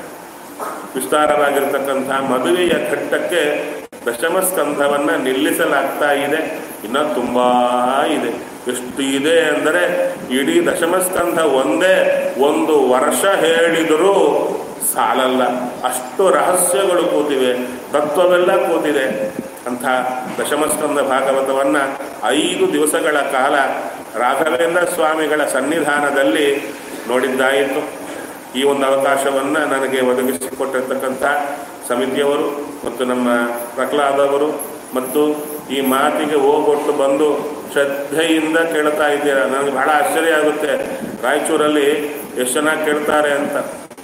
ವಿಸ್ತಾರವಾಗಿರ್ತಕ್ಕಂಥ ಮದುವೆಯ ಘಟ್ಟಕ್ಕೆ ದಶಮ ಸ್ಕಂಧವನ್ನು ನಿಲ್ಲಿಸಲಾಗ್ತಾ ಇದೆ ಇನ್ನು ತುಂಬ ಇದೆ ಎಷ್ಟು ಇದೆ ಅಂದರೆ ಇಡೀ ದಶಮ ಸ್ಕಂಧ ಒಂದೇ ಒಂದು ವರ್ಷ ಹೇಳಿದರೂ ಸಾಲಲ್ಲ ಅಷ್ಟು ರಹಸ್ಯಗಳು ಕೂತಿವೆ ತತ್ವವೆಲ್ಲ ಕೂತಿದೆ ಅಂಥ ದಶಮಸ್ಕಂದ ಭಾಗವತವನ್ನು ಐದು ದಿವಸಗಳ ಕಾಲ ರಾಘವೇಂದ್ರ ಸ್ವಾಮಿಗಳ ಸನ್ನಿಧಾನದಲ್ಲಿ ನೋಡಿದ್ದಾಯಿತು ಈ ಒಂದು ಅವಕಾಶವನ್ನು ನನಗೆ ಒದಗಿಸಿಕೊಟ್ಟಿರ್ತಕ್ಕಂಥ ಸಮಿತಿಯವರು ಮತ್ತು ನಮ್ಮ ಪ್ರಹ್ಲಾದವರು ಮತ್ತು ಈ ಮಾತಿಗೆ ಹೋಗೊಟ್ಟು ಬಂದು ಶ್ರದ್ಧೆಯಿಂದ ಕೇಳ್ತಾ ಇದ್ದೀರಾ ನನಗೆ ಬಹಳ ಆಶ್ಚರ್ಯ ಆಗುತ್ತೆ ರಾಯಚೂರಲ್ಲಿ ಎಷ್ಟು ಚೆನ್ನಾಗಿ ಕೇಳ್ತಾರೆ ಅಂತ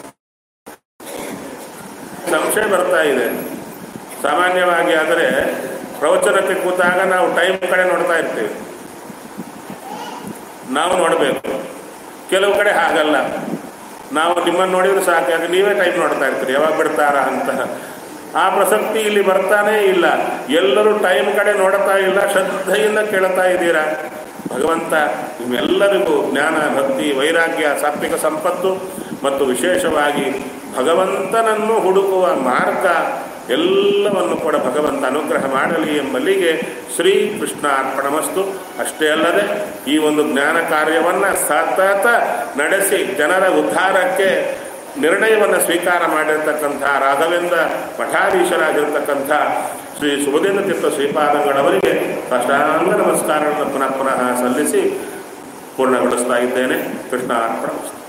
ಸಂಶಯ ಬರ್ತಾ ಇದೆ ಸಾಮಾನ್ಯವಾಗಿ ಆದರೆ ಪ್ರವಚನಕ್ಕೆ ಕೂತಾಗ ನಾವು ಟೈಮ್ ಕಡೆ ನೋಡ್ತಾ ಇರ್ತೀವಿ ನಾವು ನೋಡಬೇಕು ಕೆಲವು ಕಡೆ ಹಾಗಲ್ಲ ನಾವು ನಿಮ್ಮನ್ನು ನೋಡಿದ್ರೆ ಸಾಕು ಯಾಕೆ ನೀವೇ ಟೈಮ್ ನೋಡ್ತಾ ಇರ್ತೀರಿ ಯಾವಾಗ ಬಿಡ್ತಾರಾ ಅಂತ ಆ ಪ್ರಸಕ್ತಿ ಇಲ್ಲಿ ಬರ್ತಾನೇ ಇಲ್ಲ ಎಲ್ಲರೂ ಟೈಮ್ ಕಡೆ ನೋಡ್ತಾ ಇಲ್ಲ ಶ್ರದ್ಧೆಯಿಂದ ಕೇಳ್ತಾ ಇದ್ದೀರಾ ಭಗವಂತ ನಿಮ್ಮೆಲ್ಲರಿಗೂ ಜ್ಞಾನ ಭಕ್ತಿ ವೈರಾಗ್ಯ ಸಾತ್ವಿಕ ಸಂಪತ್ತು ಮತ್ತು ವಿಶೇಷವಾಗಿ ಭಗವಂತನನ್ನು ಹುಡುಕುವ ಮಾರ್ಗ ಎಲ್ಲವನ್ನು ಕೂಡ ಭಗವಂತ ಅನುಗ್ರಹ ಮಾಡಲಿ ಎಂಬಲ್ಲಿಗೆ ಶ್ರೀ ಕೃಷ್ಣ ಅರ್ಪಣಮಸ್ತು ಅಷ್ಟೇ ಅಲ್ಲದೆ ಈ ಒಂದು ಜ್ಞಾನ ಕಾರ್ಯವನ್ನು ಸತತ ನಡೆಸಿ ಜನರ ಉದ್ಧಾರಕ್ಕೆ ನಿರ್ಣಯವನ್ನು ಸ್ವೀಕಾರ ಮಾಡಿರ್ತಕ್ಕಂಥ ರಾಘವೇಂದ್ರ ಮಠಾಧೀಶರಾಗಿರ್ತಕ್ಕಂಥ ಶ್ರೀ ಸುಭದೇಂದ್ರ ತೀರ್ಥ ಶ್ರೀಪಾದಂಗಳವರಿಗೆ ಸಾಷ್ಟಾಂಗ ನಮಸ್ಕಾರಗಳನ್ನು ಪುನಃ ಪುನಃ ಸಲ್ಲಿಸಿ ಪೂರ್ಣಗೊಳಿಸ್ತಾ ಇದ್ದೇನೆ ಕೃಷ್ಣ ಅರ್ಪಣ